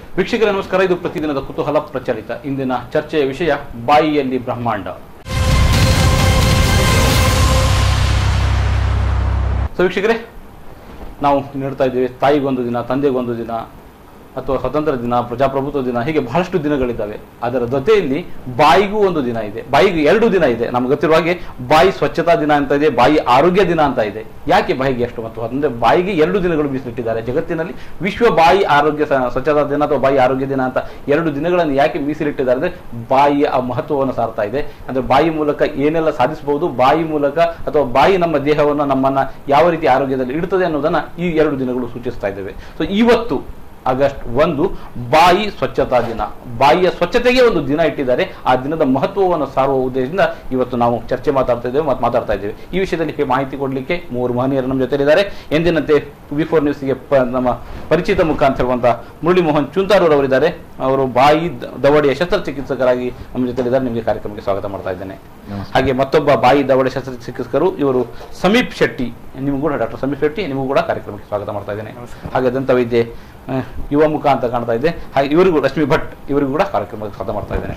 ವೀಕ್ಷಕರ ನಮಸ್ಕಾರ ಇದು ಪ್ರತಿದಿನದ ಕುತೂಹಲ ಪ್ರಚಲಿತ ಇಂದಿನ ಚರ್ಚೆಯ ವಿಷಯ ಬಾಯಿಯಲ್ಲಿ ಬ್ರಹ್ಮಾಂಡ ಸೊ ವೀಕ್ಷಕರೇ ನಾವು ನೀಡ್ತಾ ಇದ್ದೇವೆ ತಾಯಿಗೊಂದು ದಿನ ತಂದೆಗೊಂದು ದಿನ ಅಥವಾ ಸ್ವತಂತ್ರ ದಿನ ಪ್ರಜಾಪ್ರಭುತ್ವ ದಿನ ಹೀಗೆ ಬಹಳಷ್ಟು ದಿನಗಳಿದ್ದಾವೆ ಅದರ ಜೊತೆಯಲ್ಲಿ ಬಾಯಿಗೂ ಒಂದು ದಿನ ಇದೆ ಬಾಯಿಗೆ ಎರಡು ದಿನ ಇದೆ ನಮ್ಗೆ ಗೊತ್ತಿರುವ ಹಾಗೆ ಬಾಯಿ ಸ್ವಚ್ಛತಾ ದಿನ ಅಂತ ಇದೆ ಬಾಯಿ ಆರೋಗ್ಯ ದಿನ ಅಂತ ಇದೆ ಯಾಕೆ ಬಾಯಿಗೆ ಎಷ್ಟು ಮತ್ತು ಅಂದ್ರೆ ಬಾಯಿಗೆ ಎರಡು ದಿನಗಳು ಮೀಸಲಿಟ್ಟಿದ್ದಾರೆ ಜಗತ್ತಿನಲ್ಲಿ ವಿಶ್ವ ಬಾಯಿ ಆರೋಗ್ಯ ಸ- ಸ್ವಚ್ಛತಾ ದಿನ ಅಥವಾ ಬಾಯಿ ಆರೋಗ್ಯ ದಿನ ಅಂತ ಎರಡು ದಿನಗಳನ್ನು ಯಾಕೆ ಮೀಸಲಿಟ್ಟಿದ್ದಾರೆ ಅಂದ್ರೆ ಬಾಯಿಯ ಆ ಮಹತ್ವವನ್ನು ಸಾರ್ತಾ ಇದೆ ಅಂದ್ರೆ ಬಾಯಿ ಮೂಲಕ ಏನೆಲ್ಲ ಸಾಧಿಸಬಹುದು ಬಾಯಿ ಮೂಲಕ ಅಥವಾ ಬಾಯಿ ನಮ್ಮ ದೇಹವನ್ನು ನಮ್ಮನ್ನ ಯಾವ ರೀತಿ ಆರೋಗ್ಯದಲ್ಲಿ ಇಡ್ತದೆ ಅನ್ನೋದನ್ನ ಈ ಎರಡು ದಿನಗಳು ಸೂಚಿಸ್ತಾ ಇದ್ದೇವೆ ಸೊ ಇವತ್ತು ಆಗಸ್ಟ್ ಒಂದು ಬಾಯಿ ಸ್ವಚ್ಛತಾ ದಿನ ಬಾಯಿಯ ಸ್ವಚ್ಛತೆಗೆ ಒಂದು ದಿನ ಇಟ್ಟಿದ್ದಾರೆ ಆ ದಿನದ ಮಹತ್ವವನ್ನು ಸಾರುವ ಉದ್ದೇಶದಿಂದ ಇವತ್ತು ನಾವು ಚರ್ಚೆ ಮಾತಾಡ್ತಾ ಇದ್ದೇವೆ ಮತ್ತು ಮಾತಾಡ್ತಾ ಇದ್ದೇವೆ ಈ ವಿಷಯದಲ್ಲಿ ಹೀಗೆ ಮಾಹಿತಿ ಕೊಡಲಿಕ್ಕೆ ಮೂವರು ಮಹನೀಯರು ನಮ್ಮ ಜೊತೆಲಿದ್ದಾರೆ ಎಂದಿನಂತೆ ವಿ ಫೋರ್ ನ್ಯೂಸ್ಗೆ ಪ- ನಮ್ಮ ಪರಿಚಿತ ಮುಖ ಅಂತ ಹೇಳುವಂತ ಮುರಳಿ ಮೋಹನ್ ಚುಂತಾರೂರ್ ಅವರಿದ್ದಾರೆ ಅವರು ಬಾಯಿ ದ- ದವಡೆಯ ಶಸ್ತ್ರಚಿಕಿತ್ಸಕರಾಗಿ ನಮ್ಮ ಜೊತೆಲಿದ್ದಾರೆ ನಿಮಗೆ ಕಾರ್ಯಕ್ರಮಕ್ಕೆ ಸ್ವಾಗತ ಮಾಡ್ತಾ ಇದ್ದೇನೆ ಹಾಗೆ ಮತ್ತೊಬ್ಬ ಬಾಯಿ ದವಡೆ ಶಸ್ತ್ರಚಿಕಿತ್ಸಕರು ಇವರು ಸಮೀಪ್ ಶೆಟ್ಟಿ ನಿಮಗೂ ಕೂಡ ಡಾಕ್ಟರ್ ಸಮೀಪ್ ಶೆಟ್ಟಿ ನಿಮಗೂ ಕೂಡ ಕಾರ್ಯಕ್ರಮಕ್ಕೆ ಸ್ವಾಗತ ಮಾಡ್ತಾ ಇದ್ದೇನೆ ಹಾಗೆ ದಂತ ವೈದ್ಯೆ ಆ, ಯುವ ಮುಖ ಅಂತ ಕಾಣ್ತಾ ಇದೆ ಹಾಗೆ ಇವರಿಗೂ ರಶ್ಮಿ ಭಟ್ ಇವರಿಗೂ ಕೂಡ ಕಾರ್ಯಕ್ರಮಕ್ಕೆ ಸ್ವಾಗತ ಮಾಡ್ತಾ ಇದ್ದೇನೆ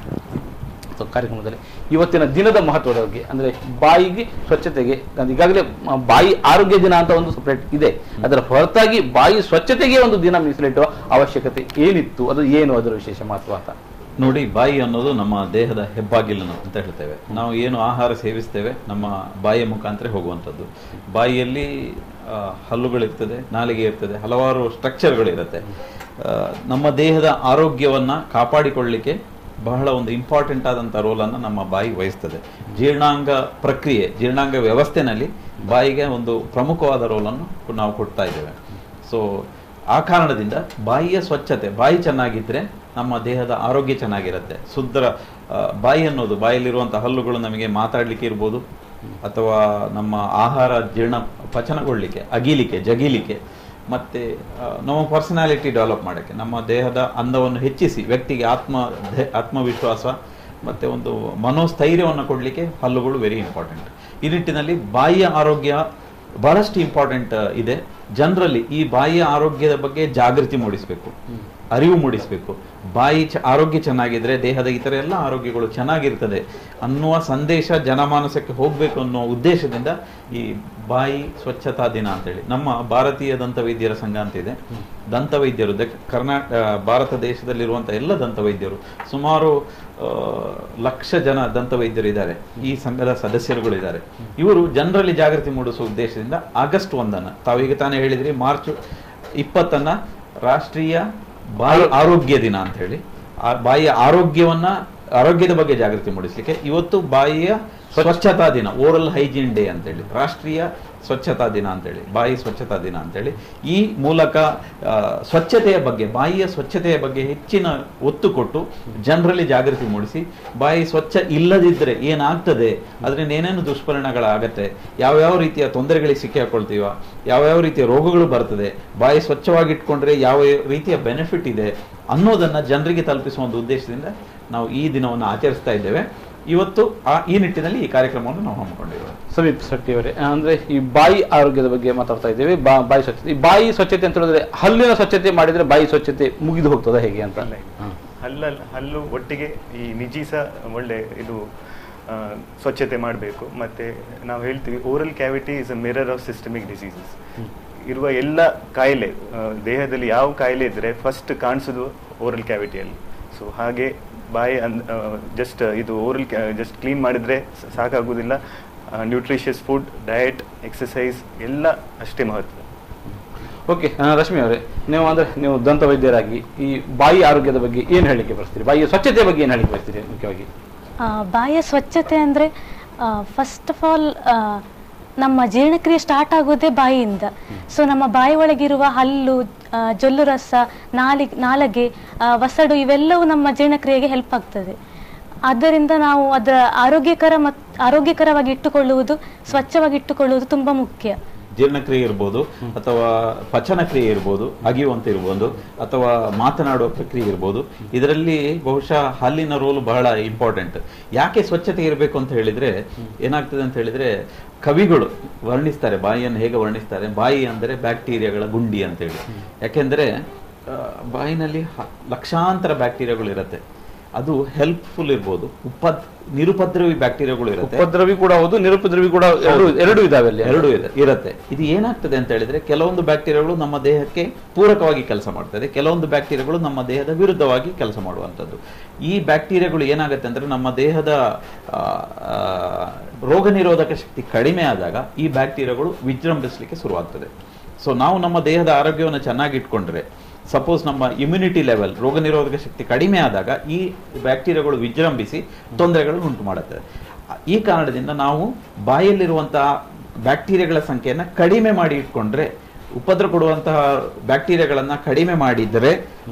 ಸೊ ಕಾರ್ಯಕ್ರಮದಲ್ಲಿ ಇವತ್ತಿನ ದಿನದ ಮಹತ್ವದ ಬಗ್ಗೆ ಅಂದ್ರೆ ಬಾಯಿಗೆ ಸ್ವಚ್ಛತೆಗೆ ಅದು ಈಗಾಗಲೇ ಮ- ಬಾಯಿ ಆರೋಗ್ಯ ದಿನ ಅಂತ ಒಂದು ಸಪರೇಟ್ ಇದೆ ಅದರ ಹೊರತಾಗಿ ಬಾಯಿ ಸ್ವಚ್ಛತೆಗೆ ಒಂದು ದಿನ ಮೀಸಲಿಟ್ಟುವ ಅವಶ್ಯಕತೆ ಏನಿತ್ತು ಅದು ಏನು ಅದರ ವಿಶೇಷ ಮಹತ್ವ ಅಂತ ನೋಡಿ ಬಾಯಿ ಅನ್ನೋದು ನಮ್ಮ ದೇಹದ ಹೆಬ್ಬಾಗಿಲು ಅಂತ ಹೇಳ್ತೇವೆ ನಾವು ಏನು ಆಹಾರ ಸೇವಿಸ್ತೇವೆ ನಮ್ಮ ಬಾಯಿಯ ಮುಖಾಂತರ ಹೋಗುವಂಥದ್ದು ಬಾಯಿಯಲ್ಲಿ ಆ, ಹಲ್ಲುಗಳಿರ್ತದೆ ನಾಲಿಗೆ ಇರ್ತದೆ ಹಲವಾರು ಸ್ಟ್ರಕ್ಚರ್ಗಳಿರುತ್ತೆ ಆ, ನಮ್ಮ ದೇಹದ ಆರೋಗ್ಯವನ್ನ ಕಾಪಾಡಿಕೊಳ್ಳಿಕ್ಕೆ ಬಹಳ ಒಂದು ಇಂಪಾರ್ಟೆಂಟ್ ಆದಂಥ ರೋಲನ್ನು ನಮ್ಮ ಬಾಯಿ ವಹಿಸ್ತದೆ ಜೀರ್ಣಾಂಗ ಪ್ರಕ್ರಿಯೆ ಜೀರ್ಣಾಂಗ ವ್ಯವಸ್ಥೆನಲ್ಲಿ ಬಾಯಿಗೆ ಒಂದು ಪ್ರಮುಖವಾದ ರೋಲನ್ನು ನಾವು ಕೊಡ್ತಾ ಇದ್ದೇವೆ ಸೊ ಆ ಕಾರಣದಿಂದ ಬಾಯಿಯ ಸ್ವಚ್ಛತೆ ಬಾಯಿ ಚೆನ್ನಾಗಿದ್ರೆ ನಮ್ಮ ದೇಹದ ಆರೋಗ್ಯ ಚೆನ್ನಾಗಿರುತ್ತೆ ಸುಂದರ ಆ, ಬಾಯಿ ಅನ್ನೋದು ಬಾಯಲ್ಲಿರುವಂಥ ಹಲ್ಲುಗಳು ನಮಗೆ ಮಾತಾಡ್ಲಿಕ್ಕೆ ಇರ್ಬೋದು ಅಥವಾ ನಮ್ಮ ಆಹಾರ ಜೀರ್ಣ ಪಚನಗೊಳ್ಳಿಕ್ಕೆ ಅಗಿಲಿಕ್ಕೆ ಜಗಿಲಿಕ್ಕೆ ಮತ್ತೆ ಆ, ನಮ್ಮ ಪರ್ಸನಾಲಿಟಿ ಡೆವಲಪ್ ಮಾಡೋಕ್ಕೆ ನಮ್ಮ ದೇಹದ ಅಂದವನ್ನು ಹೆಚ್ಚಿಸಿ ವ್ಯಕ್ತಿಗೆ ಆತ್ಮ ಧೈ- ಆತ್ಮವಿಶ್ವಾಸ ಮತ್ತೆ ಒಂದು ಮನೋಸ್ಥೈರ್ಯವನ್ನು ಕೊಡಲಿಕ್ಕೆ ಹಲ್ಲುಗಳು ವೆರಿ ಇಂಪಾರ್ಟೆಂಟ್ ಈ ನಿಟ್ಟಿನಲ್ಲಿ ಬಾಯಿಯ ಆರೋಗ್ಯ ಬಹಳಷ್ಟು ಇಂಪಾರ್ಟೆಂಟ್ ಇದೆ ಜನರಲ್ಲಿ ಈ ಬಾಯಿಯ ಆರೋಗ್ಯದ ಬಗ್ಗೆ ಜಾಗೃತಿ ಮೂಡಿಸಬೇಕು ಅರಿವು ಮೂಡಿಸಬೇಕು ಬಾಯಿ ಚ- ಆರೋಗ್ಯ ಚೆನ್ನಾಗಿದ್ರೆ ದೇಹದ ಇತರ ಎಲ್ಲ ಆರೋಗ್ಯಗಳು ಚೆನ್ನಾಗಿರ್ತದೆ ಅನ್ನುವ ಸಂದೇಶ ಜನಮಾನಸಕ್ಕೆ ಹೋಗಬೇಕು ಅನ್ನೋ ಉದ್ದೇಶದಿಂದ ಈ ಬಾಯಿ ಸ್ವಚ್ಛತಾ ದಿನ ಅಂತೇಳಿ ನಮ್ಮ ಭಾರತೀಯ ದಂತವೈದ್ಯರ ಸಂಘ ಅಂತ ಇದೆ ದಂತವೈದ್ಯರು ದ- ಕರ್ನಾಟ ಆ, ಭಾರತ ದೇಶದಲ್ಲಿರುವಂಥ ಎಲ್ಲ ದಂತವೈದ್ಯರು ಸುಮಾರು ಆ, ಲಕ್ಷ ಜನ ದಂತವೈದ್ಯರು ಇದ್ದಾರೆ ಈ ಸಂಘದ ಸದಸ್ಯರುಗಳು ಇದ್ದಾರೆ ಇವರು ಜನರಲ್ಲಿ ಜಾಗೃತಿ ಮೂಡಿಸುವ ಉದ್ದೇಶದಿಂದ ಆಗಸ್ಟ್ ಒಂದನ್ನ ತಾವೀಗ ತಾನೇ ಹೇಳಿದ್ರಿ ಮಾರ್ಚ್ ಇಪ್ಪತ್ತನ್ನ ರಾಷ್ಟ್ರೀಯ ಬಾಯಿ ಆರೋಗ್ಯ ದಿನ ಅಂತ ಹೇಳಿ ಆ ಬಾಯಿಯ ಆರೋಗ್ಯವನ್ನ ಆರೋಗ್ಯದ ಬಗ್ಗೆ ಜಾಗೃತಿ ಮೂಡಿಸಲಿಕ್ಕೆ ಇವತ್ತು ಬಾಯಿಯ ಸ್ವಚ್ಛತಾ ದಿನ ಓರಲ್ ಹೈಜೀನ್ ಡೇ ಅಂತೇಳಿ ರಾಷ್ಟ್ರೀಯ ಸ್ವಚ್ಛತಾ ದಿನ ಅಂತೇಳಿ ಬಾಯಿ ಸ್ವಚ್ಛತಾ ದಿನ ಅಂತೇಳಿ ಈ ಮೂಲಕ ಆ, ಸ್ವಚ್ಛತೆಯ ಬಗ್ಗೆ ಬಾಯಿಯ ಸ್ವಚ್ಛತೆಯ ಬಗ್ಗೆ ಹೆಚ್ಚಿನ ಒತ್ತು ಕೊಟ್ಟು ಜನರಲ್ಲಿ ಜಾಗೃತಿ ಮೂಡಿಸಿ ಬಾಯಿ ಸ್ವಚ್ಛ ಇಲ್ಲದಿದ್ದರೆ ಏನಾಗ್ತದೆ ಅದರಿಂದ ಏನೇನು ದುಷ್ಪರಿಣಾಮಗಳಾಗತ್ತೆ ಯಾವ್ಯಾವ ರೀತಿಯ ತೊಂದರೆಗಳಿಗೆ ಸಿಕ್ಕಿ ಹಾಕೊಳ್ತೀವ ಯಾವ್ಯಾವ ರೀತಿಯ ರೋಗಗಳು ಬರ್ತದೆ ಬಾಯಿ ಸ್ವಚ್ಛವಾಗಿ ಇಟ್ಕೊಂಡ್ರೆ ಯಾವ ರೀತಿಯ ಬೆನಿಫಿಟ್ ಇದೆ ಅನ್ನೋದನ್ನ ಜನರಿಗೆ ತಲುಪಿಸುವ ಒಂದು ಉದ್ದೇಶದಿಂದ ನಾವು ಈ ದಿನವನ್ನು ಆಚರಿಸ್ತಾ ಇದ್ದೇವೆ ಇವತ್ತು ಆ ಈ ನಿಟ್ಟಿನಲ್ಲಿ ಈ ಕಾರ್ಯಕ್ರಮವನ್ನು ನಾವು ಹಮ್ಮಿಕೊಂಡಿದ್ದೇವೆ ಸಮೀಪ್ ಶೆಟ್ಟಿ ಅವರೇ ಅಂದ್ರೆ ಈ ಬಾಯಿ ಆರೋಗ್ಯದ ಬಗ್ಗೆ ಮಾತಾಡ್ತಾ ಇದ್ದೇವೆ ಬಾ- ಬಾಯಿ ಸ್ವಚ್ಛತೆ ಈ ಬಾಯಿ ಸ್ವಚ್ಛತೆ ಅಂತ ಹೇಳಿದ್ರೆ ಹಲ್ಲಿನ ಸ್ವಚ್ಛತೆ ಮಾಡಿದ್ರೆ ಬಾಯಿ ಸ್ವಚ್ಛತೆ ಮುಗಿದು ಹೋಗ್ತದ ಹೇಗೆ ಅಂತ ಹಲ್ಲ ಹಲ್ಲು ಒಟ್ಟಿಗೆ ಈ ನಿಜಿ ಸಹ ಒಳ್ಳೆ ಇದು ಆ, ಸ್ವಚ್ಛತೆ ಮಾಡಬೇಕು ಮತ್ತೆ ನಾವು ಹೇಳ್ತೀವಿ oral cavity is a mirror of systemic diseases ಇರುವ ಎಲ್ಲ ಕಾಯಿಲೆ ಆ, ದೇಹದಲ್ಲಿ ಯಾವ ಕಾಯಿಲೆ ಇದ್ರೆ ಫಸ್ಟ್ ಕಾಣಿಸೋದು ಓರಲ್ ಕ್ಯಾವಿಟಿಯಲ್ಲಿ ಸೊ ಹಾಗೆ ಬಾಯಿ ಜಸ್ಟ್ ಇದು ಓರಲ್ ಜಸ್ಟ್ ಕ್ಲೀನ್ ಮಾಡಿದ್ರೆ ಸ- ಸಾಕಾಗುವುದಿಲ್ಲ ನ್ಯೂಟ್ರಿಷಿಯಸ್ ಫುಡ್ ಡಯಟ್ ಎಕ್ಸಸೈಸ್ ಎಲ್ಲ ಅಷ್ಟೇ ಮಹತ್ವ ಓಕೆ ರಶ್ಮಿ ಅವರೇ ನೀವು ಅಂದ್ರೆ ನೀವು ದಂತ ವೈದ್ಯರಾಗಿ ಈ ಬಾಯಿ ಆರೋಗ್ಯದ ಬಗ್ಗೆ ಏನು ಹೇಳಿಕೆ ಬರ್ತೀರಿ ಬಾಯಿಯ ಸ್ವಚ್ಛತೆ ಬಗ್ಗೆ ಏನು ಹೇಳಿಕೆ ಬರ್ತೀರಿ ಮುಖ್ಯವಾಗಿ ಆ, ಬಾಯಿಯ ಸ್ವಚ್ಛತೆ ಅಂದರೆ ಫಸ್ಟ್ ಆಫ್ ಆಲ್ ನಮ್ಮ ಜೀರ್ಣಕ್ರಿಯೆ ಸ್ಟಾರ್ಟ್ ಆಗೋದೇ ಬಾಯಿಯಿಂದ ಸೊ ನಮ್ಮ ಬಾಯಿ ಒಳಗಿರುವ ಹಲ್ಲು ಆ, ಜೊಲ್ಲು ರಸ ನಾಲಿ ನಾಲಗೆ ಆ, ವಸಡು ಇವೆಲ್ಲವೂ ನಮ್ಮ ಜೀರ್ಣಕ್ರಿಯೆಗೆ ಹೆಲ್ಪ್ ಆಗ್ತದೆ ಆದ್ದರಿಂದ ನಾವು ಅದರ ಆರೋಗ್ಯಕರ ಮತ್ತು ಆರೋಗ್ಯಕರವಾಗಿ ಇಟ್ಟುಕೊಳ್ಳುವುದು ಸ್ವಚ್ಛವಾಗಿ ಇಟ್ಟುಕೊಳ್ಳುವುದು ತುಂಬ ಮುಖ್ಯ ಜೀರ್ಣಕ್ರಿಯೆ ಇರ್ಬೋದು ಅಥವಾ ಪಚನ ಕ್ರಿಯೆ ಇರ್ಬೋದು ಅಗಿಯುವಂತ ಇರ್ಬೋದು ಅಥವಾ ಮಾತನಾಡುವ ಪ್ರಕ್ರಿಯೆ ಇರ್ಬೋದು ಇದರಲ್ಲಿ ಬಹುಶಃ ಹಲ್ಲಿನ ರೋಲ್ ಬಹಳ ಇಂಪಾರ್ಟೆಂಟ್ ಯಾಕೆ ಸ್ವಚ್ಛತೆ ಇರಬೇಕು ಅಂತ ಹೇಳಿದ್ರೆ ಏನಾಗ್ತದೆ ಅಂತ ಹೇಳಿದ್ರೆ ಕವಿಗಳು ವರ್ಣಿಸ್ತಾರೆ ಬಾಯಿಯನ್ನು ಹೇಗೆ ವರ್ಣಿಸ್ತಾರೆ ಬಾಯಿ ಅಂದರೆ ಬ್ಯಾಕ್ಟೀರಿಯಾಗಳ ಗುಂಡಿ ಅಂತ ಹೇಳಿ ಯಾಕೆಂದ್ರೆ ಆ, ಬಾಯಿನಲ್ಲಿ ಹ- ಲಕ್ಷಾಂತರ ಬ್ಯಾಕ್ಟೀರಿಯಾಗಳು ಇರುತ್ತೆ ಅದು ಹೆಲ್ಪ್ಫುಲ್ ಇರ್ಬೋದು ಉಪದ್ ನಿರುಪದ್ರವಿ ಬ್ಯಾಕ್ಟೀರಿಯಾಗಳು ಇರುತ್ತೆ ಉಪದ್ರವಿ ಕೂಡ ಹೌದು ನಿರುಪದ್ರವಿ ಕೂಡ ಎರಡು ಎರಡು ಇದಾವೆ ಅಲ್ಲಿ ಎರಡು ಇದೆ ಇರುತ್ತೆ ಇದು ಏನಾಗ್ತದೆ ಅಂತ ಹೇಳಿದ್ರೆ ಕೆಲವೊಂದು ಬ್ಯಾಕ್ಟೀರಿಯಾಗಳು ನಮ್ಮ ದೇಹಕ್ಕೆ ಪೂರಕವಾಗಿ ಕೆಲಸ ಮಾಡ್ತದೆ ಕೆಲವೊಂದು ಬ್ಯಾಕ್ಟೀರಿಯಾಗಳು ನಮ್ಮ ದೇಹದ ವಿರುದ್ಧವಾಗಿ ಕೆಲಸ ಮಾಡುವಂಥದ್ದು ಈ ಬ್ಯಾಕ್ಟೀರಿಯಾಗಳು ಏನಾಗುತ್ತೆ ಅಂದ್ರೆ ನಮ್ಮ ದೇಹದ ಆ, ಆ, ರೋಗ ನಿರೋಧಕ ಶಕ್ತಿ ಕಡಿಮೆ ಆದಾಗ ಈ ಬ್ಯಾಕ್ಟೀರಿಯಾಗಳು ವಿಜೃಂಭಿಸಲಿಕ್ಕೆ ಶುರುವಾಗ್ತದೆ ಸೊ ನಾವು ನಮ್ಮ ದೇಹದ ಆರೋಗ್ಯವನ್ನು ಚೆನ್ನಾಗಿ ಇಟ್ಕೊಂಡ್ರೆ ಸಪೋಸ್ ನಮ್ಮ ಇಮ್ಯುನಿಟಿ ಲೆವೆಲ್ ರೋಗ ನಿರೋಧಕ ಶಕ್ತಿ ಕಡಿಮೆ ಆದಾಗ ಈ ಬ್ಯಾಕ್ಟೀರಿಯಾಗಳು ವಿಜೃಂಭಿಸಿ ತೊಂದರೆಗಳನ್ನು ಉಂಟು ಮಾಡುತ್ತದೆ ಈ ಕಾರಣದಿಂದ ನಾವು ಬಾಯಲ್ಲಿರುವಂತಹ ಬ್ಯಾಕ್ಟೀರಿಯಾಗಳ ಸಂಖ್ಯೆಯನ್ನು ಕಡಿಮೆ ಮಾಡಿ ಇಟ್ಕೊಂಡ್ರೆ ಉಪದ್ರ ಕೊಡುವಂತಹ ಬ್ಯಾಕ್ಟೀರಿಯಾಗಳನ್ನ ಕಡಿಮೆ ಮಾಡಿದರೆ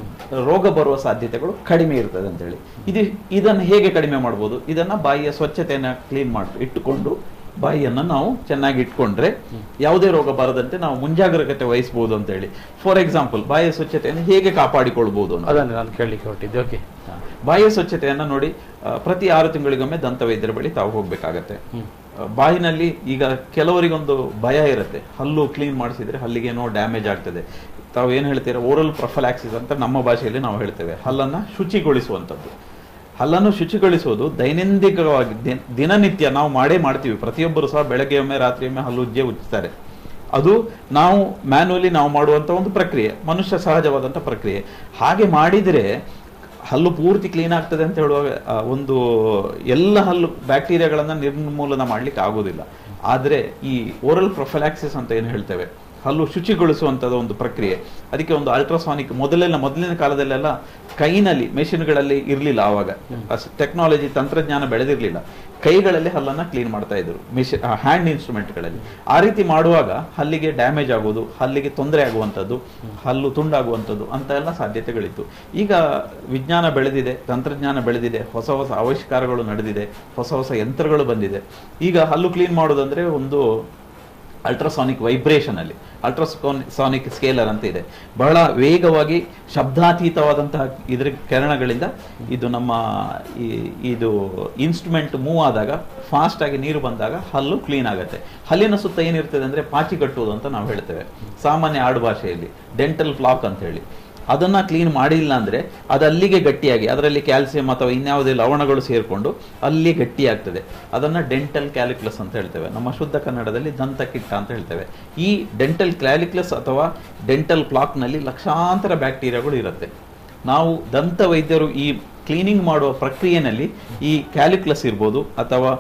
ರೋಗ ಬರುವ ಸಾಧ್ಯತೆಗಳು ಕಡಿಮೆ ಇರ್ತದೆ ಅಂತ ಹೇಳಿ ಇದು ಇದನ್ನು ಹೇಗೆ ಕಡಿಮೆ ಮಾಡ್ಬೋದು ಇದನ್ನ ಬಾಯಿಯ ಸ್ವಚ್ಛತೆಯನ್ನ ಕ್ಲೀನ್ ಮಾಡಿ ಇಟ್ಟುಕೊಂಡು ಬಾಯಿಯನ್ನ ನಾವು ಚೆನ್ನಾಗಿ ಇಟ್ಕೊಂಡ್ರೆ ಯಾವುದೇ ರೋಗ ಬರದಂತೆ ನಾವು ಮುಂಜಾಗ್ರತೆ ವಹಿಸಬಹುದು ಅಂತ ಹೇಳಿ ಫಾರ್ ಎಕ್ಸಾಂಪಲ್ ಬಾಯಿಯ ಸ್ವಚ್ಛತೆಯನ್ನು ಹೇಗೆ ಕಾಪಾಡಿಕೊಳ್ಬಹುದು ಅನ್ನೋದು. ಅದನ್ನೇ ನಾನು ಕೇಳಲಿಕ್ಕೆ ಹೊರಟಿದ್ದೆ ಓಕೆ ಬಾಯಿಯ ಸ್ವಚ್ಛತೆಯನ್ನ ನೋಡಿ ಆ, ಪ್ರತಿ ಆರು ತಿಂಗಳಿಗೊಮ್ಮೆ ದಂತ ವೈದ್ಯರ ಬಳಿ ತಾವು ಹೋಗ್ಬೇಕಾಗತ್ತೆ ಆ, ಬಾಯಿನಲ್ಲಿ ಈಗ ಕೆಲವರಿಗೊಂದು ಭಯ ಇರುತ್ತೆ ಹಲ್ಲು ಕ್ಲೀನ್ ಮಾಡಿಸಿದ್ರೆ ಹಲ್ಲಿಗೆ ಏನೋ ಡ್ಯಾಮೇಜ್ ಆಗ್ತದೆ ತಾವು ಏನ್ ಹೇಳ್ತೀರಾ ಓರಲ್ ಪ್ರೊಫಲಾಕ್ಸಿಸ್ ಅಂತ ನಮ್ಮ ಭಾಷೆಯಲ್ಲಿ ನಾವು ಹೇಳ್ತೇವೆ ಹಲ್ಲನ್ನ ಶುಚಿಗೊಳಿಸುವಂಥದ್ದು ಹಲ್ಲನ್ನು ಶುಚಿಗೊಳಿಸುವುದು ದೈನಂದಿಕವಾಗಿ ದಿನ- ದಿನನಿತ್ಯ ನಾವು ಮಾಡೇ ಮಾಡ್ತೀವಿ ಪ್ರತಿಯೊಬ್ಬರು ಸಹ ಬೆಳಗ್ಗೆ ಒಮ್ಮೆ ರಾತ್ರಿ ಒಮ್ಮೆ ಹಲ್ಲು ಉಜ್ಜೆ ಉಜ್ತಾರೆ ಅದು ನಾವು ಮ್ಯಾನುವಲಿ ನಾವು ಮಾಡುವಂತ ಒಂದು ಪ್ರಕ್ರಿಯೆ ಮನುಷ್ಯ ಸಹಜವಾದಂತ ಪ್ರಕ್ರಿಯೆ ಹಾಗೆ ಮಾಡಿದ್ರೆ ಹಲ್ಲು ಪೂರ್ತಿ ಕ್ಲೀನ್ ಆಗ್ತದೆ ಅಂತ ಹೇಳುವಾಗ ಆ, ಒಂದು ಎಲ್ಲ ಹಲ್ಲು ಬ್ಯಾಕ್ಟೀರಿಯಾಗಳನ್ನ ನಿರ್ಮೂಲನ ಮಾಡ್ಲಿಕ್ಕೆ ಆಗುದಿಲ್ಲ ಆದ್ರೆ ಈ ಓರಲ್ ಪ್ರೊಫಲಾಕ್ಸಿಸ್ ಅಂತ ಏನು ಹೇಳ್ತೇವೆ ಹಲ್ಲು ಶುಚಿಗೊಳಿಸುವಂತದ ಒಂದು ಪ್ರಕ್ರಿಯೆ ಅದಕ್ಕೆ ಒಂದು ಅಲ್ಟ್ರಾಸಾನಿಕ್ ಮೊದಲೆಲ್ಲ ಮೊದಲಿನ ಕಾಲದಲ್ಲೆಲ್ಲ ಕೈನಲ್ಲಿ ಮೆಷಿನ್ಗಳಲ್ಲಿ ಇರಲಿಲ್ಲ ಆವಾಗ ಟೆಕ್ನಾಲಜಿ ತಂತ್ರಜ್ಞಾನ ಬೆಳೆದಿರಲಿಲ್ಲ ಕೈಗಳಲ್ಲಿ ಹಲ್ಲನ್ನ ಕ್ಲೀನ್ ಮಾಡ್ತಾ ಇದ್ರು ಮೆಷಿನ್ ಹ್ಯಾಂಡ್ ಇನ್ಸ್ಟ್ರೂಮೆಂಟ್ಗಳಲ್ಲಿ ಆ ರೀತಿ ಮಾಡುವಾಗ ಹಲ್ಲಿಗೆ ಡ್ಯಾಮೇಜ್ ಆಗೋದು ಹಲ್ಲಿಗೆ ತೊಂದರೆ ಆಗುವಂಥದ್ದು ಹಲ್ಲು ತುಂಡಾಗುವಂಥದ್ದು ಅಂತ ಎಲ್ಲ ಸಾಧ್ಯತೆಗಳಿತ್ತು ಈಗ ವಿಜ್ಞಾನ ಬೆಳೆದಿದೆ ತಂತ್ರಜ್ಞಾನ ಬೆಳೆದಿದೆ ಹೊಸ ಹೊಸ ಆವಿಷ್ಕಾರಗಳು ನಡೆದಿದೆ ಹೊಸ ಹೊಸ ಯಂತ್ರಗಳು ಬಂದಿದೆ ಈಗ ಹಲ್ಲು ಕ್ಲೀನ್ ಮಾಡೋದಂದ್ರೆ ಒಂದು ಅಲ್ಟ್ರಾಸಾನಿಕ್ ವೈಬ್ರೇಷನ್ ಅಲ್ಲಿ ಅಲ್ಟ್ರಾಸಾನಿಕ್ ಸ್ಕೇಲರ್ ಅಂತ ಇದೆ ಬಹಳ ವೇಗವಾಗಿ ಶಬ್ದಾತೀತವಾದಂತಹ ಇದ್ರ ಕಿರಣಗಳಿಂದ ಇದು ನಮ್ಮ ಈ- ಇದು ಇನ್ಸ್ಟ್ರೂಮೆಂಟ್ ಮೂವ್ ಆದಾಗ ಫಾಸ್ಟ್ ಆಗಿ ನೀರು ಬಂದಾಗ ಹಲ್ಲು ಕ್ಲೀನ್ ಆಗುತ್ತೆ ಹಲ್ಲಿನ ಸುತ್ತ ಏನಿರ್ತದೆ ಅಂದ್ರೆ ಪಾಚಿ ಕಟ್ಟುವುದು ಅಂತ ನಾವು ಹೇಳ್ತೇವೆ ಸಾಮಾನ್ಯ ಆಡು ಭಾಷೆಯಲ್ಲಿ ಡೆಂಟಲ್ ಫ್ಲಾಕ್ ಅಂತ ಹೇಳಿ ಅದನ್ನ ಕ್ಲೀನ್ ಮಾಡಿಲ್ಲ ಅಂದ್ರೆ ಅದು ಅಲ್ಲಿಗೆ ಗಟ್ಟಿಯಾಗಿ ಅದರಲ್ಲಿ ಕ್ಯಾಲ್ಸಿಯಂ ಅಥವಾ ಇನ್ಯಾವುದೇ ಲವಣಗಳು ಸೇರಿಕೊಂಡು ಅಲ್ಲಿ ಗಟ್ಟಿಯಾಗ್ತದೆ ಅದನ್ನ ಡೆಂಟಲ್ ಕ್ಯಾಲಿಕ್ಯುಲಸ್ ಅಂತ ಹೇಳ್ತೇವೆ ನಮ್ಮ ಶುದ್ಧ ಕನ್ನಡದಲ್ಲಿ ದಂತಕಿಟ್ಟ ಅಂತ ಹೇಳ್ತೇವೆ ಈ ಡೆಂಟಲ್ ಕ್ಯಾಲಿಕ್ಯುಲಸ್ ಅಥವಾ ಡೆಂಟಲ್ ನಲ್ಲಿ ಲಕ್ಷಾಂತರ ಬ್ಯಾಕ್ಟೀರಿಯಾಗಳು ಇರುತ್ತೆ ನಾವು ದಂತ ವೈದ್ಯರು ಈ ಕ್ಲೀನಿಂಗ್ ಮಾಡುವ ಪ್ರಕ್ರಿಯೆನಲ್ಲಿ ಈ ಕ್ಯಾಲಿಕ್ಯುಲಸ್ ಇರ್ಬೋದು ಅಥವಾ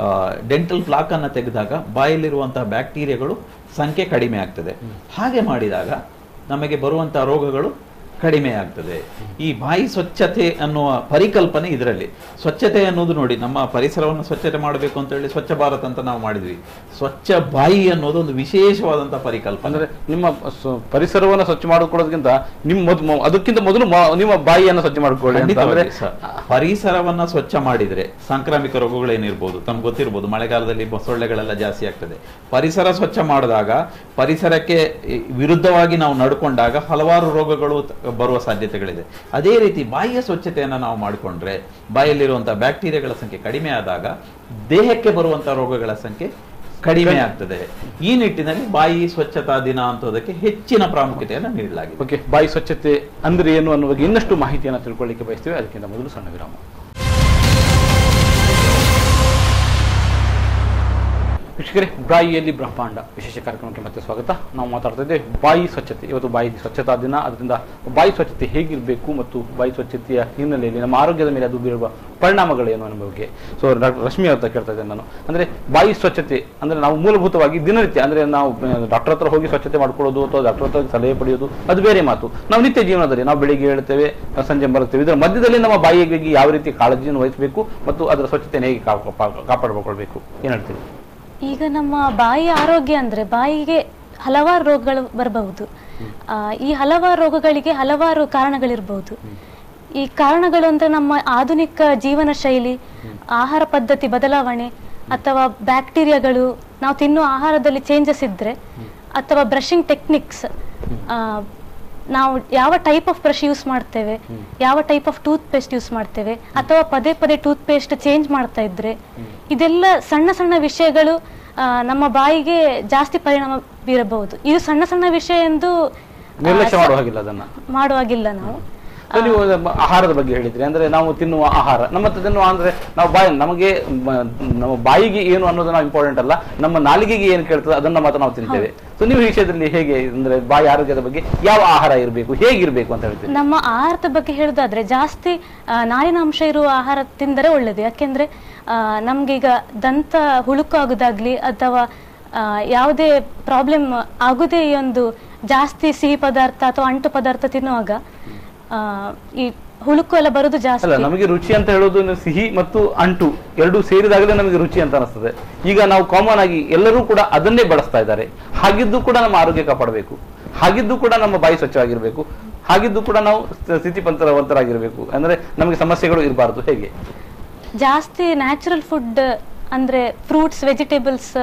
ಡೆಂಟಲ್ ಪ್ಲಾಕ್ ಅನ್ನ ತೆಗೆದಾಗ ಬಾಯಲ್ಲಿರುವಂತಹ ಬ್ಯಾಕ್ಟೀರಿಯಾಗಳು ಸಂಖ್ಯೆ ಕಡಿಮೆ ಆಗ್ತದೆ ಹಾಗೆ ಮಾಡಿದಾಗ ನಮಗೆ ಬರುವಂತಹ ರೋಗಗಳು ಕಡಿಮೆ ಆಗ್ತದೆ ಈ ಬಾಯಿ ಸ್ವಚ್ಛತೆ ಅನ್ನುವ ಪರಿಕಲ್ಪನೆ ಇದರಲ್ಲಿ ಸ್ವಚ್ಛತೆ ಅನ್ನೋದು ನೋಡಿ ನಮ್ಮ ಪರಿಸರವನ್ನು ಸ್ವಚ್ಛತೆ ಮಾಡಬೇಕು ಅಂತ ಹೇಳಿ ಸ್ವಚ್ಛ ಭಾರತ್ ಅಂತ ನಾವು ಮಾಡಿದ್ವಿ ಸ್ವಚ್ಛ ಬಾಯಿ ಅನ್ನೋದು ಒಂದು ವಿಶೇಷವಾದಂತಹ ಪರಿಕಲ್ಪನೆ ಅಂದ್ರೆ ನಿಮ್ಮ ಸ- ಪರಿಸರವನ್ನ ಸ್ವಚ್ಛ ಮಾಡಿಕೊಳ್ಳೋದಕ್ಕಿಂತ ನಿಮ್ಮ ಮೊದ್- ಮೊ- ಅದಕ್ಕಿಂತ ಮೊದಲು ಮ- ನಿಮ್ಮ ಬಾಯಿಯನ್ನ ಸ್ವಚ್ಛ ಮಾಡಿಕೊಳ್ಳಿ ಅಂತ ಅಂದ್ರೆ ಖಂಡಿತವಾಗಿ ಸರ್. ಪರಿಸರವನ್ನ ಸ್ವಚ್ಛ ಮಾಡಿದ್ರೆ ಸಾಂಕ್ರಾಮಿಕ ರೋಗಗಳೇನಿರ್ಬೋದು ತಮ್ಗೆ ಗೊತ್ತಿರ್ಬೋದು ಮಳೆಗಾಲದಲ್ಲಿ ಬ- ಸೊಳ್ಳೆಗಳೆಲ್ಲ ಜಾಸ್ತಿ ಆಗ್ತದೆ ಪರಿಸರ ಸ್ವಚ್ಛ ಮಾಡಿದಾಗ ಪರಿಸರಕ್ಕೆ ಈ ವಿರುದ್ಧವಾಗಿ ನಾವು ನಡ್ಕೊಂಡಾಗ ಹಲವಾರು ರೋಗಗಳು ತ- ಬರುವ ಸಾಧ್ಯತೆಗಳಿದೆ ಅದೇ ರೀತಿ ಬಾಯಿಯ ಸ್ವಚ್ಛತೆಯನ್ನ ನಾವು ಮಾಡಿಕೊಂಡ್ರೆ ಬಾಯಲ್ಲಿರುವಂತಹ ಬ್ಯಾಕ್ಟೀರಿಯಾಗಳ ಸಂಖ್ಯೆ ಕಡಿಮೆ ಆದಾಗ ದೇಹಕ್ಕೆ ಬರುವಂತಹ ರೋಗಗಳ ಸಂಖ್ಯೆ ಕಡಿಮೆ ಆಗ್ತದೆ ಈ ನಿಟ್ಟಿನಲ್ಲಿ ಬಾಯಿ ಸ್ವಚ್ಛತಾ ದಿನ ಅಂತೋದಕ್ಕೆ ಹೆಚ್ಚಿನ ಪ್ರಾಮುಖ್ಯತೆಯನ್ನು ನೀಡಲಾಗಿದೆ ಓಕೆ ಬಾಯಿ ಸ್ವಚ್ಛತೆ ಅಂದ್ರೆ ಏನು ಅನ್ನೋ ಬಗ್ಗೆ ಇನ್ನಷ್ಟು ಮಾಹಿತಿಯನ್ನು ತಿಳ್ಕೊಳ್ಳಿಕ್ಕೆ ಬಯಸ್ತೇವೆ ಅದಕ್ಕಿಂತ ಮೊದಲು ಸಣ್ಣ ವಿರಾಮ ವೀಕ್ಷಕರೇ ಬಾಯಿಯಲ್ಲಿ ಬ್ರಹ್ಮಾಂಡ ವಿಶೇಷ ಕಾರ್ಯಕ್ರಮಕ್ಕೆ ಮತ್ತೆ ಸ್ವಾಗತ ನಾವು ಮಾತಾಡ್ತಾ ಇದ್ದೇವೆ ಬಾಯಿ ಸ್ವಚ್ಛತೆ ಇವತ್ತು ಬಾಯಿ ಸ್ವಚ್ಛತಾ ದಿನ ಅದರಿಂದ ಬಾಯಿ ಸ್ವಚ್ಛತೆ ಹೇಗಿರಬೇಕು ಮತ್ತು ಬಾಯಿ ಸ್ವಚ್ಛತೆಯ ಹಿನ್ನೆಲೆಯಲ್ಲಿ ನಮ್ಮ ಆರೋಗ್ಯದ ಮೇಲೆ ಅದು ಬೀರುವ ಪರಿಣಾಮಗಳೇನು ಅನ್ನೋ ಬಗ್ಗೆ ಸೊ ಡಾಕ್ಟರ್ ರಶ್ಮಿ ಅಂತ ಕೇಳ್ತಾ ಇದ್ದೇನೆ ನಾನು ಅಂದ್ರೆ ಬಾಯಿ ಸ್ವಚ್ಛತೆ ಅಂದ್ರೆ ನಾವು ಮೂಲಭೂತವಾಗಿ ದಿನನಿತ್ಯ ಅಂದ್ರೆ ನಾವು ಡಾಕ್ಟರ್ ಹತ್ರ ಹೋಗಿ ಸ್ವಚ್ಛತೆ ಮಾಡ್ಕೊಳ್ಳೋದು ಅಥವಾ ಡಾಕ್ಟರ್ ಹತ್ರ ಸಲಹೆ ಪಡೆಯೋದು ಅದು ಬೇರೆ ಮಾತು ನಾವು ನಿತ್ಯ ಜೀವನದಲ್ಲಿ ನಾವು ಬೆಳಿಗ್ಗೆ ಹೇಳ್ತೇವೆ ಸಂಜೆ ಬರುತ್ತೇವೆ ಇದರ ಮಧ್ಯದಲ್ಲಿ ನಮ್ಮ ಬಾಯಿಗೆ ಯಾವ ರೀತಿ ಕಾಳಜಿಯನ್ನು ವಹಿಸಬೇಕು ಮತ್ತು ಅದರ ಸ್ವಚ್ಛತೆಯನ್ನು ಹೇಗೆ ಕಾಪ- ಕಾಪಾಡಿಕೊಳ್ಳಬೇಕು ಏನ್ ಹೇಳ್ತೀವಿ ಈಗ ನಮ್ಮ ಬಾಯಿಯ ಆರೋಗ್ಯ ಅಂದ್ರೆ ಬಾಯಿಗೆ ಹಲವಾರು ರೋಗಗಳು ಬರಬಹುದು ಆ, ಈ ಹಲವಾರು ರೋಗಗಳಿಗೆ ಹಲವಾರು ಕಾರಣಗಳಿರಬಹುದು ಈ ಕಾರಣಗಳು ಅಂದ್ರೆ ನಮ್ಮ ಆಧುನಿಕ ಜೀವನ ಶೈಲಿ ಆಹಾರ ಪದ್ಧತಿ ಬದಲಾವಣೆ ಅಥವಾ ಬ್ಯಾಕ್ಟೀರಿಯಾಗಳು ನಾವು ತಿನ್ನುವ ಆಹಾರದಲ್ಲಿ ಚೇಂಜಸ್ ಇದ್ರೆ ಅಥವಾ ಬ್ರಷಿಂಗ್ ಟೆಕ್ನಿಕ್ಸ್ ನಾವು ಯಾವ ಟೈಪ್ ಆಫ್ ಬ್ರಷ್ ಯೂಸ್ ಮಾಡ್ತೇವೆ ಯಾವ type of tooth paste use ಮಾಡ್ತೇವೆ ಅಥವಾ ಪದೇ ಪದೇ ಟೂತ್ ಪೇಸ್ಟ್ ಚೇಂಜ್ ಮಾಡ್ತಾ ಇದ್ರೆ ಇದೆಲ್ಲ ಸಣ್ಣ ಸಣ್ಣ ವಿಷಯಗಳು ಆ, ನಮ್ಮ ಬಾಯಿಗೆ ಜಾಸ್ತಿ ಪರಿಣಾಮ ಬೀರಬಹುದು ಇದು ಸಣ್ಣ ಸಣ್ಣ ವಿಷಯ ಎಂದು ನಿರ್ಲಕ್ಷ್ಯ ಮಾಡುವ ಹಾಗಿಲ್ಲ ಅದನ್ನ ಮಾಡುವಾಗಿಲ್ಲ ನಾವು ಸೊ ನೀವು ಮ- ಆಹಾರದ ಬಗ್ಗೆ ಹೇಳಿದ್ರಿ ಅಂದ್ರೆ ನಾವು ತಿನ್ನುವ ಆಹಾರ ನಮ್ಮ ಹತ್ರ ತಿನ್ನುವ ಅಂದ್ರೆ ನಾವು ಬಾಯಿ ನಮಗೆ ಮ- ನಮ್ಮ ಬಾಯಿಗೆ ಏನು ಅನ್ನೋದು ನಾವು ಇಂಪಾರ್ಟೆಂಟ್ ಅಲ್ಲ ನಮ್ಮ ನಾಲಿಗೆಗೆ ಏನು ಕೇಳ್ತದೆ ಅದನ್ನ ಮಾತ್ರ ನಾವು ತಿಂತೇವೆ ಸೊ ನೀವು ಈ ವಿಷಯದಲ್ಲಿ ಹೇಗೆ ಅಂದ್ರೆ ಬಾಯಿ ಆರೋಗ್ಯದ ಬಗ್ಗೆ ಯಾವ ಆಹಾರ ಇರಬೇಕು ಹೇಗಿರ್ಬೇಕು ಅಂತ ಹೇಳ್ತೀರಿ ನಮ್ಮ ಆಹಾರದ ಬಗ್ಗೆ ಹೇಳೋದಾದ್ರೆ ಜಾಸ್ತಿ ಆ, ನಾರಿನಾಂಶ ಇರುವ ಆಹಾರ ತಿಂದರೆ ಒಳ್ಳೆಯದು ಯಾಕೆಂದ್ರೆ ಆ, ನಮ್ಗೀಗ ದಂತ ಹುಳುಕು ಆಗುದಾಗ್ಲಿ ಅಥವಾ ಆ, ಯಾವುದೇ ಪ್ರಾಬ್ಲಮ್ ಆಗುದೇ ಈ ಒಂದು ಜಾಸ್ತಿ ಸಿಹಿ ಪದಾರ್ಥ ಅಥವಾ ಅಂಟು ಪದಾರ್ಥ ತಿನ್ನುವಾಗ ಆ, ಈ ಹುಳುಕು ಎಲ್ಲ ಬರೋದು ಅಲ್ಲ ಜಾಸ್ತಿ ನಮಗೆ ರುಚಿ ಅಂತ ಹೇಳೋದು ಇನ್ನು ಸಿಹಿ ಮತ್ತು ಅಂಟು ಎರಡು ಸೇರಿದಾಗಲೇ ನಮಗೆ ರುಚಿ ಅಂತ ಅನಿಸ್ತದೆ ಈಗ ನಾವು ಕಾಮನ್ ಆಗಿ ಎಲ್ಲರೂ ಕೂಡ ಅದನ್ನೇ ಬಳಸ್ತಾ ಇದ್ದಾರೆ ಹಾಗಿದ್ದು ಕೂಡ ನಮ್ಮ ಆರೋಗ್ಯ ಕಾಪಾಡಬೇಕು ಹಾಗಿದ್ದು ಕೂಡ ನಮ್ಮ ಬಾಯಿ ಸ್ವಚ್ಛವಾಗಿರ್ಬೇಕು ಹಾಗಿದ್ದು ಕೂಡ ನಾವು ಸ- ಸ್ಥಿತಿಪಂತರವಂತರಾಗಿರ್ಬೇಕು ಅಂದ್ರೆ ನಮಗೆ ಸಮಸ್ಯೆಗಳು ಇರಬಾರ್ದು ಹೇಗೆ ಜಾಸ್ತಿ ನ್ಯಾಚುರಲ್ ಫುಡ್ ಅಂದ್ರೆ ಫ್ರೂಟ್ಸ್ ವೆಜಿಟೇಬಲ್ಸ್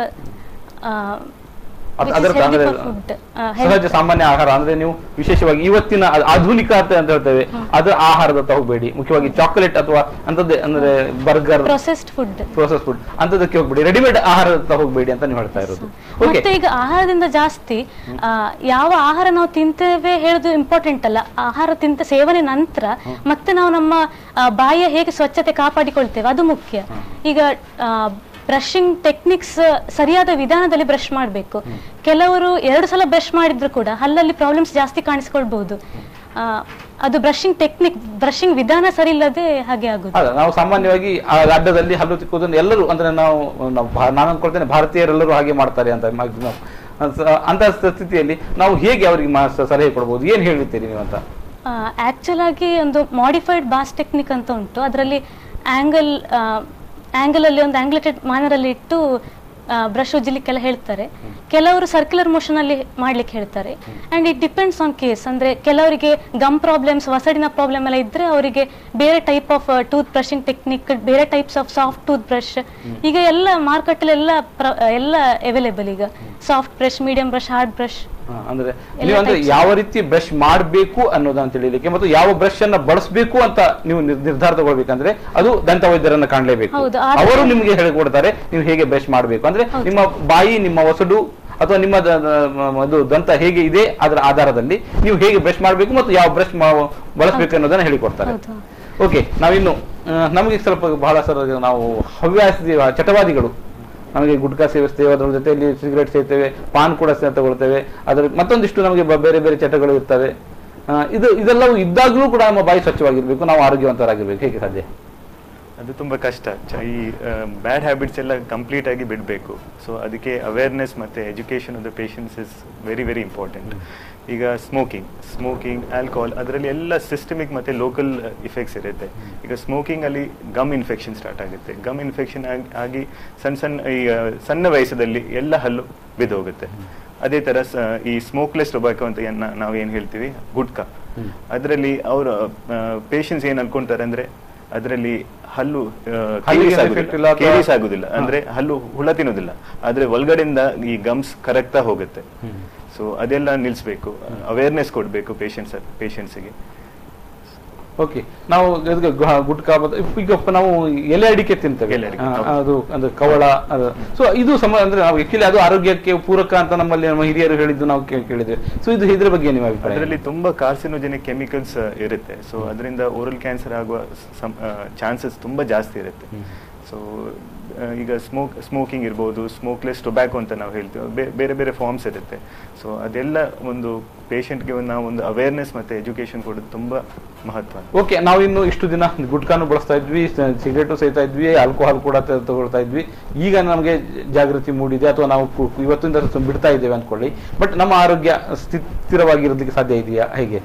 ಅದ್- ಅದರ ಅಂದ್ರೆ ಫುಡ್ ಸಹಜ ಸಾಮಾನ್ಯ ಆಹಾರ ಅಂದ್ರೆ ನೀವು ವಿಶೇಷವಾಗಿ ಇವತ್ತಿನ ಆ- ಆಧುನಿಕತೆ ಅಂತ ಹೇಳ್ತೇವೆ ಅದರ ಆಹಾರದತ್ತ ಹೋಗಬೇಡಿ ಮುಖ್ಯವಾಗಿ ಚಾಕೊಲೇಟ್ ಅಥವಾ ಅಂತದ್ದೇ ಅಂದ್ರೆ burger processed food process food ಅಂತದಕ್ಕೆ ಹೋಗ್ಬೇಡಿ ರೆಡಿಮೇಡ್ ಆಹಾರದತ್ತ ಹೋಗಬೇಡಿ ಅಂತ ನೀವು ಹೇಳ್ತಾ ಇರೋದು ಓಕೆ ಮತ್ತೆ ಈಗ ಆಹಾರದಿಂದ ಜಾಸ್ತಿ ಆ, ಯಾವ ಆಹಾರ ನಾವು ತಿಂತೇವೆ ಹೇಳೋದು ಇಂಪಾರ್ಟೆಂಟ್ ಅಲ್ಲ ಆಹಾರ ತಿಂತ ಸೇವನೆ ನಂತರ ಮತ್ತೆ ನಾವು ನಮ್ಮ ಆ, ಬಾಯಿಯ ಹೇಗೆ ಸ್ವಚ್ಛತೆ ಕಾಪಾಡಿಕೊಳ್ತೇವೆ ಅದು ಮುಖ್ಯ ಈಗ ಬ್ರಷಿಂಗ್ ಟೆಕ್ನಿಕ್ಸ್ ಸರಿಯಾದ ವಿಧಾನದಲ್ಲಿ ಬ್ರಷ್ ಮಾಡಬೇಕು ಕೆಲವರು ಎರಡು ಸಲ ಬ್ರಷ್ ಮಾಡಿದ್ರು ಕೂಡ ಹಲ್ಲಲ್ಲಿ ಪ್ರಾಬ್ಲಮ್ಸ್ ಜಾಸ್ತಿ ಕಾಣಿಸ್ಕೊಳ್ಬಹುದು ಆ, ಅದು ಬ್ರಷಿಂಗ್ ಟೆಕ್ನಿಕ್ ಬ್ರಷಿಂಗ್ ವಿಧಾನ ಸರಿ ಇಲ್ಲದೆ ಹಾಗೆ ಆಗುದು ಅಲ್ಲ ನಾವು ಸಾಮಾನ್ಯವಾಗಿ ಆ ಅಡ್ಡದಲ್ಲಿ ಹಲ್ಲು ತಿಕ್ಕುವುದನ್ನು ಎಲ್ಲರೂ ಅಂದ್ರೆ ನಾವು ನಾವು ಭಾ- ನಾನು ಅನ್ಕೊಳ್ತೇನೆ ಭಾರತೀಯರೆಲ್ಲರೂ ಹಾಗೆ ಮಾಡ್ತಾರೆ ಅಂತ maximum. ಸ- ಅಂತ ಸ್ಥಿತಿಯಲ್ಲಿ ನಾವು ಹೇಗೆ ಅವರಿಗೆ ಮಾ- ಸ- ಸಲಹೆ ಕೊಡ್ಬೋದು ಏನ್ ಹೇಳ್ತೀರಿ ನೀವು ಅಂತ ಆಕ್ಚುಲ್ ಆಗಿ ಒಂದು ಮಾಡಿಫೈಡ್ ಬಾಸ್ ಟೆಕ್ನಿಕ್ ಅಂತ ಉಂಟು ಅದರಲ್ಲಿ ಆಂಗಲ್ ಆಂಗಲ್ ಅಲ್ಲಿ ಒಂದು ಆಂಗ್ಲೇಟೆಡ್ ಮಾನರಲ್ಲಿ ಇಟ್ಟು ಬ್ರಷ್ ಉಜ್ಜಲಿಕ್ಕೆಲ್ಲ ಹೇಳ್ತಾರೆ ಕೆಲವರು ಸರ್ಕ್ಯುಲರ್ ಮೋಷನ್ ಅಲ್ಲಿ ಮಾಡ್ಲಿಕ್ಕೆ ಹೇಳ್ತಾರೆ and it depends on case ಅಂದ್ರೆ ಕೆಲವರಿಗೆ ಗಮ್ ಪ್ರಾಬ್ಲಮ್ಸ್ ವಸಡಿನ ಪ್ರಾಬ್ಲಮ್ ಎಲ್ಲ ಇದ್ರೆ ಅವರಿಗೆ ಬೇರೆ type of tooth brushing technique ಬೇರೆ types of soft tooth brush ಈಗ ಎಲ್ಲ ಮಾರ್ಕೆಟ್ ಎಲ್ಲ ಪ್ರ- ಎಲ್ಲ ಅವೈಲೇಬಲ್ ಈಗ soft brush medium brush hard brush ಹಾ, ಅಂದ್ರೆ ನೀವು ಅಂದ್ರೆ ಯಾವ ರೀತಿ ಬ್ರಷ್ ಮಾಡಬೇಕು ಅನ್ನೋದನ್ನ ತಿಳಿಲಿಕ್ಕೆ ಮತ್ತು ಯಾವ ಬ್ರಷ್ ಅನ್ನ ಬಳಸಬೇಕು ಅಂತ ನೀವು ನಿರ್- ನಿರ್ಧಾರ ತಗೊಳ್ಬೇಕಂದ್ರೆ ಅದು ದಂತ ವೈದ್ಯರನ್ನ ಕಾಣಲೇಬೇಕು ಹೌದು, ಆದ್ರೆ- ಅವರು ನಿಮ್ಗೆ ಹೇಳಿಕೊಡ್ತಾರೆ ನೀವು ಹೇಗೆ ಬ್ರಷ್ ಮಾಡಬೇಕು ಅಂದ್ರೆ ನಿಮ್ಮ ಬಾಯಿ ನಿಮ್ಮ ಒಸಡು ಅಥವಾ ನಿಮ್ಮ ದ- ದ- ಮ- ಅದು ದಂತ ಹೇಗೆ ಇದೆ ಅದರ ಆಧಾರದಲ್ಲಿ ನೀವು ಹೇಗೆ ಬ್ರಷ್ ಮಾಡಬೇಕು ಮತ್ತು ಯಾವ ಬ್ರಷ್ ಬಳಸಬೇಕು ಅನ್ನೋದನ್ನ ಹೇಳಿಕೊಡ್ತಾರೆ ಹೌದು. ಓಕೆ ನಾವಿನ್ನು ಆ, ನಮಗೆ ಸ್ವಲ್ಪ ಬಹಳ ಸಲ ನಾವು ಹವ್ಯಾಸಿ ಚಟವಾದಿಗಳು ನಮಗೆ ಗುಟ್ಕಾ ಸೇವಿಸ್ತೇವೆ ಅದರ ಜೊತೆಯಲ್ಲಿ ಸಿಗರೇಟ್ ಸೇರ್ತೇವೆ ಪಾನ್ ಕೂಡ ಸೇ- ತಗೊಳ್ತೇವೆ ಅದರ ಮತ್ತೊಂದಿಷ್ಟು ನಮಗೆ ಬ- ಬೇರೆ ಬೇರೆ ಚಟಗಳು ಇರ್ತವೆ ಆ, ಇದು ಇದೆಲ್ಲವೂ ಇದ್ದಾಗಲೂ ಕೂಡ ನಮ್ಮ ಬಾಯಿ ಸ್ವಚ್ಛವಾಗಿರ್ಬೇಕು ನಾವು ಆರೋಗ್ಯವಂತರಾಗಿರ್ಬೇಕು ಹೇಗೆ ಸಾಧ್ಯ ಅದು ತುಂಬ ಕಷ್ಟ ಚ- ಈ ಬ್ಯಾಡ್ ಹ್ಯಾಬಿಟ್ಸ್ ಎಲ್ಲ ಕಂಪ್ಲೀಟ್ ಆಗಿ ಬಿಡಬೇಕು ಸೊ ಅದಕ್ಕೆ ಅವೇರ್ನೆಸ್ ಮತ್ತು education of the patients is very very important ಈಗ ಸ್ಮೋಕಿಂಗ್ ಸ್ಮೋಕಿಂಗ್ ಆಲ್ಕೋಹಾಲ್ ಅದರಲ್ಲಿ ಎಲ್ಲ ಸಿಸ್ಟಮಿಕ್ ಮತ್ತು ಲೋಕಲ್ ಇಫೆಕ್ಟ್ಸ್ ಇರುತ್ತೆ ಈಗ ಸ್ಮೋಕಿಂಗ್ ಅಲ್ಲಿ ಗಮ್ ಇನ್ಫೆಕ್ಷನ್ ಸ್ಟಾರ್ಟ್ ಆಗುತ್ತೆ ಗಮ್ ಇನ್ಫೆಕ್ಷನ್ ಆಗಿ ಸಣ್ಣ ಸಣ್ಣ ಈ ಆ, ಸಣ್ಣ ವಯಸ್ಸದಲ್ಲಿ ಎಲ್ಲ ಹಲ್ಲು ಬಿದ್ದೋಗುತ್ತೆ ಅದೇ ತರ ಸ- ಈ ಸ್ಮೋಕ್ಲೆಸ್ ಟೊಬ್ಯಾಕೋ ಅಂತ ಏನ್ ನಾ- ನಾವು ಏನ್ ಹೇಳ್ತೀವಿ ಗುಟ್ಕಾ ಅದರಲ್ಲಿ ಅವರ ಪೇಷನ್ಸ್ ಏನ್ ಅನ್ಕೊಂತಾರೆ ಅಂದ್ರೆ ಅದರಲ್ಲಿ ಹಲ್ಲು ಆ, ಹಲ್ಲಿಗೆ ಕೇರಿಸ್ ಆಗುದಿಲ್ಲ. effect ಇಲ್ಲ ಅಥವಾ- ಕೇರಿಸ್ ಆಗುದಿಲ್ಲ ಅಂದ್ರೆ ಹಲ್ಲು ಹುಳ ತಿನ್ನೋದಿಲ್ಲ ಆದ್ರೆ ಒಳಗಡೆಯಿಂದ ಈ ಗಮ್ಸ್ ಕರೆಕ್ಟ್ ಹೋಗುತ್ತೆ ಸೊ ಅದೆಲ್ಲ ನಿಲ್ಸ್ಬೇಕು ಅವೇರ್ನೆಸ್ ಕೊಡ್ಬೇಕು ಪೇಷಂಟ್ಸ್ ಪೇಷಂಟ್ಸ್ಗೆ ಓಕೆ ನಾವು ಇದಕ್ಕೆ ಗು- ಗುಟ್ಕಾ ಮತ್ತು ಈಗ ನಾವು ಎಲೆ ಅಡಿಕೆ ತಿಂತೇವೆ ಎಲೆ ಅಡಿಕೆ, ಆ, ಹೌದು. ಅದು ಅಂದ್ರೆ ಕವಳ ಸೊ ಇದು ಸಮ ಅಂದ್ರೆ ನಾವು ಆಕ್ಚುಲಿ ಅದು ಆರೋಗ್ಯಕ್ಕೆ ಪೂರಕ ಅಂತ ನಮ್ಮಲ್ಲಿ ನಮ್ಮ ಹಿರಿಯರು ಹೇಳಿದ್ದು ನಾವು ಕೇ- ಕೇಳಿದ್ದೇವೆ ಸೊ ಇದು ಇದ್ರ ಬಗ್ಗೆ ನಿಮ್ಮ ಅಭಿಪ್ರಾಯ ಅದರಲ್ಲಿ ತುಂಬಾ ಕಾರ್ಸಿನೋಜೆನಿಕ್ ಕೆಮಿಕಲ್ಸ್ ಇರುತ್ತೆ ಸೊ ಅದರಿಂದ ಓರಲ್ ಕ್ಯಾನ್ಸರ್ ಆಗುವ ಚಾನ್ಸಸ್ ತುಂಬಾ ಜಾಸ್ತಿ ಇರುತ್ತೆ ಸೊ ಈಗ ಸ್ಮೋಕ್ ಸ್ಮೋಕಿಂಗ್ ಇರ್ಬೋದು ಸ್ಮೋಕ್ಲೆಸ್ ಟೊಬ್ಯಾಕೋ ಅಂತ ನಾವು ಹೇಳ್ತೀವಿ ಬೇ- ಬೇರೆ ಬೇರೆ ಫಾರ್ಮ್ಸ್ ಇರುತ್ತೆ ಸೊ ಅದೆಲ್ಲ ಒಂದು ಪೇಷಂಟ್ಗೆ ನಾವು ಒಂದು ಅವೇರ್ನೆಸ್ ಮತ್ತೆ ಎಜುಕೇಶನ್ ಕೊಡೋದು ತುಂಬಾ ಮಹತ್ವ ಓಕೆ ನಾವು ಇನ್ನು ಇಷ್ಟು ದಿನ ಗುಟ್ಕಾನು ಬಳಸ್ತಾ ಇದ್ವಿ ಸಿಗರೇಟು ಸೇತಾ ಇದ್ವಿ ಆಲ್ಕೋಹಾಲ್ ಕೂಡ ತ- ತಗೊಳ್ತಾ ಇದ್ವಿ ಈಗ ನಮಗೆ ಜಾಗೃತಿ ಮೂಡಿದೆ ಅಥವಾ ನಾವು ಕು- ಇವತ್ತಿಂದ ಸ್ವಲ್ಪ ಬಿಡ್ತಾ ಇದ್ದೇವೆ ಅನ್ಕೊಳ್ಳಿ ಬಟ್ ನಮ್ಮ ಆರೋಗ್ಯ ಸ್ಥಿ- ಸ್ಥಿರವಾಗಿರೋದಕ್ಕೆ ಸಾಧ್ಯ ಇದೆಯಾ ಹೇಗೆ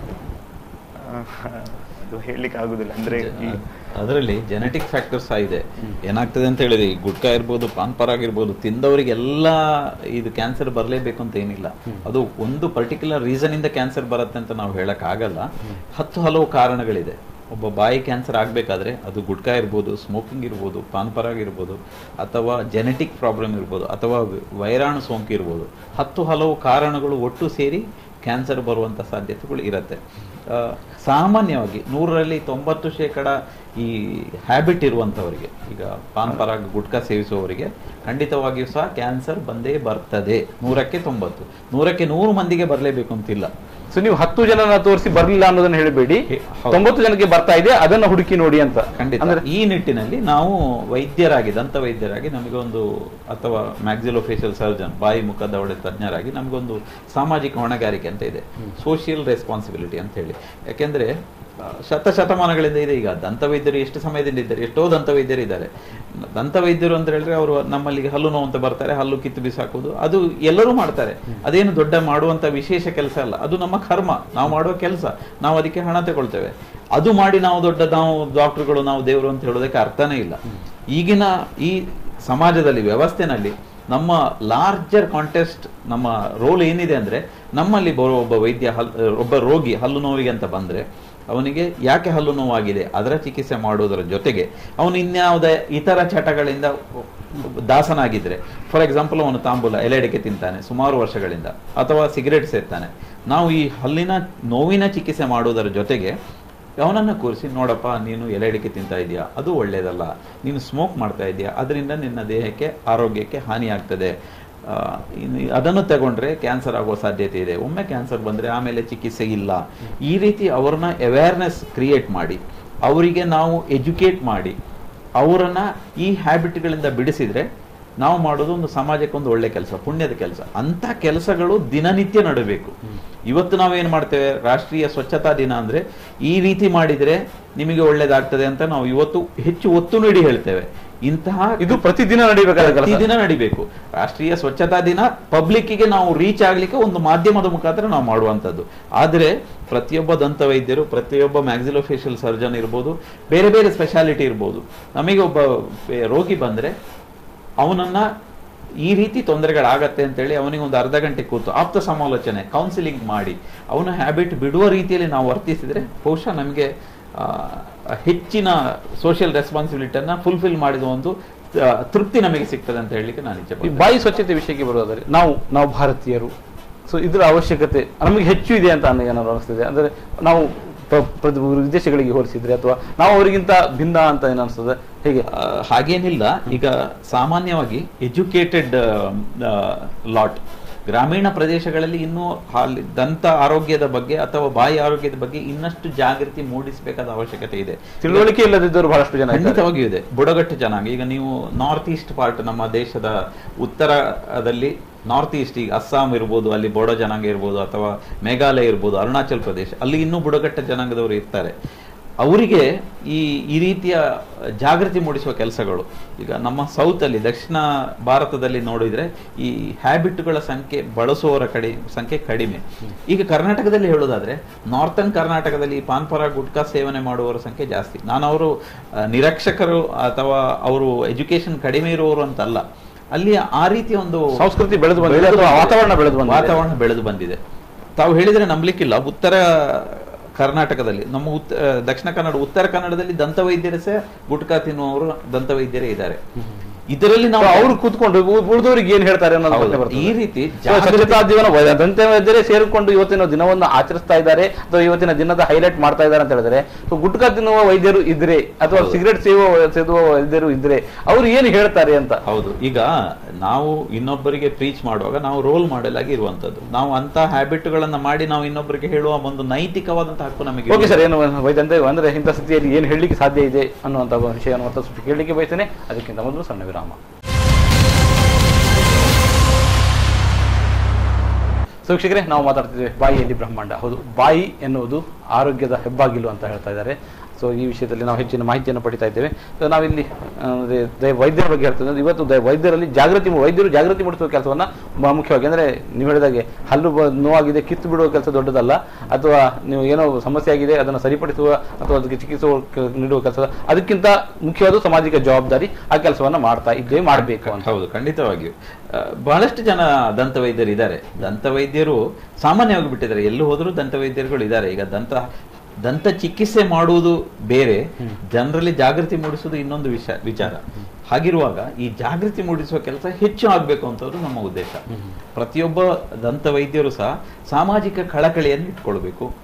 ಅದು ಹೇಳಲಿಕ್ಕೆ ಆಗುದಿಲ್ಲ ಅಂದ್ರೆ ಈ ಅದರಲ್ಲಿ ಜೆನೆಟಿಕ್ ಫ್ಯಾಕ್ಟರ್ಸ್ ಇದೆ ಏನಾಗ್ತದೆ ಅಂತ ಹೇಳಿದ್ರೆ ಈ ಗುಟ್ಕಾ ಇರ್ಬೋದು ಪಾನ್ ಪರಾಗ್ ಇರ್ಬೋದು ತಿಂದವರಿಗೆಲ್ಲ ಇದು ಕ್ಯಾನ್ಸರ್ ಬರಲೇಬೇಕು ಅಂತ ಏನಿಲ್ಲ ಅದು ಒಂದು ಪರ್ಟಿಕ್ಯುಲರ್ ರೀಸನ್ ಇಂದ ಕ್ಯಾನ್ಸರ್ ಬರುತ್ತೆ ಅಂತ ನಾವು ಹೇಳಕ್ ಆಗಲ್ಲ ಹತ್ತು ಹಲವು ಕಾರಣಗಳಿದೆ ಒಬ್ಬ ಬಾಯಿ ಕ್ಯಾನ್ಸರ್ ಆಗಬೇಕಾದ್ರೆ ಅದು ಗುಟ್ಕಾ ಇರ್ಬೋದು ಸ್ಮೋಕಿಂಗ್ ಇರ್ಬೋದು ಪಾನ್ ಪರಾಗ್ ಇರ್ಬೋದು ಅಥವಾ ಜೆನೆಟಿಕ್ ಪ್ರಾಬ್ಲಮ್ ಇರ್ಬೋದು ಅಥವಾ ವೈರಾಣು ಸೋಂಕು ಇರ್ಬೋದು ಹತ್ತು ಹಲವು ಕಾರಣಗಳು ಒಟ್ಟು ಸೇರಿ ಕ್ಯಾನ್ಸರ್ ಬರುವಂಥ ಸಾಧ್ಯತೆಗಳು ಇರುತ್ತೆ ಆ, ಸಾಮಾನ್ಯವಾಗಿ ನೂರರಲ್ಲಿ ತೊಂಬತ್ತು ಶೇಕಡ ಈ ಹ್ಯಾಬಿಟ್ ಇರುವಂಥವರಿಗೆ ಈಗ ಪಾನ್ ಪರಾಗ್ ಗುಟ್ಕಾ ಸೇವಿಸುವವರಿಗೆ ಖಂಡಿತವಾಗಿಯೂ ಸಹ ಕ್ಯಾನ್ಸರ್ ಬಂದೇ ಬರ್ತದೆ ನೂರಕ್ಕೆ ತೊಂಬತ್ತು ನೂರಕ್ಕೆ ನೂರು ಮಂದಿಗೆ ಬರಲೇಬೇಕು ಅಂತಿಲ್ಲ ಸೊ ನೀವು ಹತ್ತು ಜನನ ತೋರಿಸಿ ಬರ್ಲಿಲ್ಲ ಅನ್ನೋದನ್ನ ಹೇಳಬೇಡಿ ಹೇ, ಹೌದು. ತೊಂಬತ್ತು ಜನಕ್ಕೆ ಬರ್ತಾ ಇದೆ ಅದನ್ನ ಹುಡುಕಿ ನೋಡಿ ಅಂತ ಖಂಡಿತ ಅಂದ್ರೆ ಈ ನಿಟ್ಟಿನಲ್ಲಿ ನಾವು ವೈದ್ಯರಾಗಿ ದಂತ ವೈದ್ಯರಾಗಿ ನಮಗೊಂದು ಅಥವಾ ಮ್ಯಾಕ್ಸಿಲೋಫೇಶಿಯಲ್ ಸರ್ಜನ್ ಬಾಯಿ ಮುಖದ ಒಳ್ಳೆ ತಜ್ಞರಾಗಿ ನಮಗೊಂದು ಸಾಮಾಜಿಕ ಹೊಣೆಗಾರಿಕೆ ಅಂತ ಇದೆ ಸೋಷಿಯಲ್ ರೆಸ್ಪಾನ್ಸಿಬಿಲಿಟಿ ಅಂತ ಹೇಳಿ ಯಾಕೆಂದ್ರೆ ಆ, ಶತ ಶತಮಾನಗಳಿಂದ ಇದೆ ಈಗ ದಂತ ವೈದ್ಯರು ಎಷ್ಟು ಸಮಯದಿಂದ ಇದ್ದಾರೆ ಎಷ್ಟೋ ದಂತ ವೈದ್ಯರು ಇದ್ದಾರೆ ದಂತ ವೈದ್ಯರು ಅಂತ ಹೇಳಿದ್ರೆ ಅವರು ನಮ್ಮಲ್ಲಿಗೆ ಹಲ್ಲು ನೋವು ಅಂತ ಬರ್ತಾರೆ ಹಲ್ಲು ಕಿತ್ತು ಬಿಸಾಕೋದು ಅದು ಎಲ್ಲರೂ ಮಾಡ್ತಾರೆ ಅದೇನು ದೊಡ್ಡ ಮಾಡುವಂತ ವಿಶೇಷ ಕೆಲಸ ಅಲ್ಲ ಅದು ನಮ್ಮ ಕರ್ಮ ನಾವು ಮಾಡುವ ಕೆಲಸ ನಾವು ಅದಕ್ಕೆ ಹಣ ತಗೊಳ್ತೇವೆ ಅದು ಮಾಡಿ ನಾವು ದೊಡ್ಡ ನಾವು ಡಾಕ್ಟರ್ಗಳು ನಾವು ದೇವರು ಅಂತ ಹೇಳೋದಕ್ಕೆ ಅರ್ಥನೇ ಇಲ್ಲ ಈಗಿನ ಈ ಸಮಾಜದಲ್ಲಿ ವ್ಯವಸ್ಥೆನಲ್ಲಿ ನಮ್ಮ ಲಾರ್ಜರ್ ಕಾಂಟೆಸ್ಟ್ ನಮ್ಮ ರೋಲ್ ಏನಿದೆ ಅಂದ್ರೆ ನಮ್ಮಲ್ಲಿ ಬರೋ ಒಬ್ಬ ವೈದ್ಯ ಹಲ್ ಒಬ್ಬ ರೋಗಿ ಹಲ್ಲು ನೋವಿಗೆ ಅಂತ ಬಂದ್ರೆ ಅವನಿಗೆ ಯಾಕೆ ಹಲ್ಲು ನೋವಾಗಿದೆ ಅದರ ಚಿಕಿತ್ಸೆ ಮಾಡುವುದರ ಜೊತೆಗೆ ಅವನು ಇನ್ಯಾವುದೇ ಇತರ ಚಟಗಳಿಂದ ದಾಸನಾಗಿದ್ರೆ ಫಾರ್ ಎಕ್ಸಾಂಪಲ್ ಅವನು ತಾಂಬೂಲ ಎಲೆಡಿಕೆ ತಿಂತಾನೆ ಸುಮಾರು ವರ್ಷಗಳಿಂದ ಅಥವಾ ಸಿಗರೇಟ್ ಸೇರ್ತಾನೆ ನಾವು ಈ ಹಲ್ಲಿನ ನೋವಿನ ಚಿಕಿತ್ಸೆ ಮಾಡುವುದರ ಜೊತೆಗೆ ಅವನನ್ನ ಕೂರಿಸಿ ನೋಡಪ್ಪ ನೀನು ಎಲೆಡಿಕೆ ತಿಂತಾ ಇದೆಯಾ ಅದು ಒಳ್ಳೆಯದಲ್ಲ ನೀನು ಸ್ಮೋಕ್ ಮಾಡ್ತಾ ಇದೆಯಾ ಅದರಿಂದ ನಿನ್ನ ದೇಹಕ್ಕೆ ಆರೋಗ್ಯಕ್ಕೆ ಹಾನಿಯಾಗ್ತದೆ ಆ, ಇನ್ನು ಅದನ್ನು ತಗೊಂಡ್ರೆ ಕ್ಯಾನ್ಸರ್ ಆಗುವ ಸಾಧ್ಯತೆ ಇದೆ ಒಮ್ಮೆ ಕ್ಯಾನ್ಸರ್ ಬಂದ್ರೆ ಆಮೇಲೆ ಚಿಕಿತ್ಸೆ ಇಲ್ಲ ಈ ರೀತಿ ಅವ್ರನ್ನ ಅವೇರ್ನೆಸ್ ಕ್ರಿಯೇಟ್ ಮಾಡಿ ಅವರಿಗೆ ನಾವು ಎಜುಕೇಟ್ ಮಾಡಿ ಅವರನ್ನ ಈ ಹ್ಯಾಬಿಟ್ಗಳಿಂದ ಬಿಡಿಸಿದ್ರೆ ನಾವು ಮಾಡೋದು ಒಂದು ಸಮಾಜಕ್ಕೆ ಒಂದು ಒಳ್ಳೆ ಕೆಲಸ ಪುಣ್ಯದ ಕೆಲಸ ಅಂತ ಕೆಲಸಗಳು ದಿನನಿತ್ಯ ನಡಬೇಕು ಇವತ್ತು ನಾವೇನ್ ಮಾಡ್ತೇವೆ ರಾಷ್ಟ್ರೀಯ ಸ್ವಚ್ಛತಾ ದಿನ ಅಂದ್ರೆ ಈ ರೀತಿ ಮಾಡಿದ್ರೆ ನಿಮಗೆ ಒಳ್ಳೇದಾಗ್ತದೆ ಅಂತ ನಾವು ಇವತ್ತು ಹೆಚ್ಚು ಒತ್ತು ನೀಡಿ ಹೇಳ್ತೇವೆ ಇಂತಹ ಇದು ಪ್ರತಿದಿನ ನಡೀಬೇಕಾದ ಕೆಲಸ ಪ್ರತಿದಿನ ನಡಿಬೇಕು ರಾಷ್ಟ್ರೀಯ ಸ್ವಚ್ಛತಾ ದಿನ ಪಬ್ಲಿಕ್ಕಿಗೆ ನಾವು ರೀಚ್ ಆಗ್ಲಿಕ್ಕೆ ಒಂದು ಮಾಧ್ಯಮದ ಮುಖಾಂತರ ನಾವು ಮಾಡುವಂತದ್ದು ಆದ್ರೆ ಪ್ರತಿಯೊಬ್ಬ ದಂತ ವೈದ್ಯರು ಪ್ರತಿಯೊಬ್ಬ ಮ್ಯಾಕ್ಸಿಲೋಫೇಶಿಯಲ್ ಸರ್ಜನ್ ಇರ್ಬೋದು ಬೇರೆ ಬೇರೆ ಸ್ಪೆಷಾಲಿಟಿ ಇರ್ಬೋದು ನಮಗೆ ಒಬ್ಬ ಬೆ- ರೋಗಿ ಬಂದ್ರೆ ಅವನನ್ನ ಈ ರೀತಿ ತೊಂದರೆಗಳಾಗತ್ತೆ ಅಂತೇಳಿ ಅವನಿಗೆ ಒಂದು ಅರ್ಧ ಗಂಟೆ ಕೂತು ಆಪ್ತ ಸಮಾಲೋಚನೆ ಕೌನ್ಸಿಲಿಂಗ್ ಮಾಡಿ ಅವನ ಹ್ಯಾಬಿಟ್ ಬಿಡುವ ರೀತಿಯಲ್ಲಿ ನಾವು ವರ್ತಿಸಿದ್ರೆ ಬಹುಶಃ ನಮಗೆ ಆ, ಹೆಚ್ಚಿನ ಸೋಷಿಯಲ್ ರೆಸ್ಪಾನ್ಸಿಬಿಲಿಟಿಯನ್ನ ಫುಲ್ಫಿಲ್ ಮಾಡಿದ ಒಂದು ಆ, ತೃಪ್ತಿ ನಮಗೆ ಸಿಗ್ತದೆ ಅಂತ ಹೇಳಲಿಕ್ಕೆ ನಾನು ಇಚ್ಛೆ ಈ ಪಡ್ತೇನೆ. ಬಾಯಿ ಸ್ವಚ್ಛತೆ ವಿಷಯಕ್ಕೆ ಬರೋದಾದ್ರೆ ನಾವು ನಾವು ಭಾರತೀಯರು ಸೊ ಇದರ ಅವಶ್ಯಕತೆ ನಮಗೆ ಹೆಚ್ಚು ಇದೆ ಅಂತ ಅನ್ನೋ ಏನಾದ್ರು ಅನಿಸ್ತದೆ ಅಂದ್ರೆ ನಾವು ಪ್ರ- ಪ್ರ- ವಿದೇಶಗಳಿಗೆ ಹೋಲಿಸಿದ್ರೆ ಅಥವಾ ನಾವು ಅವರಿಗಿಂತ ಭಿನ್ನ ಅಂತ ಏನು ಅನಿಸ್ತದೆ ಹೇಗೆ ಆ, ಹಾಗೇನಿಲ್ಲ ಈಗ ಸಾಮಾನ್ಯವಾಗಿ ಎಜುಕೇಟೆಡ್ ಲಾಟ್ ಗ್ರಾಮೀಣ ಪ್ರದೇಶಗಳಲ್ಲಿ ಇನ್ನೂ ಹಾಲಿ ದಂತ ಆರೋಗ್ಯದ ಬಗ್ಗೆ ಅಥವಾ ಬಾಯಿ ಆರೋಗ್ಯದ ಬಗ್ಗೆ ಇನ್ನಷ್ಟು ಜಾಗೃತಿ ಮೂಡಿಸಬೇಕಾದ ಅವಶ್ಯಕತೆ ಇದೆ ತಿಳುವಳಿಕೆ ಇಲ್ಲದಿದ್ದರು ಬಹಳಷ್ಟು ಜನ ಇದ್ದಾರೆ. ಖಂಡಿತವಾಗಿಯೂ ಇದೆ ಬುಡಗಟ್ಟು ಜನಾಂಗ ಈಗ ನೀವು ನಾರ್ತ್ ಈಸ್ಟ್ ಪಾರ್ಟ್ ನಮ್ಮ ದೇಶದ ಉತ್ತರದಲ್ಲಿ ನಾರ್ತ್ ಈಸ್ಟ್ ಈಗ ಅಸ್ಸಾಂ ಇರ್ಬೋದು ಅಲ್ಲಿ ಬೋಡೋ ಜನಾಂಗ ಇರ್ಬೋದು ಅಥವಾ ಮೇಘಾಲಯ ಇರ್ಬೋದು ಅರುಣಾಚಲ್ ಪ್ರದೇಶ ಅಲ್ಲಿ ಇನ್ನೂ ಬುಡಗಟ್ಟು ಜನಾಂಗದವರು ಇರ್ತಾರೆ ಅವರಿಗೆ ಈ ಈ ರೀತಿಯ ಜಾಗೃತಿ ಮೂಡಿಸುವ ಕೆಲಸಗಳು ಈಗ ನಮ್ಮ ಸೌತ್ ಅಲ್ಲಿ ದಕ್ಷಿಣ ಭಾರತದಲ್ಲಿ ನೋಡಿದ್ರೆ ಈ ಹ್ಯಾಬಿಟ್ಗಳ ಸಂಖ್ಯೆ ಬಳಸುವವರ ಕಡೆ ಸಂಖ್ಯೆ ಕಡಿಮೆ ಈಗ ಕರ್ನಾಟಕದಲ್ಲಿ ಹೇಳೋದಾದ್ರೆ ನಾರ್ತನ್ ಕರ್ನಾಟಕದಲ್ಲಿ ಪಾನ್ಪರ ಗುಟ್ಕಾ ಸೇವನೆ ಮಾಡುವವರ ಸಂಖ್ಯೆ ಜಾಸ್ತಿ ನಾನು ಅವರು ಆ, ನಿರಕ್ಷಕರು ಅಥವಾ ಅವರು ಎಜುಕೇಶನ್ ಕಡಿಮೆ ಇರುವವರು ಅಂತಲ್ಲ ಅಲ್ಲಿ ಆ ರೀತಿಯ ಒಂದು ಸಂಸ್ಕೃತಿ ಬೆಳೆದು ಬಂದಿದೆ ಅಥವಾ ವಾತಾವರಣ ಬೆಳೆದು ಬಂದಿದೆ ವಾತಾವರಣ ಬೆಳೆದು ಬಂದಿದೆ ತಾವು ಹೇಳಿದ್ರೆ ನಂಬಲಿಕ್ಕಿಲ್ಲ ಉತ್ತರ ಕರ್ನಾಟಕದಲ್ಲಿ ನಮ್ಮ ಉತ್ತ ದಕ್ಷಿಣ ಕನ್ನಡ ಉತ್ತರ ಕನ್ನಡದಲ್ಲಿ ದಂತ ವೈದ್ಯರೇ ಸಹ ಗುಟ್ಕಾ ತಿನ್ನುವವರು ದಂತ ವೈದ್ಯರೇ ಇದ್ದಾರೆ ಇದರಲ್ಲಿ ನಾವು ಅವರು ಕೂತ್ಕೊಂಡು ಉಳಿದವರಿಗೆ ಏನ್ ಹೇಳ್ತಾರೆ ಅನ್ನೋದು ಹೌದು. ಪ್ರಶ್ನೆ ಬರ್ತದೆ. ಈ ರೀತಿ So, ಜಾಗೃತಿ- ಸ್ವಚ್ಛತಾ ಜೀವನ ವೈ- ದಂತ ವೈದ್ಯರೇ ಸೇರಿಕೊಂಡು ಇವತ್ತಿನ ದಿನವನ್ನು ಆಚರಿಸ್ತಾ ಇದ್ದಾರೆ ಅಥವಾ ಇವತ್ತಿನ ದಿನದ ಹೈಲೈಟ್ ಮಾಡ್ತಾ ಇದ್ದಾರೆ ಅಂತ ಹೇಳಿದ್ರೆ ಸೊ ಗುಟ್ಕಾ ತಿನ್ನುವ ವೈದ್ಯರು ಇದ್ರೆ ಅಥವಾ ಹೌದು. ಸಿಗರೆಟ್ ಸೇದುವ ಸೇದುವ ವೈದ್ಯರು ಇದ್ರೆ ಅವ್ರು ಏನು ಹೇಳ್ತಾರೆ ಅಂತ ಹೌದು ಈಗ ನಾವು ಇನ್ನೊಬ್ಬರಿಗೆ ಪ್ರೀಚ್ ಮಾಡುವಾಗ ನಾವು ರೋಲ್ ಮಾಡೆಲ್ ಆಗಿ ಇರುವಂತದ್ದು ನಾವು ಅಂತ ಹ್ಯಾಬಿಟ್ಗಳನ್ನ ಮಾಡಿ ನಾವು ಇನ್ನೊಬ್ಬರಿಗೆ ಹೇಳುವ ಒಂದು ನೈತಿಕವಾದಂತಹ ಹಕ್ಕು ನಮಗೆ ಓಕೆ ಸರ್ ಏನು ವೈದ್ಯಂತ ಅಂದ್ರೆ ಇಂಥ ಸ್ಥಿತಿಯಲ್ಲಿ ಏನು ಹೇಳಲಿಕ್ಕೆ ಸಾಧ್ಯ ಇದೆ ಅನ್ನುವಂಥ ವಿಷಯವನ್ನು ಮತ್ತಷ್ಟು ಕೇಳಲಿಕ್ಕೆ ಬಯಸ್ತೇನೆ ಅದಕ್ಕಿಂತ ಮೊದಲು ಸಣ್ಣ ವಿರಾಮ ಸೊ ವೀಕ್ಷಕರೇ ನಾವು ಮಾತಾಡ್ತಿದ್ದೇವೆ ಬಾಯಿಯಲ್ಲಿ ಬ್ರಹ್ಮಾಂಡ ಹೌದು ಬಾಯಿ ಎನ್ನುವುದು ಆರೋಗ್ಯದ ಹೆಬ್ಬಾಗಿಲು ಅಂತ ಹೇಳ್ತಾ ಇದ್ದಾರೆ ಸೊ ಈ ವಿಷಯದಲ್ಲಿ ನಾವು ಹೆಚ್ಚಿನ ಮಾಹಿತಿಯನ್ನು ಪಡಿತಾ ಇದ್ದೇವೆ ಸೊ ನಾವಿಲ್ಲಿ ಆ, ಅಂದ್ರೆ ದಯ- ವೈದ್ಯರ ಬಗ್ಗೆ ಹೇಳ್ತಿದ್ದೆ ಇವತ್ತು ದಯ- ವೈದ್ಯರಲ್ಲಿ ಜಾಗೃತಿ ಮೂ- ವೈದ್ಯರು ಜಾಗೃತಿ ಮೂಡಿಸುವ ಕೆಲಸವನ್ನ ಬ- ಮುಖ್ಯವಾಗಿ ಅಂದ್ರೆ ನೀವು ಹೇಳಿದಾಗೆ ಹಲ್ಲು ಬ- ನೋವಾಗಿದೆ ಕಿತ್ತು ಬಿಡುವ ಕೆಲಸ ದೊಡ್ಡದಲ್ಲ ಅಥವಾ ನೀವು ಏನೋ ಸಮಸ್ಯೆ ಆಗಿದೆ ಅದನ್ನು ಸರಿಪಡಿಸುವ ಅಥವಾ ಅದಕ್ಕೆ ಚಿಕಿತ್ಸೆ ಕ- ನೀಡುವ ಕೆಲಸ ಅದಕ್ಕಿಂತ ಮುಖ್ಯವಾದ ಸಾಮಾಜಿಕ ಜವಾಬ್ದಾರಿ ಆ ಕೆಲಸವನ್ನ ಮಾಡ್ತಾ ಇದ್ದೇವೆ ಮಾಡಬೇಕು ಅಂತ ಹೌದು ಖಂಡಿತವಾಗಿಯೂ ಆ, ಬಹಳಷ್ಟು ಜನ ದಂತ ವೈದ್ಯರು ಇದ್ದಾರೆ ದಂತ ವೈದ್ಯರು ಸಾಮಾನ್ಯವಾಗಿ ಬಿಟ್ಟಿದ್ದಾರೆ ಎಲ್ಲೂ ಹೋದರೂ ದಂತ ವೈದ್ಯರುಗಳು ಇದ್ದಾರೆ ಈಗ ದಂತ ದಂತ ಚಿಕಿತ್ಸೆ ಮಾಡುವುದು ಬೇರೆ ಜನರಲ್ಲಿ ಜಾಗೃತಿ ಮೂಡಿಸುವುದು ಇನ್ನೊಂದು ವಿಷಯ ವಿಚಾರ ಹಾಗಿರುವಾಗ ಈ ಜಾಗೃತಿ ಮೂಡಿಸುವ ಕೆಲಸ ಹೆಚ್ಚು ಆಗಬೇಕು ಅಂತದ್ದು ನಮ್ಮ ಉದ್ದೇಶ ಪ್ರತಿಯೊಬ್ಬ ದಂತ ವೈದ್ಯರು ಸಹ ಸಾಮಾಜಿಕ ಕಳಕಳಿಯನ್ನು ಇಟ್ಕೊಳ್ಬೇಕು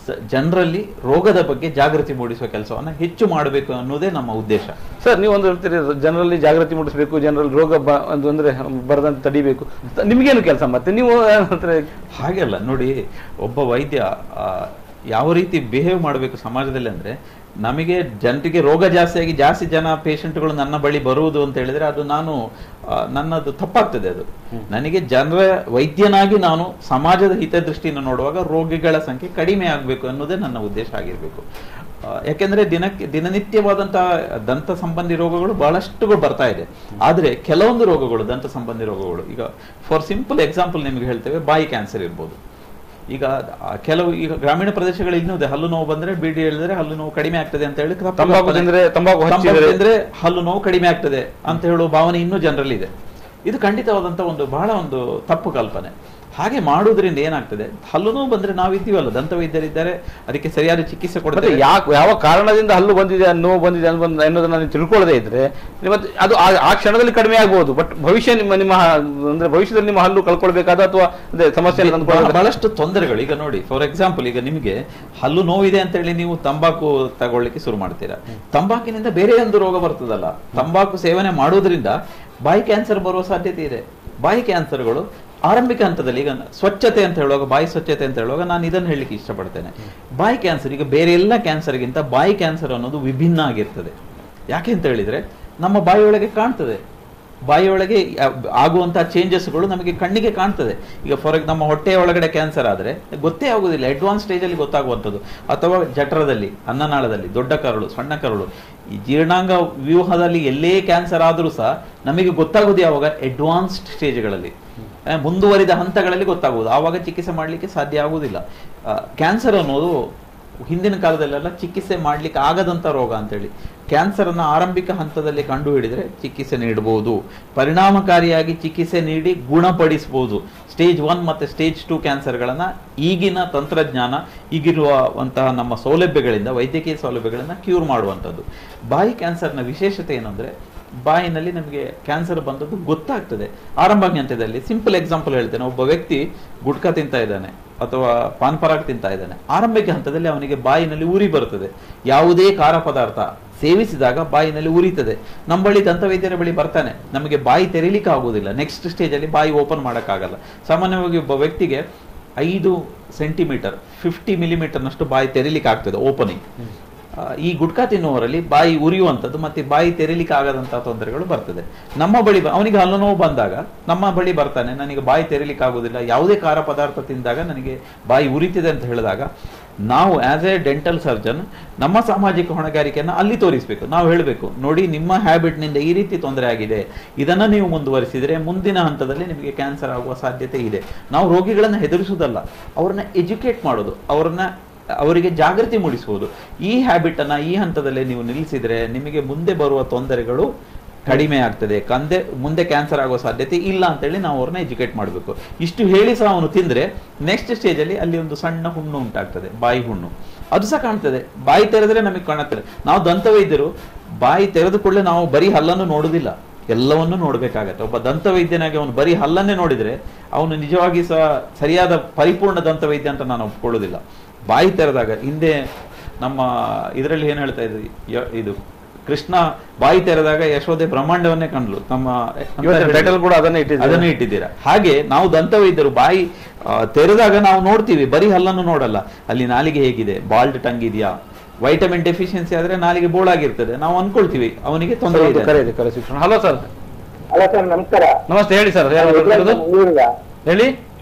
ಜನರಲ್ಲಿ ರೋಗದ ಬಗ್ಗೆ ಜಾಗೃತಿ ಮೂಡಿಸುವ ಕೆಲಸವನ್ನ ಹೆಚ್ಚು ಮಾಡಬೇಕು ಅನ್ನೋದೇ ನಮ್ಮ ಉದ್ದೇಶ ಸರ್ ನೀವು ಒಂದು ಹೇಳ್ತೀರಿ ಜನರಲ್ಲಿ ಜಾಗೃತಿ ಮೂಡಿಸಬೇಕು ಜನರಲ್ಲಿ ರೋಗ ಬ ಒಂದು ಅಂದ್ರೆ ಬರದಂತೆ ತಡಿಬೇಕು ನಿಮಗೇನು ಕೆಲಸ ಮತ್ತೆ ನೀವು ಅಂದ್ರೆ ಹಾಗೆಲ್ಲ ನೋಡಿ ಒಬ್ಬ ವೈದ್ಯ ಆ, ಯಾವ ರೀತಿ ಬಿಹೇವ್ ಮಾಡಬೇಕು ಸಮಾಜದಲ್ಲಿ ಅಂದ್ರೆ ನಮಗೆ ಜನರಿಗೆ ರೋಗ ಜಾಸ್ತಿಯಾಗಿ ಜಾಸ್ತಿ ಜನ ಪೇಷಂಟ್ಗಳು ನನ್ನ ಬಳಿ ಬರುವುದು ಅಂತ ಹೇಳಿದ್ರೆ ಅದು ನಾನು ಆ, ನನ್ನದು ತಪ್ಪಾಗ್ತದೆ ಅದು ನನಗೆ ಜನರ ವೈದ್ಯನಾಗಿ ನಾನು ಸಮಾಜದ ಹಿತದೃಷ್ಟಿಯನ್ನು ನೋಡುವಾಗ ರೋಗಿಗಳ ಸಂಖ್ಯೆ ಕಡಿಮೆ ಆಗಬೇಕು ಅನ್ನೋದೇ ನನ್ನ ಉದ್ದೇಶ ಆಗಿರಬೇಕು ಆ, ಯಾಕೆಂದ್ರೆ ದಿನಕ್ಕೆ ದಿನನಿತ್ಯವಾದಂತಹ ದಂತ ಸಂಬಂಧಿ ರೋಗಗಳು ಬಹಳಷ್ಟುಗಳು ಬರ್ತಾ ಇದೆ ಆದ್ರೆ ಕೆಲವೊಂದು ರೋಗಗಳು ದಂತ ಸಂಬಂಧಿ ರೋಗಗಳು ಈಗ ಫಾರ್ ಸಿಂಪಲ್ ಎಕ್ಸಾಂಪಲ್ ನಿಮಗೆ ಹೇಳ್ತೇವೆ ಬಾಯಿ ಕ್ಯಾನ್ಸರ್ ಇರ್ಬೋದು ಈಗ ಆ ಕೆಲವು ಈಗ ಗ್ರಾಮೀಣ ಪ್ರದೇಶಗಳಲ್ಲಿ ಇನ್ನೂ ಇದೆ ಹಲ್ಲು ನೋವು ಬಂದ್ರೆ ಬೀಡಿ ಹೇಳಿದ್ರೆ ಹಲ್ಲು ನೋವು ಕಡಿಮೆ ಆಗ್ತದೆ ಅಂತ ಹೇಳಿ ತಪ್ಪು ತಂಬಾಕು ಕಲ್ಪನೆ. ತಿಂದ್ರೆ ತಂಬಾಕು ತಂಬಾಕು ಹಚ್ಚಿದ್ರೆ ತಿಂದ್ರೆ ಹಲ್ಲು ನೋವು ಕಡಿಮೆ ಆಗ್ತದೆ ಅಂತ ಹೇಳುವ ಭಾವನೆ ಇನ್ನೂ ಜನರಲ್ಲಿ ಇದೆ ಇದು ಖಂಡಿತವಾದಂತ ಒಂದು ಬಹಳ ಒಂದು ತಪ್ಪು ಕಲ್ಪನೆ ಹಾಗೆ ಮಾಡುವುದರಿಂದ ಏನಾಗ್ತದೆ ಹಲ್ಲು ನೋವು ಬಂದ್ರೆ ನಾವಿದ್ದೀವಲ್ಲ ದಂತ ವೈದ್ಯರಿದ್ದಾರೆ ಅದಕ್ಕೆ ಸರಿಯಾದ ಚಿಕಿತ್ಸೆ ಮತ್ತೆ ಕೊಡ್ತೇವೆ ಯಾಕೆ ಯಾವ ಕಾರಣದಿಂದ ಹಲ್ಲು ಬಂದಿದೆ ನೋವು ಬಂದಿದೆ ಅನ್ನೋದನ್ನ ಅನ್ನೋದನ್ನ ನೀವು ತಿಳ್ಕೊಳ್ಳದೆ ಇದ್ರೆ ಮತ್ತೆ ಅದು ಆ- ಆ ಕ್ಷಣದಲ್ಲಿ ಕಡಿಮೆ ಆಗ್ಬೋದು ಬಟ್ ಭವಿಷ್ಯ ನಿಮ್ಮ ನಿಮ್ಮ ಹ- ಅಂದ್ರೆ ಭವಿಷ್ಯದಲ್ಲಿ ನಿಮ್ಮ ಹಲ್ಲು ಕಳ್ಕೊಳ್ಬೇಕಾದ ಅಥವಾ ಅದೇ ಸಮಸ್ಯೆ ಬಹಳ- ಬಹಳಷ್ಟು ತೊಂದರೆಗಳು ಈಗ ನೋಡಿ ಫಾರ್ ಎಕ್ಸಾಂಪಲ್ ಈಗ ನಿಮಗೆ ಹಲ್ಲು ನೋವಿದೆ ಅಂತ ಹೇಳಿ ನೀವು ತಂಬಾಕು ತಗೊಳ್ಳಿಕ್ಕೆ ಶುರು ಮಾಡ್ತೀರಾ ತಂಬಾಕಿನಿಂದ ಬೇರೆ ಒಂದು ರೋಗ ಬರ್ತದಲ್ಲ ತಂಬಾಕು ಸೇವನೆ ಮಾಡೋದ್ರಿಂದ ಬಾಯಿ ಕ್ಯಾನ್ಸರ್ ಬರುವ ಸಾಧ್ಯತೆ ಇದೆ ಬಾಯಿ ಕ್ಯಾನ್ಸರ್ಗಳು ಆರಂಭಿಕ ಹಂತದಲ್ಲಿ ಈಗ ಸ್ವಚ್ಛತೆ ಅಂತ ಹೇಳುವಾಗ ಬಾಯಿ ಸ್ವಚ್ಛತೆ ಅಂತ ಹೇಳುವಾಗ ನಾನು ಇದನ್ನು ಹೇಳಲಿಕ್ಕೆ ಇಷ್ಟಪಡ್ತೇನೆ ಬಾಯಿ ಕ್ಯಾನ್ಸರ್ ಈಗ ಬೇರೆ ಎಲ್ಲ ಕ್ಯಾನ್ಸರ್ಗಿಂತ ಬಾಯಿ ಕ್ಯಾನ್ಸರ್ ಅನ್ನೋದು ವಿಭಿನ್ನ ಆಗಿರ್ತದೆ ಯಾಕೆ ಅಂತ ಹೇಳಿದ್ರೆ ನಮ್ಮ ಬಾಯಿಯೊಳಗೆ ಕಾಣ್ತದೆ ಬಾಯಿಯೊಳಗೆ ಆ- ಆಗುವಂತಹ ಚೇಂಜಸ್ಗಳು ನಮಗೆ ಕಣ್ಣಿಗೆ ಕಾಣ್ತದೆ ಈಗ ಫಾರ್ ನಮ್ಮ ಹೊಟ್ಟೆಯ ಒಳಗಡೆ ಕ್ಯಾನ್ಸರ್ ಆದ್ರೆ ಗೊತ್ತೇ ಆಗುದಿಲ್ಲ ಅಡ್ವಾನ್ಸ್ ಸ್ಟೇಜ್ ಅಲ್ಲಿ ಗೊತ್ತಾಗುವಂಥದ್ದು ಅಥವಾ ಜಠರದಲ್ಲಿ ಅನ್ನನಾಳದಲ್ಲಿ ದೊಡ್ಡ ಕರಳು ಸಣ್ಣ ಕರಳು ಈ ಜೀರ್ಣಾಂಗ ವ್ಯೂಹದಲ್ಲಿ ಎಲ್ಲೇ ಕ್ಯಾನ್ಸರ್ ಆದರೂ ಸಹ ನಮಗೆ ಗೊತ್ತಾಗುವುದು ಯಾವಾಗ ಅಡ್ವಾನ್ಸ್ಡ್ ಸ್ಟೇಜ್ಗಳಲ್ಲಿ ಆ, ಮುಂದುವರಿದ ಹಂತಗಳಲ್ಲಿ ಗೊತ್ತಾಗುವುದು ಆವಾಗ ಚಿಕಿತ್ಸೆ ಮಾಡಲಿಕ್ಕೆ ಸಾಧ್ಯ ಆಗುವುದಿಲ್ಲ ಕ್ಯಾನ್ಸರ್ ಅನ್ನೋದು ಹಿಂದಿನ ಕಾಲದಲ್ಲೆಲ್ಲ ಚಿಕಿತ್ಸೆ ಮಾಡ್ಲಿಕ್ಕೆ ಆಗದಂತ ರೋಗ ಅಂತೇಳಿ ಕ್ಯಾನ್ಸರ್ ಅನ್ನ ಆರಂಭಿಕ ಹಂತದಲ್ಲಿ ಕಂಡು ಹಿಡಿದ್ರೆ ಚಿಕಿತ್ಸೆ ನೀಡಬಹುದು ಪರಿಣಾಮಕಾರಿಯಾಗಿ ಚಿಕಿತ್ಸೆ ನೀಡಿ ಗುಣಪಡಿಸಬಹುದು ಸ್ಟೇಜ್ ಒನ್ ಮತ್ತೆ ಸ್ಟೇಜ್ ಟೂ ಕ್ಯಾನ್ಸರ್ಗಳನ್ನ ಈಗಿನ ತಂತ್ರಜ್ಞಾನ ಈಗಿರುವಂತಹ ನಮ್ಮ ಸೌಲಭ್ಯಗಳಿಂದ ವೈದ್ಯಕೀಯ ಸೌಲಭ್ಯಗಳಿಂದ ಕ್ಯೂರ್ ಮಾಡುವಂಥದ್ದು ಬಾಯಿ ಕ್ಯಾನ್ಸರ್ನ ವಿಶೇಷತೆ ಏನಂದ್ರೆ ಬಾಯಿನಲ್ಲಿ ನಮಗೆ ಕ್ಯಾನ್ಸರ್ ಬಂದದ್ದು ಗೊತ್ತಾಗ್ತದೆ ಆರಂಭ ಹಂತದಲ್ಲಿ ಸಿಂಪಲ್ ಎಕ್ಸಾಂಪಲ್ ಹೇಳ್ತೇನೆ ಒಬ್ಬ ವ್ಯಕ್ತಿ ಗುಟ್ಕಾ ತಿಂತಾ ಇದ್ದಾನೆ ಅಥವಾ ಪಾನ್ ಪರಾಗ್ ತಿಂತಾ ಇದ್ದಾನೆ ಆರಂಭಿಕ ಹಂತದಲ್ಲಿ ಅವನಿಗೆ ಬಾಯಿನಲ್ಲಿ ಉರಿ ಬರುತ್ತದೆ ಯಾವುದೇ ಖಾರ ಪದಾರ್ಥ ಸೇವಿಸಿದಾಗ ಬಾಯಿನಲ್ಲಿ ಉರಿತದೆ ನಮ್ಮ ಬಳಿ ದಂತವೈದ್ಯರ ಬಳಿ ಬರ್ತಾನೆ ನಮಗೆ ಬಾಯಿ ತೆರೀಲಿಕ್ಕೆ ಆಗುವುದಿಲ್ಲ ನೆಕ್ಸ್ಟ್ ಸ್ಟೇಜ್ ಅಲ್ಲಿ ಬಾಯಿ ಓಪನ್ ಮಾಡೋಕ್ಕಾಗಲ್ಲ ಸಾಮಾನ್ಯವಾಗಿ ಒಬ್ಬ ವ್ಯಕ್ತಿಗೆ ಐದು ಸೆಂಟಿಮೀಟರ್ ಫಿಫ್ಟಿ ಮಿಲಿಮೀಟರ್ನಷ್ಟು ಬಾಯಿ ತೆರೀಲಿಕ್ಕೆ ಆಗ್ತದೆ ಓಪನಿಂಗ್ ಆ, ಈ ಗುಟ್ಕಾ ತಿನ್ನುವವರಲ್ಲಿ ಬಾಯಿ ಉರಿಯುವಂಥದ್ದು ಮತ್ತೆ ಬಾಯಿ ತೆರೀಲಿಕ್ಕೆ ಆಗದಂತಹ ತೊಂದರೆಗಳು ಬರ್ತದೆ ನಮ್ಮ ಬಳಿ ಬ- ಅವನಿಗೆ ಹಲ್ಲು ನೋವು ಬಂದಾಗ ನಮ್ಮ ಬಳಿ ಬರ್ತಾನೆ ನನಗೆ ಬಾಯಿ ತೆರೀಲಿಕ್ಕೆ ಆಗುದಿಲ್ಲ ಯಾವುದೇ ಖಾರ ಪದಾರ್ಥ ತಿಂದಾಗ ನನಗೆ ಬಾಯಿ ಉರಿತಿದೆ ಅಂತ ಹೇಳಿದಾಗ ನಾವು ಆಸ್ ಎ ಡೆಂಟಲ್ ಸರ್ಜನ್ ನಮ್ಮ ಸಾಮಾಜಿಕ ಹೊಣೆಗಾರಿಕೆಯನ್ನು ಅಲ್ಲಿ ತೋರಿಸಬೇಕು ನಾವು ಹೇಳಬೇಕು ನೋಡಿ ನಿಮ್ಮ ಹ್ಯಾಬಿಟ್ನಿಂದ ಈ ರೀತಿ ತೊಂದರೆ ಆಗಿದೆ ಇದನ್ನ ನೀವು ಮುಂದುವರಿಸಿದ್ರೆ ಮುಂದಿನ ಹಂತದಲ್ಲಿ ನಿಮಗೆ ಕ್ಯಾನ್ಸರ್ ಆಗುವ ಸಾಧ್ಯತೆ ಇದೆ ನಾವು ರೋಗಿಗಳನ್ನು ಹೆದರಿಸುವುದಲ್ಲ ಅವ್ರನ್ನ ಎಜುಕೇಟ್ ಮಾಡೋದು ಅವ್ರನ್ನ ಅವರಿಗೆ ಜಾಗೃತಿ ಮೂಡಿಸುವುದು ಈ ಹ್ಯಾಬಿಟ್ ಅನ್ನ ಈ ಹಂತದಲ್ಲಿ ನೀವು ನಿಲ್ಲಿಸಿದ್ರೆ ನಿಮಗೆ ಮುಂದೆ ಬರುವ ತೊಂದರೆಗಳು ಕಡಿಮೆ ಆಗ್ತದೆ ಕಂದೆ ಮುಂದೆ ಕ್ಯಾನ್ಸರ್ ಆಗುವ ಸಾಧ್ಯತೆ ಇಲ್ಲ ಅಂತೇಳಿ ನಾವು ಅವ್ರನ್ನ ಎಜುಕೇಟ್ ಮಾಡಬೇಕು ಇಷ್ಟು ಹೇಳಿ ಸಹ ಅವನು ತಿಂದ್ರೆ ನೆಕ್ಸ್ಟ್ ಸ್ಟೇಜ್ ಅಲ್ಲಿ ಅಲ್ಲಿ ಒಂದು ಸಣ್ಣ ಹುಣ್ಣು ಉಂಟಾಗ್ತದೆ ಬಾಯಿ ಹುಣ್ಣು ಅದು ಸಹ ಕಾಣ್ತದೆ ಬಾಯಿ ತೆರೆದ್ರೆ ನಮಗೆ ಕಾಣುತ್ತದೆ ನಾವು ದಂತವೈದ್ಯರು ಬಾಯಿ ತೆರೆದ ಕೂಡಲೇ ನಾವು ಬರೀ ಹಲ್ಲನ್ನು ನೋಡುದಿಲ್ಲ ಎಲ್ಲವನ್ನೂ ನೋಡ್ಬೇಕಾಗತ್ತೆ ಒಬ್ಬ ದಂತವೈದ್ಯನಾಗಿ ಅವನು ಬರೀ ಹಲ್ಲನ್ನೇ ನೋಡಿದ್ರೆ ಅವನು ನಿಜವಾಗಿ ಸಹ ಸರಿಯಾದ ಪರಿಪೂರ್ಣ ದಂತವೈದ್ಯ ಅಂತ ನಾನು ಒಪ್ಕೊಳ್ಳೋದಿಲ್ಲ ಬಾಯಿ ತೆರೆದಾಗ ಹಿಂದೆ ನಮ್ಮ ಇದರಲ್ಲಿ ಏನ್ ಹೇಳ್ತಾ ಇದ್ವಿ ಯ- ಇದು ಕೃಷ್ಣ ಬಾಯಿ ತೆರೆದಾಗ ಯಶೋದೆ ಬ್ರಹ್ಮಾಂಡವನ್ನೇ ಕಂಡ್ಲು ನಮ್ಮ ಅಂತ ಇವತ್ತಿನ ಹೇಳಿದ್ರು. title ಕೂಡ ಅದನ್ನೇ ಇಟ್ಟಿದ್ದೀರಾ? ಅದನ್ನೇ ಇಟ್ಟಿದ್ದೀರಾ ಹಾಗೆ ನಾವು ದಂತವೈದ್ಯರು ಬಾಯಿ ಆ, ತೆರೆದಾಗ ನಾವು ನೋಡ್ತೀವಿ ಬರೀ ಹಲ್ಲನ್ನು ನೋಡಲ್ಲ ಅಲ್ಲಿ ನಾಲಿಗೆ ಹೇಗಿದೆ ಬಾಲ್ಡ್ ಟಂಗ್ ಇದೆಯಾ ವೈಟಮಿನ್ ಡೆಫಿಷಿಯನ್ಸಿ ಆದ್ರೆ ನಾಲಿಗೆ ಬೋಳಾಗಿರ್ತದೆ ನಾವು ಅನ್ಕೊಳ್ತೀವಿ ಅವನಿಗೆ ತೊಂದರೆ ಇದೆ ಕರೆ ಇದೆ ಕರೆ ಶಿಕ್ಷಣ ಹಲೋ ಸರ್ ಅಲ್ಲ ಸರ್ ನಮಸ್ಕಾರ ನಮಸ್ತೆ ಹೇಳಿ ಸರ್ ಯಾರು ಮಾತಾಡೋದು? ಮಂಗಳೂರಿಂದ ಹೇಳಿ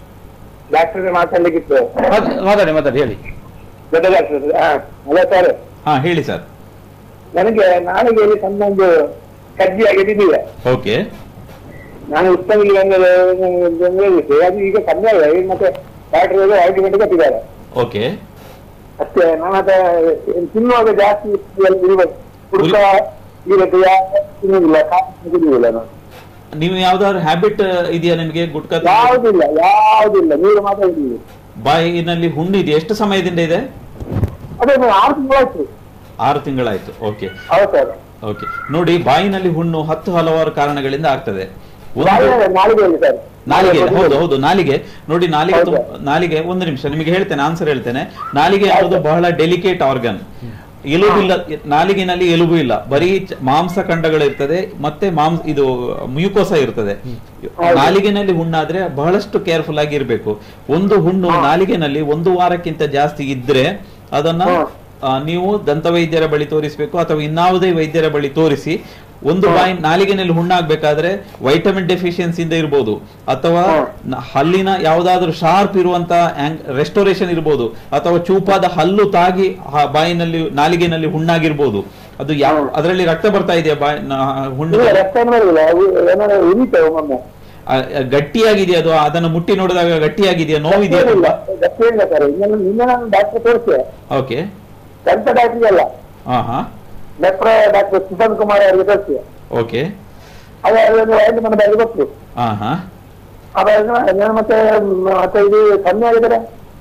ಡಾಕ್ಟರ್ ಮಾತಾಡ್ಲಿಕ್ಕಿತ್ತು ಮಾತ್- ಮಾತಾಡಿ ಮಾತಾಡಿ ಹೇಳಿ ದೊಡ್ಡ ಡಾಕ್ಟರ್ ಹಲೋ ಸರ್ ಹಾ ಹೇಳಿ ಸರ್ ನನಗೆ ನಾಲಿಗೆಯಲ್ಲಿ ಸಣ್ಣ ಒಂದು ಕಜ್ಜಿ ಆಗಿದ್ದಿದೆ ಓಕೆ ನಾನು ಉತ್ತಮಿಗೆ ಬಂದಿದ್ದೆ ಅದು ಈಗ ಕಮ್ಮಿ ಆಗಿದೆ ಈಗ ಮತ್ತೆ ಡಾಕ್ಟರ್ ಆಯಿಂಟ್ಮೆಂಟ್ ಕೊಟ್ಟಿದ್ದಾರೆ ಓಕೆ ಅಷ್ಟೇ ನಾನು ಅದ ತಿನ್ನುವಾಗ ಜಾಸ್ತಿ ಇರ್ಬೇಕು ಹುಡುಕ ಇರುತ್ತೆ ತಿನ್ನುವುದಿಲ್ಲ ಕಾಫಿ ಕುಡಿಯುವುದಿಲ್ಲ ನಾನು ನೀವು ಯಾವ್ದಾದ್ರು ಹ್ಯಾಬಿಟ್ ಇದೆಯಾ ನಿಮಗೆ ಗುಟ್ಕಾ ತಿನ್ನೋದು? ಯಾವುದಿಲ್ಲ ಯಾವುದಿಲ್ಲ ನೀರು ಮಾತ್ರ ಹಿಡಿಯುವುದು ಬಾಯಿನಲ್ಲಿ ಹುಣ್ಣು ಇದೆ ಎಷ್ಟು ಸಮಯದಿಂದ ಇದೆ ಅದೇ ನಾನು ಆರು ತಿಂಗಳಾಯ್ತು ಆರು ತಿಂಗಳಾಯ್ತು ಓಕೆ ಹೌದು ಸರ್ ಓಕೆ ನೋಡಿ ಬಾಯಿನಲ್ಲಿ ಹುಣ್ಣು ಹತ್ತು ಹಲವಾರು ಕಾರಣಗಳಿಂದ ಆಗ್ತದೆ ಒಂದು ನಾಳೆ ನಾಳಿಗೆಯಲ್ಲಿ ಸರ್ ನಾಲಿಗೆ ಹೌದು. ಹೌದು ಹೌದು ನಾಲಿಗೆ ನೋಡಿ ನಾಲಿಗೆ ಹೌದು. ತುಂಬ- ನಾಲಿಗೆ ಒಂದು ನಿಮಿಷ ನಿಮಗೆ ಹೇಳ್ತೇನೆ ಆನ್ಸರ್ ಹೇಳ್ತೇನೆ ನಾಲಿಗೆ ಅನ್ನೋದು ಬಹಳ ಡೆಲಿಕೇಟ್ ಆರ್ಗನ್ ಎಲುಬಿಲ್ಲ ನಾಲಿಗೆನಲ್ಲಿ ಎಲುಬು ಇಲ್ಲ ಬರೀ ಚ- ಮಾಂಸ ಖಂಡಗಳಿರ್ತದೆ ಮತ್ತೆ ಮಾಂಸ ಇದು ಮ್ಯೂಕೋಸ ಇರ್ತದೆ ಹೌದು. ನಾಲಿಗೆನಲ್ಲಿ ಹುಣ್ಣಾದ್ರೆ ಬಹಳಷ್ಟು ಕೇರ್ಫುಲ್ ಆಗಿ ಇರಬೇಕು ಒಂದು ಹುಣ್ಣು ನಾಲಿಗೆನಲ್ಲಿ ಒಂದು ವಾರಕ್ಕಿಂತ ಜಾಸ್ತಿ ಇದ್ರೆ ಅದನ್ನ ಹಾ. ಆ, ನೀವು ದಂತ ವೈದ್ಯರ ಬಳಿ ತೋರಿಸಬೇಕು ಅಥವಾ ಇನ್ನಾವುದೇ ವೈದ್ಯರ ಬಳಿ ತೋರಿಸಿ ಒಂದು ಬಾಯಿ ನಾಲಿಗೆನಲ್ಲಿ ಹುಣ್ಣಾಗ್ಬೇಕಾದ್ರೆ ವೈಟಮಿನ್ ಡೆಫಿಷಿಯನ್ಸಿಯಿಂದ ಇರ್ಬೋದು ಅಥವಾ ಹಾ. ನ- ಹಲ್ಲಿನ ಯಾವ್ದಾದ್ರು ಶಾರ್ಪ್ ಇರುವಂತ ರೆಸ್ಟೋರೇಷನ್ ಇರ್ಬೋದು ಅಥವಾ ಚೂಪಾದ ಹಲ್ಲು ತಾಗಿ ಆ ಬಾಯಿನಲ್ಲಿ ನಾಲಿಗೆನಲ್ಲಿ ಹುಣ್ಣಾಗಿರ್ಬೋದು ಅದು ಯಾವ ಹಾ. ಅದರಲ್ಲಿ ರಕ್ತ ಬರ್ತಾ ಇದೆಯಾ ಬಾಯಿ ನ- ಹುಣ್ಣು ಇಲ್ಲ ರಕ್ತ ಬರುದಿಲ್ಲ ಅವು ಏನಾದ್ರು ಉರಿತವೆ ಒಮ್ಮೊಮ್ಮೆ ಆ, ಗಟ್ಟಿಯಾಗಿದೆಯಾ ಅದು ಅದನ್ನು ಮುಟ್ಟಿ ನೋಡಿದಾಗ ಗಟ್ಟಿಯಾಗಿದೆಯಾ ನೋವಿದೆಯಾ ಇಲ್ಲ ಗಟ್ಟಿ ಇಲ್ಲ ಸರ್ ಇನ್ನೊಂದು ನಿನ್ನೆ ನಾನು ಡಾಕ್ಟರ್ ತೋರಿಸಿದೆ ಓಕೆ ದಂತ ಡಾಕ್ಟರ್ ಅಲ್ಲ ಹಾ ಹಾ ಡಾಕ್ಟರ್ ಡಾಕ್ಟರ್ ಸುಶಾಂತ್ ಕುಮಾರ್ ಅವರಿಗೆ ತೋರಿಸಿದೆ ಓಕೆ ಅದು ಅದೊಂದು ಐದು ಮಂದಿ ಬಗ್ಗೆ ಗೊತ್ತು ಹಾ ಹಾ ಅವಾಗ ನಾನು ಮತ್ತೆ ಮತ್ತೆ ಇದು ಕಮ್ಮಿ ಆಗಿದ್ರೆ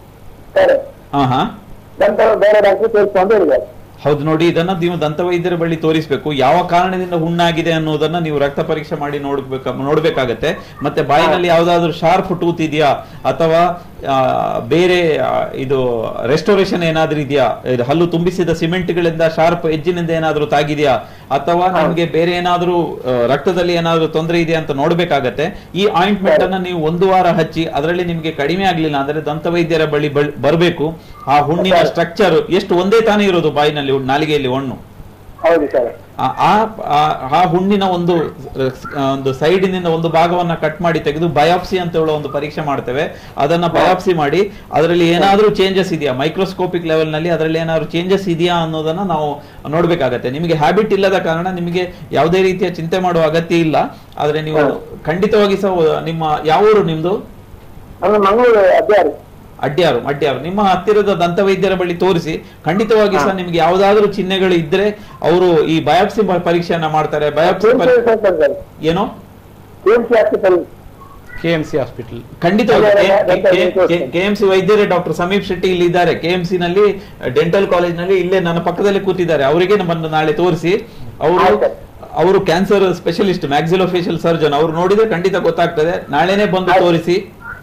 ಬೇರೆ ಹಾ ಹಾ ದಂತ ಬೇರೆ ಡಾಕ್ಟರ್ ತೋರಿಸ್ತು ಅಂತ ಹೇಳಿದ್ದಾರೆ ಹೌದು ನೋಡಿ ಇದನ್ನ ನೀವು ದಂತ ವೈದ್ಯರ ಬಳಿ ತೋರಿಸಬೇಕು ಯಾವ ಕಾರಣದಿಂದ ಹುಣ್ಣಾಗಿದೆ ಅನ್ನೋದನ್ನ ನೀವು ರಕ್ತ ಪರೀಕ್ಷೆ ಮಾಡಿ ನೋಡ್ಬೇಕ ನೋಡ್ಬೇಕಾಗತ್ತೆ ಮತ್ತೆ ಬಾಯಿನಲ್ಲಿ ಯಾವ್ದಾದ್ರು ಶಾರ್ಪ್ ಟೂತ್ ಇದೆಯಾ ಅಥವಾ ಆ, ಬೇರೆ ಆ, ಇದು ರೆಸ್ಟೋರೇಷನ್ ಏನಾದ್ರೂ ಇದೆಯಾ ಇದು ಹಲ್ಲು ತುಂಬಿಸಿದ ಸಿಮೆಂಟ್ಗಳಿಂದ ಶಾರ್ಪ್ ಎಜ್ಜಿನಿಂದ ಏನಾದ್ರೂ ತಾಗಿದೆಯಾ ಅಥವಾ ನಿಮ್ಗೆ ಬೇರೆ ಏನಾದ್ರೂ ಆ, ರಕ್ತದಲ್ಲಿ ಏನಾದ್ರೂ ತೊಂದರೆ ಇದೆಯಾ ಅಂತ ನೋಡ್ಬೇಕಾಗತ್ತೆ ಈ ಆಯಿಂಟ್ಮೆಂಟ್ ಅನ್ನ ನೀವು ಒಂದು ವಾರ ಹಚ್ಚಿ ಅದರಲ್ಲಿ ನಿಮ್ಗೆ ಕಡಿಮೆ ಆಗ್ಲಿಲ್ಲ ಅಂದ್ರೆ ದಂತ ವೈದ್ಯರ ಬಳಿ ಬಲ್- ಬರ್ಬೇಕು ಆ ಹುಣ್ಣಿನ ಸ್ಟ್ರಕ್ಚರ್ ಎಷ್ಟು ಒಂದೇ ತಾನೇ ಇರೋದು ಬಾಯಿನಲ್ಲಿ ಹುಣ್ಣು, ನಾಲಿಗೆಯಲ್ಲಿ ಹುಣ್ಣು ಹೌದು ಸರ್ ಆ- ಆ- ಆ- ಆ ಹುಣ್ಣಿನ ಒಂದು ಆ, ಒಂದು ಸೈಡಿನಿಂದ ಒಂದು ಭಾಗವನ್ನ ಕಟ್ ಮಾಡಿ ತೆಗೆದು ಬಯಾಪ್ಸಿ ಅಂತ ಹೇಳೋ ಒಂದು ಪರೀಕ್ಷೆ ಮಾಡ್ತೇವೆ ಅದನ್ನ ಬಯಾಪ್ಸಿ ಮಾಡಿ ಅದರಲ್ಲಿ ಏನಾದ್ರೂ ಚೇಂಜಸ್ ಇದೆಯಾ ಮೈಕ್ರೋಸ್ಕೋಪಿಕ್ ಲೆವೆಲ್ ನಲ್ಲಿ ಅದರಲ್ಲಿ ಏನಾದ್ರು ಚೇಂಜಸ್ ಇದೆಯಾ ಅನ್ನೋದನ್ನ ನಾವು ನೋಡ್ಬೇಕಾಗತ್ತೆ ನಿಮಗೆ ಹ್ಯಾಬಿಟ್ ಇಲ್ಲದ ಕಾರಣ ನಿಮಗೆ ಯಾವುದೇ ರೀತಿಯ ಚಿಂತೆ ಮಾಡುವ ಅಗತ್ಯ ಇಲ್ಲ ಆದ್ರೆ ನೀವು ಖಂಡಿತವಾಗಿ ಸಹ ನಿಮ್ಮ ಯಾವ ಊರು ನಿಮ್ದು ನಾನು ಮಂಗಳೂರು ಅಧ್ಯಾರಿ ಅಡ್ಯಾರು ಅಡ್ಯಾರು ನಿಮ್ಮ ಹತ್ತಿರದ ದಂತ ವೈದ್ಯರ ಬಳಿ ತೋರಿಸಿ ಖಂಡಿತವಾಗಿ ಸಹ ನಿಮ್ಗೆ ಯಾವ್ದಾದ್ರು ಚಿಹ್ನೆಗಳು ಇದ್ರೆ ಅವರು ಈ ಬಯಾಪ್ಸಿ ಪರೀಕ್ಷೆಯನ್ನ ಮಾಡ್ತಾರೆ ಬಯಾಪ್ಸಿ ಸರ್ ಏನೋ KMC hospital K M C hospital ಖಂಡಿತವಾಗಿ ಅದೇ, ಅದೇ, ಅದೇ, ಅದೇ, ಕೆ ಎಂ ಸಿ ವೈದ್ಯರೇ ಡಾಕ್ಟರ್ ಸಮೀಪ್ ಶೆಟ್ಟಿ ಇಲ್ಲಿ ಇದ್ದಾರೆ ಕೆ ಎಂ ಸಿ ನಲ್ಲಿ ಡೆಂಟಲ್ ಕಾಲೇಜ್ ನಲ್ಲಿ ಇಲ್ಲೇ ನನ್ನ ಪಕ್ಕದಲ್ಲಿ ಕೂತಿದ್ದಾರೆ ಅವರಿಗೆ ಬಂದು ನಾಳೆ ತೋರಿಸಿ ಅವರು ಆಯ್ತು. ಅವರು ಕ್ಯಾನ್ಸರ್ ಸ್ಪೆಷಲಿಸ್ಟ್ ಮ್ಯಾಕ್ಸಿಲೋಫೇಶಿಯಲ್ ಸರ್ಜನ್ ಅವರು ನೋಡಿದ್ರೆ ಖಂಡಿತ ಗೊತ್ತಾಗ್ತದೆ ನಾಳೆನೆ ಬಂದು ಆಯ್ತು. ತೋರಿಸಿ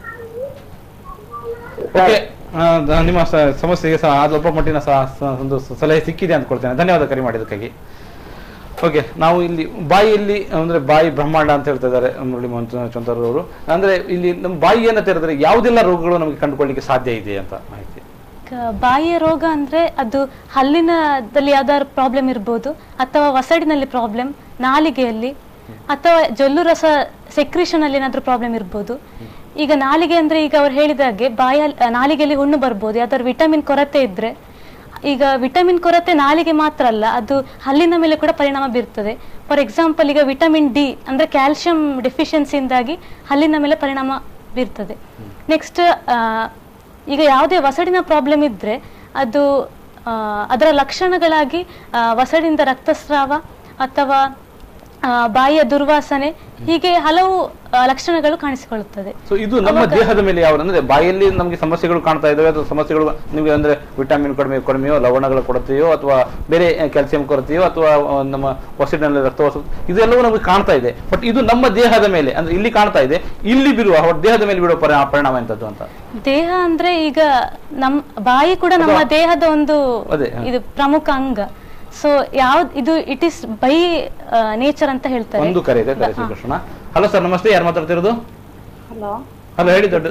ಓಕೆ ಆ, ದ- ನಿಮ್ಮ ಸ- ಸಮಸ್ಯೆಗೆ ಸಹ ಸ್ವಲ್ಪ ಮಟ್ಟಿನ ಸಹ ಸ- ಒಂದು ಸಲಹೆ ಸಿಕ್ಕಿದೆ ಅಂತ ಕೊಡ್ತೇನೆ ಧನ್ಯವಾದ ಕರೆ ಮಾಡಿದ್ದಕ್ಕಾಗಿ ಓಕೆ ನಾವು ಇಲ್ಲಿ ಬಾಯಿಯಲ್ಲಿ ಅಂದ್ರೆ ಬಾಯಿ ಬ್ರಹ್ಮಾಂಡ ಅಂತ ಹೇಳ್ತಾ ಇದ್ದಾರೆ ಮುರಳಿ ಮೋಹನ್ ಚಂದ್ರ ಅವರು ಅಂದ್ರೆ ಇಲ್ಲಿ ನಮ್ಮ ಬಾಯಿಯನ್ನ ತೆರೆದ್ರೆ ಯಾವುದೆಲ್ಲ ರೋಗಗಳು ನಮಗೆ ಕಂಡುಕೊಳ್ಳಿಕ್ಕೆ ಸಾಧ್ಯ ಇದೆ ಅಂತ ಮಾಹಿತಿ ಕ- ಬಾಯಿಯ ರೋಗ ಅಂದ್ರೆ ಅದು ಹಲ್ಲಿನದಲ್ಲಿ ಯಾವ್ದಾದ್ರು ಪ್ರಾಬ್ಲಮ್ ಇರ್ಬೋದು ಅಥವಾ ವಸಡಿನಲ್ಲಿ ಪ್ರಾಬ್ಲಮ್ ನಾಲಿಗೆಯಲ್ಲಿ ಅಥವಾ ಜೊಲ್ಲು ರಸ ಸೆಕ್ರಿಷನ್ ಅಲ್ಲಿ ಏನಾದ್ರೂ ಪ್ರಾಬ್ಲಮ್ ಇರ್ಬೋದು ಈಗ ನಾಲಿಗೆ ಅಂದ್ರೆ ಈಗ ಅವ್ರು ಹೇಳಿದ ಹಾಗೆ ಬಾಯಲ್ಲಿ ನಾಲಿಗೆಯಲ್ಲಿ ಹುಣ್ಣು ಬರ್ಬೋದು ಯಾವ್ದಾದ್ರು ವಿಟಮಿನ್ ಕೊರತೆ ಇದ್ರೆ ಈಗ ವಿಟಮಿನ್ ಕೊರತೆ ನಾಲಿಗೆ ಮಾತ್ರ ಅಲ್ಲ ಅದು ಹಲ್ಲಿನ ಮೇಲೆ ಕೂಡ ಪರಿಣಾಮ ಬೀರ್ತದೆ ಫಾರ್ ಎಕ್ಸಾಂಪಲ್ ಈಗ ವಿಟಮಿನ್ ಡಿ ಅಂದ್ರೆ ಕ್ಯಾಲ್ಸಿಯಂ ಡೆಫಿಷಿಯನ್ಸಿಯಿಂದಾಗಿ ಹಲ್ಲಿನ ಮೇಲೆ ಪರಿಣಾಮ ಬೀರ್ತದೆ ನೆಕ್ಸ್ಟ್ ಈಗ ಯಾವುದೇ ವಸಡಿನ ಪ್ರಾಬ್ಲಮ್ ಇದ್ರೆ ಅದು ಆ, ಅದರ ಲಕ್ಷಣಗಳಾಗಿ ಆ, ವಸಡಿಯಿಂದ ರಕ್ತಸ್ರಾವ ಅಥವಾ ಆ, ಬಾಯಿಯ ದುರ್ವಾಸನೆ ಹೀಗೆ ಹಲವು ಆ, ಲಕ್ಷಣಗಳು ಕಾಣಿಸಿಕೊಳ್ಳುತ್ತದೆ ಸೊ ಇದು ನಮ್ಮ ಅವಾಗ- ದೇಹದ ಮೇಲೆ ಯಾವ ಅಂದ್ರೆ ಬಾಯಲ್ಲಿ ನಮಗೆ ಸಮಸ್ಯೆಗಳು ಕಾಣ್ತಾ ಇದಾವೆ ಅಥವಾ ಸಮಸ್ಯೆಗಳು ನಿಮಗೆ ಅಂದ್ರೆ ವಿಟಮಿನ್ ಕಡಿಮೆ ಕಡಿಮೆಯೋ ಲವಣಗಳ ಕೊರತೆಯೋ ಅಥವಾ ಬೇರೆ ಕ್ಯಾಲ್ಸಿಯಂ ಕೊರತೆಯೋ ಅಥವಾ ಆ, ನಮ್ಮ ಹೊಸಡಿನಲ್ಲಿ ರಕ್ತವಾಸ ಇದೆಲ್ಲವೂ ನಮಗೆ ಕಾಣ್ತಾ ಇದೆ ಬಟ್ ಇದು ನಮ್ಮ ದೇಹದ ಮೇಲೆ ಅಂದ್ರೆ ಇಲ್ಲಿ ಕಾಣ್ತಾ ಇದೆ ಇಲ್ಲಿ ಬೀರುವ ಅವ್ರ ದೇಹದ ಮೇಲೆ ಬೀಳುವ ಪರಿಣಾಮ ಪರಿಣಾಮ ಎಂತದ್ದು ಅಂತ ದೇಹ ಅಂದ್ರೆ ಈಗ ನಮ್ ಬಾಯಿ ಕೂಡ ನಮ್ಮ ಅದು- ದೇಹದ ಒಂದು ಅದೇ, ಹ. ಇದು ಪ್ರಮುಖ ಅಂಗ ಸೊ ಯಾವ್ದು ಇದು ಇಟ್ ಇಸ್ ಬೈ ನೇಚರ್ ಅಂತ ಹೇಳ್ತಾರೆ ಒಂದು ಕರೆ ಇದೆ ಕರೆ ಹಾ. ಸ್ವೀಕರಿಸೋಣ ಹಲೋ ಸರ್ ನಮಸ್ತೆ ಯಾರು ಮಾತಾಡ್ತಿರೋದು ಹಲೋ ಹಲೋ ಹೇಳಿ ದೊಡ್ಡ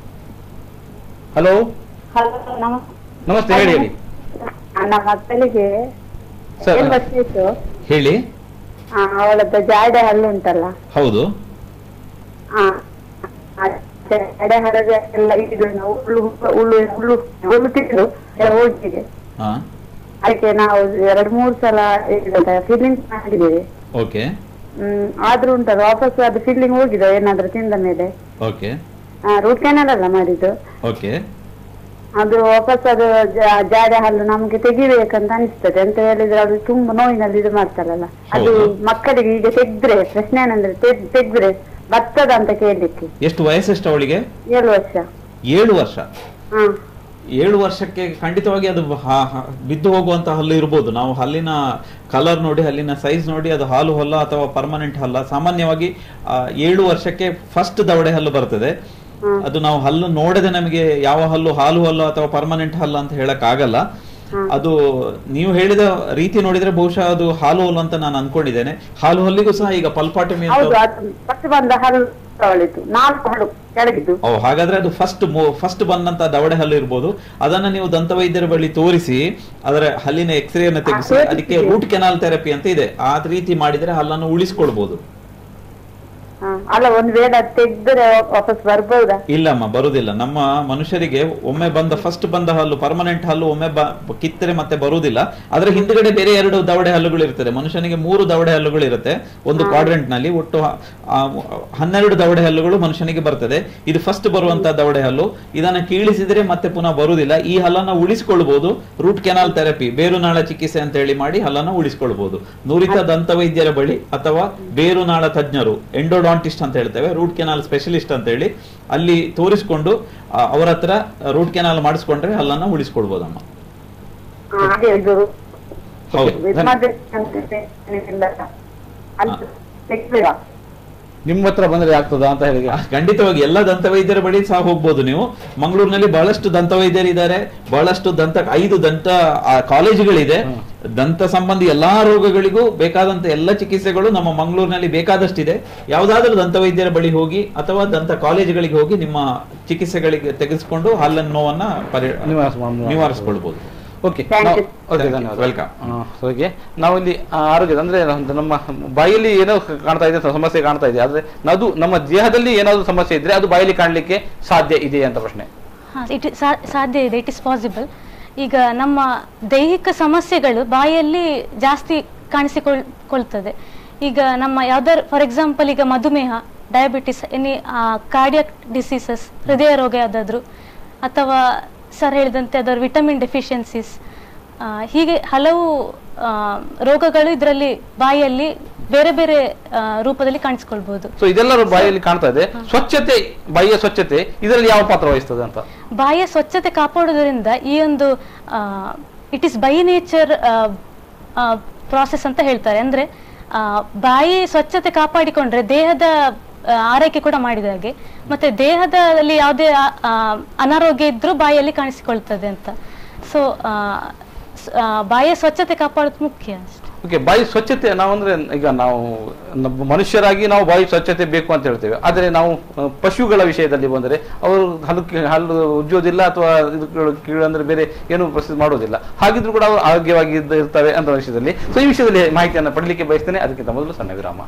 ಹಲೋ ಹಲೋ ನಮಸ್ತೆ ನಮಸ್ತೆ ಹೇಳಿ ಹೇಳಿ ನಮ್ಮ ಮಕ್ಕಳಿಗೆ ಸರ್ ಏಳು ವರ್ಷ ಇತ್ತು ಹೇಳಿ ಆ, ಅವಳದ್ದು ಜಾಡೆ ಹಲ್ಲು ಉಂಟಲ್ಲ ಹೌದು ಆ, ಆ ಜಾಡೆ ಹರದ ಎಲ್ಲ ಇದು ಉಳ್ಳು ಉಳ್ಳು ಉಳ್ಳು ಉಳ್ಳು ತಿಂದು ಎಲ್ಲ ಹೋಗಿದೆ ಹಾ ಅದಕ್ಕೆ ನಾವು ಎರಡು ಮೂರು ಸಲ ಫೀಲಿಂಗ್ ಮಾಡಿದ್ದೀವಿ ಓಕೆ ಹ್ಮ್ ಆದ್ರೂ ಉಂಟಲ್ಲ ವಾಪಸ್ ಅದು ಫೀಲಿಂಗ್ ಹೋಗಿದೆ ಏನಾದ್ರೂ ತಿಂದ ಮೇಲೆ ಓಕೆ ರೂಟ್ ಕ್ಯಾನಲ್ ಅಲ್ಲ ಮಾಡಿದ್ದು ಓಕೆ ಅದು ವಾಪಸ್ ಅದು ಜಾ- ಜಾಡೆ ಹಲ್ಲು ನಮ್ಗೆ ತೆಗಿಬೇಕಂತ ಅನಿಸ್ತದೆ ಅಂತ ಹೇಳಿದ್ರೆ ಅದು ತುಂಬಾ ನೋವಿನಲ್ಲಿ ಇದು ಮಾಡ್ತಾರಲ್ಲ ಅದು ಹೌದು. ಮಕ್ಕಳಿಗೆ ಈಗ ತೆಗ್ದ್ರೆ ಪ್ರಶ್ನೆ ಏನಂದ್ರೆ ತೆಗ್- ತೆಗ್ದ್ರೆ ಬರ್ತದ ಅಂತ ಕೇಳಲಿಕ್ಕೆ ಎಷ್ಟು ವಯಸ್ಸೆಷ್ಟು ಅವಳಿಗೆ ಏಳು ವರ್ಷ ಏಳು ವರ್ಷ ಹಾ ಏಳು ವರ್ಷಕ್ಕೆ ಖಂಡಿತವಾಗಿ ಅದು ಹ- ಹ- ಬಿದ್ದು ಹೋಗುವಂತ ಹಲ್ಲು ಇರ್ಬೋದು ನಾವು ಹಲ್ಲಿನ ಕಲರ್ ನೋಡಿ ಹಲ್ಲಿನ ಸೈಜ್ ನೋಡಿ ಅದು ಹಾಲು ಹಲ್ಲ ಅಥವಾ ಪರ್ಮನೆಂಟ್ ಹಲ್ಲ ಸಾಮಾನ್ಯವಾಗಿ ಆ, ಏಳು ವರ್ಷಕ್ಕೆ ಫಸ್ಟ್ ದವಡೆ ಹಲ್ಲು ಬರ್ತದೆ ಅದು ನಾವು ಹಲ್ಲು ನೋಡದೆ ನಮಗೆ ಯಾವ ಹಲ್ಲು ಹಾಲು ಹಲ್ಲು ಅಥವಾ ಪರ್ಮನೆಂಟ್ ಹಲ್ಲು ಅಂತ ಹೇಳಕ್ ಆಗಲ್ಲ ಅದು ನೀವು ಹೇಳಿದ ರೀತಿ ನೋಡಿದ್ರೆ ಬಹುಶಃ ಅದು ಹಾಲು ಹಲ್ಲು ಅಂತ ನಾನು ಅನ್ಕೊಂಡಿದ್ದೇನೆ ಹಾಲು ಹಲ್ಲಿಗೂ ಸಹ ಈಗ ಪಲ್ಪಾಟಮಿ ಹೌದು ಅಂತ ಅದು ಫಸ್ಟ್ ಬಂದ ಹಲ್ಲು ತಗೊಳ್ಳಿತ್ತು ನಾಲ್ಕು ಹಲ್ಲು ಕೆಳಗಿದ್ದು ಓ ಹಾಗಾದ್ರೆ ಅದು ಫಸ್ಟ್ ಫಸ್ಟ್ ಬಂದಂತ ದವಡೆ ಹಲ್ಲು ಇರ್ಬೋದು ಅದನ್ನ ನೀವು ದಂತವೈದ್ಯರ ಬಳಿ ತೋರಿಸಿ ಅದರ ಹಲ್ಲಿನ ಎಕ್ಸ್ರೇ ಅನ್ನು ತೆಗೆಸಿ ತೋರಿಸಿದ್ದೀವಿ. ಅದಕ್ಕೆ ರೂಟ್ ಕೆನಾಲ್ ಥೆರಪಿ ಅಂತ ಇದೆ ಆ ರೀತಿ ಮಾಡಿದ್ರೆ ಹಲ್ಲನ್ನು ಉಳಿಸ್ಕೊಳ್ಬಹುದು ಹ, ಅಲ್ಲ ಒಂದ್ ವೇಳೆ ಅದು ತೆಗ್ದ್ರೆ ವಾಪಸ್ ಬರ್ಬೋದಾ ಇಲ್ಲಮ್ಮ ಬರುದಿಲ್ಲ ನಮ್ಮ ಮನುಷ್ಯರಿಗೆ ಒಮ್ಮೆ ಬಂದ ಫಸ್ಟ್ ಬಂದ ಹಲ್ಲು ಪರ್ಮನೆಂಟ್ ಹಲ್ಲು ಒಮ್ಮೆ ಬ- ಕಿತ್ತರೆ ಮತ್ತೆ ಬರುವುದಿಲ್ಲ ಅದರ ಹಿಂದ್ಗಡೆ ಬೇರೆ ಎರಡು ದವಡೆ ಹಲ್ಲುಗಳು ಇರ್ತದೆ ಮನುಷ್ಯನಿಗೆ ಮೂರು ದವಡೆ ಹಲ್ಲುಗಳು ಇರುತ್ತೆ ಒಂದು ಕ್ವಾಡ್ರೆಂಟ್ ನಲ್ಲಿ ಒಟ್ಟು ಹ- ಆ, ಹನ್ನೆರಡು ದವಡೆ ಹಲ್ಲುಗಳು ಮನುಷ್ಯನಿಗೆ ಬರ್ತದೆ ಇದು ಫಸ್ಟ್ ಬರುವಂತ ದವಡೆ ಹಲ್ಲು ಇದನ್ನ ಕೀಳಿಸಿದ್ರೆ ಮತ್ತೆ ಪುನಃ ಬರುವುದಿಲ್ಲ ಈ ಹಲ್ಲನ್ನ ಉಳಿಸ್ಕೊಳ್ಬಹುದು ರೂಟ್ ಕೆನಾಲ್ ಥೆರಪಿ ಬೇರುನಾಳ ಚಿಕಿತ್ಸೆ ಅಂತ ಹೇಳಿ ಮಾಡಿ ಹಲ್ಲನ್ನ ಉಳಿಸ್ಕೊಳ್ಬಹುದು ನುರಿತ ದಂತವೈದ್ಯರ ಬಳಿ ಅಥವಾ ಬೇರುನಾಳ ತಜ್ಞರು ಎಂಡೋಡಾಂಟಿಸ್ಟ್ ಅಂತ ಹೇಳ್ತೇವೆ ರೂಟ್ ಕೆನಾಲ್ ಸ್ಪೆಷಲಿಸ್ಟ್ ಅಂತ ಹೇಳಿ ಅಲ್ಲಿ ತೋರಿಸ್ಕೊಂಡು ಆ, ಅವರ ಹತ್ರ ರೂಟ್ ಕೆನಾಲ್ ಮಾಡಿಸ್ಕೊಂಡ್ರೆ ಹಲ್ಲನ್ನ ಉಳಿಸ್ಕೊಳ್ಬಹುದಮ್ಮ ಹ, ಹಾಗೆ ಇದು ಹೌದು ಇದು ಮಾಡ್ಬೇಕಂತ ಏನಿಲ್ಲ. ಅಲ್ಲಿ ತೆಗ್ದ್ರಾ? ನಿಮ್ಮ ಹತ್ರ ಬಂದ್ರೆ ಆಗ್ತದಾ ಅಂತ ಹೇಳಿ ಆ, ಖಂಡಿತವಾಗಿ ಎಲ್ಲ ದಂತವೈದ್ಯರ ಬಳಿ ಸಹ ಹೋಗ್ಬೋದು ನೀವು ಮಂಗಳೂರಿನಲ್ಲಿ ಬಹಳಷ್ಟು ದಂತವೈದ್ಯರು ಇದ್ದಾರೆ ಬಹಳಷ್ಟು ದಂತ ಐದು ದಂತ ಆ, ಕಾಲೇಜುಗಳಿದೆ ದಂತ ಸಂಬಂಧಿ ಎಲ್ಲಾ ರೋಗಗಳಿಗೂ ಬೇಕಾದಂತ ಎಲ್ಲ ಚಿಕಿತ್ಸೆಗಳು ನಮ್ಮ ಮಂಗಳೂರಿನಲ್ಲಿ ಬೇಕಾದಷ್ಟಿದೆ ಯಾವುದಾದ್ರೂ ದಂತವೈದ್ಯರ ಬಳಿ ಹೋಗಿ ಅಥವಾ ದಂತ ಕಾಲೇಜುಗಳಿಗೆ ಹೋಗಿ ನಿಮ್ಮ ಚಿಕಿತ್ಸೆಗಳಿಗೆ ತೆಗೆದುಕೊಂಡು ಹಲ್ಲನ ನೋವನ್ನ ಪರಿ ನಿವಾರಿಸ ಮಾಡ್ಬೋದು. ನಿವಾರಿಸಿಕೊಳ್ಬಹುದು ಓಕೆ Thank ನಾವು- you. Okay Thank you. ಧನ್ಯವಾದ Welcome. ಓಕೆ ನಾವು ಇಲ್ಲಿ ಆ, ಆರೋಗ್ಯದ ಅಂದ್ರೆ ಒಂದು ನಮ್ಮ ಬಾಯಲ್ಲಿ ಏನೋ ಕಾಣ್ತಾ ಇದೆ ಸಮಸ್ಯೆ ಕಾಣ್ತಾ ಇದೆ ಆದ್ರೆ ಅದು ನಮ್ಮ ದೇಹದಲ್ಲಿ ಏನಾದ್ರು ಸಮಸ್ಯೆ ಇದ್ರೆ ಅದು ಬಾಯಲ್ಲಿ ಕಾಣಲಿಕ್ಕೆ ಸಾಧ್ಯ ಇದೆ ಅಂತ ಪ್ರಶ್ನೆ ಇಟ್ ಸಾಧ್ಯ ಇದೆ ಇಟ್ ಇಸ್ ಪಾಸಿಬಲ್ ಈಗ ನಮ್ಮ ದೈಹಿಕ ಸಮಸ್ಯೆಗಳು ಬಾಯಲ್ಲಿ ಜಾಸ್ತಿ ಕಾಣಿಸಿಕೊಳ್ತದೆ ಈಗ ನಮ್ಮ ಯಾವ್ದಾರು ಫಾರ್ ಎಕ್ಸಾಂಪಲ್ ಈಗ ಮಧುಮೇಹ ಡಯಾಬಿಟಿಸ್ ಎನಿ ಕಾರ್ಡಿಯಕ್ ಡಿಸೀಸಸ್ ಹೃದಯ ರೋಗ ಯಾವುದಾದ್ರು ಅಥವಾ ಸರ್ ಹೇಳಿದಂತೆ ಅದರ ವಿಟಮಿನ್ ಡೆಫಿಷಿಯನ್ಸೀಸ್ ಹೀಗೆ ಹಲವು ಆ, ರೋಗಗಳು ಇದರಲ್ಲಿ ಬಾಯಲ್ಲಿ ಬೇರೆ ಬೇರೆ ಆ, ರೂಪದಲ್ಲಿ ಕಾಣಿಸ್ಕೊಳ್ಬಹುದು ಸೊ ಇದೆಲ್ಲರೂ ಬಾಯಲ್ಲಿ ಕಾಣ್ತಾ ಇದೆ ಸ್ವಚ್ಛತೆ ಬಾಯಿಯ ಸ್ವಚ್ಛತೆ ಇದರಲ್ಲಿ ಯಾವ ಪಾತ್ರ ವಹಿಸ್ತದೆ ಅಂತ ಬಾಯಿಯ ಸ್ವಚ್ಛತೆ ಕಾಪಾಡೋದ್ರಿಂದ ಈ ಒಂದು it is by nature process ಅಂತ ಹೇಳ್ತಾರೆ ಅಂದ್ರೆ ಆ, ಬಾಯಿ ಸ್ವಚ್ಛತೆ ಕಾಪಾಡಿಕೊಂಡ್ರೆ ದೇಹದ ಆ, ಆರೈಕೆ ಕೂಡ ಮಾಡಿದ ಹಾಗೆ ಮತ್ತೆ ದೇಹದಲ್ಲಿ ಯಾವುದೇ ಆ, ಆ, ಅನಾರೋಗ್ಯ ಇದ್ರೂ ಬಾಯಲ್ಲಿ ಕಾಣಿಸಿಕೊಳ್ತದೆ ಅಂತ ಸೊ ಬಾಯಿಯ ಸ್ವಚ್ಛತೆ ಕಾಪಾಡೋದು ಮುಖ್ಯ ಅಷ್ಟೇ ಓಕೆ ಬಾಯಿ ಸ್ವಚ್ಛತೆ ನಾವಂದ್ರೆ ಈಗ ನಾವು ನಮ್ಮ ಮನುಷ್ಯರಾಗಿ ನಾವು ಬಾಯಿ ಸ್ವಚ್ಛತೆ ಬೇಕು ಅಂತ ಹೇಳ್ತೇವೆ ಆದರೆ ನಾವು ಆ, ಪಶುಗಳ ವಿಷಯದಲ್ಲಿ ಬಂದರೆ ಅವರು ಹಲ್ಲು ಕಿ- ಹಲ್ಲು ಉಜ್ಜೋದಿಲ್ಲ ಅಥವಾ ಇದು ಕೀಳು- ಕೀಳು ಅಂದ್ರೆ ಬೇರೆ ಏನು ಪ್ರಸಿದ್ಧ ಮಾಡೋದಿಲ್ಲ ಹಾಗಿದ್ರು ಕೂಡ ಅವರು ಆರೋಗ್ಯವಾಗಿ ಇದ್ದ- ಇರ್ತಾರೆ ಅಂತ ವಿಷಯದಲ್ಲಿ ಸೊ ಈ ವಿಷಯದಲ್ಲಿ ಮಾಹಿತಿಯನ್ನು ಪಡಲಿಕ್ಕೆ ಬಯಸ್ತೇನೆ ಅದಕ್ಕಿಂತ ಮೊದಲು ಸಣ್ಣ ವಿರಾಮ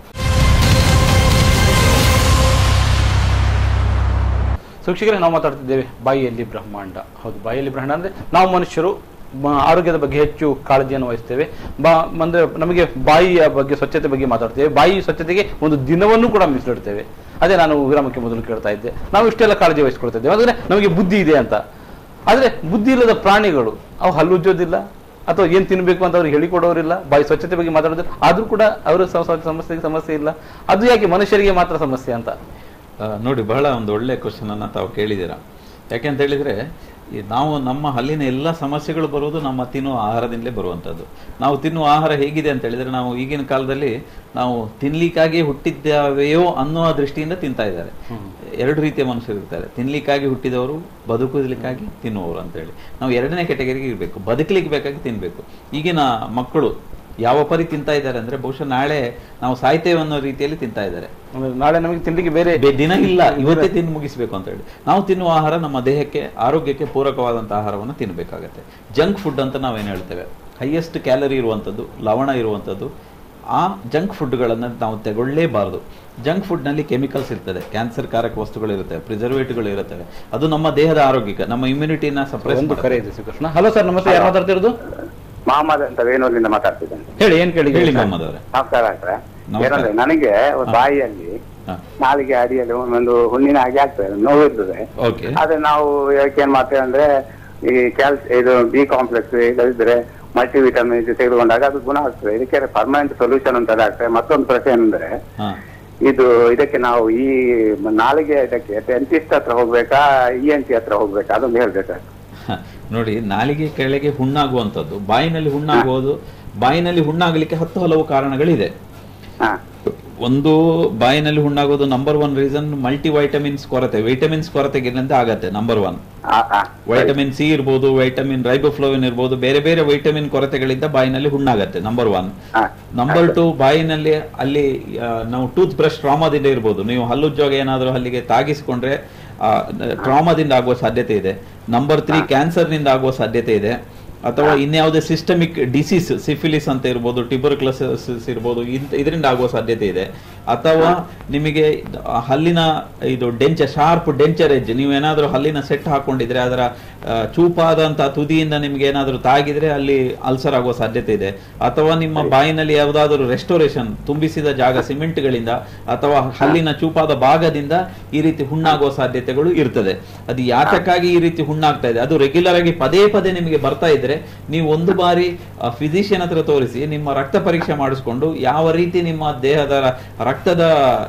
ಸೊ ವೀಕ್ಷಕರೇ ನಾವು ಮಾತಾಡ್ತಿದ್ದೇವೆ ಬಾಯಿಯಲ್ಲಿ ಬ್ರಹ್ಮಾಂಡ ಹೌದು ಬಾಯಿಯಲ್ಲಿ ಬ್ರಹ್ಮಾಂಡ ಅಂದ್ರೆ ನಾವು ಮನುಷ್ಯರು ಮ- ಆರೋಗ್ಯದ ಬಗ್ಗೆ ಹೆಚ್ಚು ಕಾಳಜಿಯನ್ನು ವಹಿಸ್ತೇವೆ ಬಾ ಅಂದ್ರೆ ನಮಗೆ ಬಾಯಿಯ ಬಗ್ಗೆ ಸ್ವಚ್ಛತೆ ಬಗ್ಗೆ ಮಾತಾಡ್ತೇವೆ ಬಾಯಿ ಸ್ವಚ್ಛತೆಗೆ ಒಂದು ದಿನವನ್ನು ಕೂಡ ಮೀಸಲಿಡ್ತೇವೆ ಅದೇ ನಾನು ವಿರಾಮಕ್ಕೆ ಮೊದಲು ಕೇಳ್ತಾ ಇದ್ದೆ ನಾವು ಇಷ್ಟೆಲ್ಲ ಕಾಳಜಿ ವಹಿಸ್ಕೊಳ್ತಿದ್ದೇವೆ ಅಂದ್ರೆ ನಮಗೆ ಬುದ್ಧಿ ಇದೆ ಅಂತ ಆದ್ರೆ ಬುದ್ಧಿ ಇಲ್ಲದ ಪ್ರಾಣಿಗಳು ಅವು ಹಲ್ಲು ಉಜ್ಜೋದಿಲ್ಲ ಅಥವಾ ಏನ್ ತಿನ್ಬೇಕು ಅಂತ ಅವ್ರಿಗೆ ಹೇಳಿಕೊಡೋರಿಲ್ಲ ಬಾಯಿ ಸ್ವಚ್ಛತೆ ಬಗ್ಗೆ ಮಾತಾಡೋದಿಲ್ಲ ಆದ್ರೂ ಕೂಡ ಅವರ ಸಮಸ್ಯೆಗೆ ಸಮಸ್ಯೆ ಇಲ್ಲ ಅದು ಯಾಕೆ ಮನುಷ್ಯರಿಗೆ ಮಾತ್ರ ಸಮಸ್ಯೆ ಅಂತ ಆ, ನೋಡಿ ಬಹಳ ಒಂದು ಒಳ್ಳೆ ಕ್ವಶನ್ ಅನ್ನ ತಾವು ಕೇಳಿದ್ದೀರಾ ಯಾಕೆಂತ ಹೇಳಿದ್ರೆ ಈ ನಾವು ನಮ್ಮ ಹಲ್ಲಿನ ಎಲ್ಲ ಸಮಸ್ಯೆಗಳು ಬರುವುದು ನಮ್ಮ ತಿನ್ನುವ ಆಹಾರದಿಂದಲೇ ಬರುವಂಥದ್ದು ನಾವು ತಿನ್ನುವ ಆಹಾರ ಹೇಗಿದೆ ಅಂತ ಹೇಳಿದ್ರೆ ನಾವು ಈಗಿನ ಕಾಲದಲ್ಲಿ ನಾವು ತಿನ್ಲಿಕ್ಕಾಗಿ ಹುಟ್ಟಿದ್ದೇವೆಯೋ ಅನ್ನುವ ದೃಷ್ಟಿಯಿಂದ ತಿಂತಾ ಇದ್ದಾರೆ ಎರಡು ರೀತಿಯ ಮನುಷ್ಯರು ಇರ್ತಾರೆ ತಿನ್ಲಿಕ್ಕಾಗಿ ಹುಟ್ಟಿದವರು ಬದುಕಲಿಕ್ಕಾಗಿ ತಿನ್ನುವವರು ಅಂತೇಳಿ ನಾವು ಎರಡನೇ ಕೆಟಗರಿಗೆ ಇರಬೇಕು ಬದುಕಲಿಕ್ಕೆ ಬೇಕಾಗಿ ತಿನ್ಬೇಕು ಈಗಿನ ಮಕ್ಕಳು ಯಾವ ಪರಿ ತಿಂತಾ ಇದ್ದಾರೆ ಅಂದ್ರೆ ಬಹುಶಃ ನಾಳೆ ನಾವು ಸಾಯ್ತೇವೆ ಅನ್ನೋ ರೀತಿಯಲ್ಲಿ ತಿಂತಾ ಇದ್ದಾರೆ ಅಂದ್ರೆ ನಾಳೆ ನಮಗೆ ತಿನ್ಲಿಕ್ಕೆ ಬೇರೆ ಬೆ- ದಿನ ಇಲ್ಲ ಇವತ್ತೇ ತಿಂದು ಮುಗಿಸ್ಬೇಕು ಅಂತ ಹೇಳಿ ನಾವು ತಿನ್ನುವ ಆಹಾರ ನಮ್ಮ ದೇಹಕ್ಕೆ ಆರೋಗ್ಯಕ್ಕೆ ಪೂರಕವಾದಂತಹ ಆಹಾರವನ್ನು ತಿನ್ನಬೇಕಾಗತ್ತೆ ಜಂಕ್ ಫುಡ್ ಅಂತ ನಾವೇನು ಹೇಳ್ತೇವೆ ಹೈಯೆಸ್ಟ್ ಕ್ಯಾಲರಿ ಇರುವಂಥದ್ದು ಲವಣ ಇರುವಂಥದ್ದು ಆ ಜಂಕ್ ಫುಡ್ಗಳನ್ನು ನಾವು ತಗೊಳ್ಳೇಬಾರದು ಜಂಕ್ ಫುಡ್ನಲ್ಲಿ ಕೆಮಿಕಲ್ಸ್ ಇರ್ತದೆ ಕ್ಯಾನ್ಸರ್ ಕಾರಕ ವಸ್ತುಗಳು ಇರ್ತವೆ ಪ್ರಿಸರ್ವೇಟಿವ್ಗಳು ಇರುತ್ತವೆ ಅದು ನಮ್ಮ ದೇಹದ ಆರೋಗ್ಯಕ್ಕೆ ನಮ್ಮ ಇಮ್ಯುನಿಟಿನ ಸಪ್ರೆಸ್ ಒಂದು ಕರೆ ಇದೆ ಶ್ರೀಕೃಷ್ಣ ಹಲೋ ಸರ್ ನಮಸ್ತೆ ಯಾರು ಮಾತಾಡ್ತಿರೋದು ಮಹಮ್ಮದ್ ಅಂತ ವೇಣೂರಿನಿಂದ ಮಾತಾಡ್ತಿದ್ದೇನೆ ಹೇಳಿ ಏನ್ ಕೇಳಿ ಹೇಳಿ ಮೊಹಮ್ಮದ್ ಅವರೇ ನಮಸ್ಕಾರ ಸರ್ ನಮಸ್ಕಾರ. ಏನಂದ್ರೆ ನನಗೆ ಒಂದು ಹಾ. ಬಾಯಿಯಲ್ಲಿ ಹಾ. ನಾಲಿಗೆ ಅಡಿಯಲ್ಲಿ ಒಂದು ಹುಣ್ಣಿನ ಹಾಗೆ ಆಗ್ತದೆ ನೋವು ಇರ್ತದೆ ಓಕೆ ಆದ್ರೆ ನಾವು ಯಾಕೆ ಏನ್ ಮಾಡ್ತೇವೆ ಅಂದ್ರೆ ಈ ಕ್ಯಾಲ್ಸ್ ಇದು ಬಿ ಕಾಂಪ್ಲೆಕ್ಸ್ ಇದ್ರೆ ಮಲ್ಟಿ ವಿಟಮಿನ್ ಇದು ತೆಗೆದುಕೊಂಡಾಗ ಅದು ಗುಣ ಆಗ್ತದೆ ಇದಕ್ಕೆ ಪರ್ಮನೆಂಟ್ ಸೊಲ್ಯೂಷನ್ ಅಂತ ಡಾಕ್ಟ್ರೆ ಮತ್ತೊಂದು ಪ್ರಶ್ನೆ ಏನಂದ್ರೆ ಹಾ ಇದು ಇದಕ್ಕೆ ನಾವು ಈ ನಾಲಿಗೆ ಇದಕ್ಕೆ ಡೆಂಟಿಸ್ಟ್ ಹತ್ರ ಹೋಗ್ಬೇಕಾ ಇ ಎನ್ ಟಿ ಹತ್ರ ಹೋಗ್ಬೇಕಾ ಅದೊಂದು ಹೇಳ್ಬೇಕಾ ನೋಡಿ ನಾಲಿಗೆ ಕೆಳಗೆ ಹುಣ್ಣಾಗುವಂಥದ್ದು ಬಾಯಿನಲ್ಲಿ ಹುಣ್ಣಾಗುವುದು ಬಾಯಿನಲ್ಲಿ ಹುಣ್ಣಾಗಲಿಕ್ಕೆ ಹತ್ತು ಹಲವು ಕಾರಣಗಳಿದೆ ಹಾ ಒಂದು ಬಾಯಿನಲ್ಲಿ ಹುಣ್ಣಾಗೋದು number one reason multi vitamins ಕೊರತೆ ವಿಟಮಿನ್ಸ್ ಕೊರತೆಗಿಂದ ಆಗತ್ತೆ ನಂಬರ್ ಒನ್ ಆ, ಆ. ವೈಟಮಿನ್ ಸಿ ಇರ್ಬೋದು ವೈಟಮಿನ್ ರೈಬೋಫ್ಲೋವಿನ್ ಇರ್ಬೋದು ಬೇರೆ ಬೇರೆ ವೈಟಮಿನ್ ಕೊರತೆಗಳಿಂದ ಬಾಯಿನಲ್ಲಿ ಹುಣ್ಣಾಗತ್ತೆ ನಂಬರ್ ಒನ್ ಹಾ. ನಂಬರ್ ಟು ಬಾಯಿನಲ್ಲಿ ಅಲ್ಲಿ ಆ, ನಾವು ಟೂತ್ ಬ್ರಷ್ ಟ್ರಾಮಾದಿಂದ ಇರ್ಬೋದು ನೀವು ಹಲ್ಲುಜ್ಜೋಗ ಏನಾದರೂ ಅಲ್ಲಿಗೆ ತಾಗಿಸಿಕೊಂಡ್ರೆ ಟ್ರಾಮಾದಿಂದ ಆಗುವ ಸಾಧ್ಯತೆ ಇದೆ ನಂಬರ್ ತ್ರೀ ಕ್ಯಾನ್ಸರ್ನಿಂದ ಆಗುವ ಸಾಧ್ಯತೆ ಇದೆ ಅಥವಾ ಇನ್ಯಾವುದೇ ಸಿಸ್ಟಮಿಕ್ ಡಿಸೀಸ್ ಸಿಫಿಲಿಸ್ ಅಂತ ಇರ್ಬೋದು ಟ್ಯೂಬರ್ಕ್ಲೋಸಿಸ್ ಇರ್ಬೋದು ಇಂತ- ಇದರಿಂದ ಆಗುವ ಸಾಧ್ಯತೆ ಇದೆ ಅಥವಾ ನಿಮಗೆ ಆ ಹಲ್ಲಿನ ಇದು ಡೆಂಚ ಶಾರ್ಪ್ ಡೆಂಚರ್ ಎಜ್ ನೀವು ಏನಾದರೂ ಹಲ್ಲಿನ ಸೆಟ್ ಹಾಕೊಂಡಿದ್ರೆ ಅದರ ಆ, ಚೂಪಾದಂತ ತುದಿಯಿಂದ ನಿಮ್ಗೆ ಏನಾದರೂ ತಾಗಿದ್ರೆ ಅಲ್ಲಿ ಅಲ್ಸರ್ ಆಗುವ ಸಾಧ್ಯತೆ ಇದೆ ಅಥವಾ ನಿಮ್ಮ ಬಾಯಿನಲ್ಲಿ ಯಾವುದಾದರೂ ರೆಸ್ಟೋರೇಷನ್ ತುಂಬಿಸಿದ ಜಾಗ ಸಿಮೆಂಟ್ಗಳಿಂದ ಅಥವಾ ಹಲ್ಲಿನ ಚೂಪಾದ ಭಾಗದಿಂದ ಈ ರೀತಿ ಹುಣ್ಣಾಗುವ ಸಾಧ್ಯತೆಗಳು ಇರ್ತದೆ ಅದು ಯಾತಕ್ಕಾಗಿ ಈ ರೀತಿ ಹುಣ್ಣಾಗ್ತಾ ಇದೆ ಅದು ರೆಗ್ಯುಲರ್ ಆಗಿ ಪದೇ ಪದೇ ನಿಮಗೆ ಬರ್ತಾ ಇದ್ರೆ ನೀವು ಒಂದು ಬಾರಿ ಫಿಸಿಷಿಯನ್ ಹತ್ರ ತೋರಿಸಿ ನಿಮ್ಮ ರಕ್ತ ಪರೀಕ್ಷೆ ಮಾಡಿಸ್ಕೊಂಡು ಯಾವ ರೀತಿ ನಿಮ್ಮ ದೇಹದ ರಕ್ತದ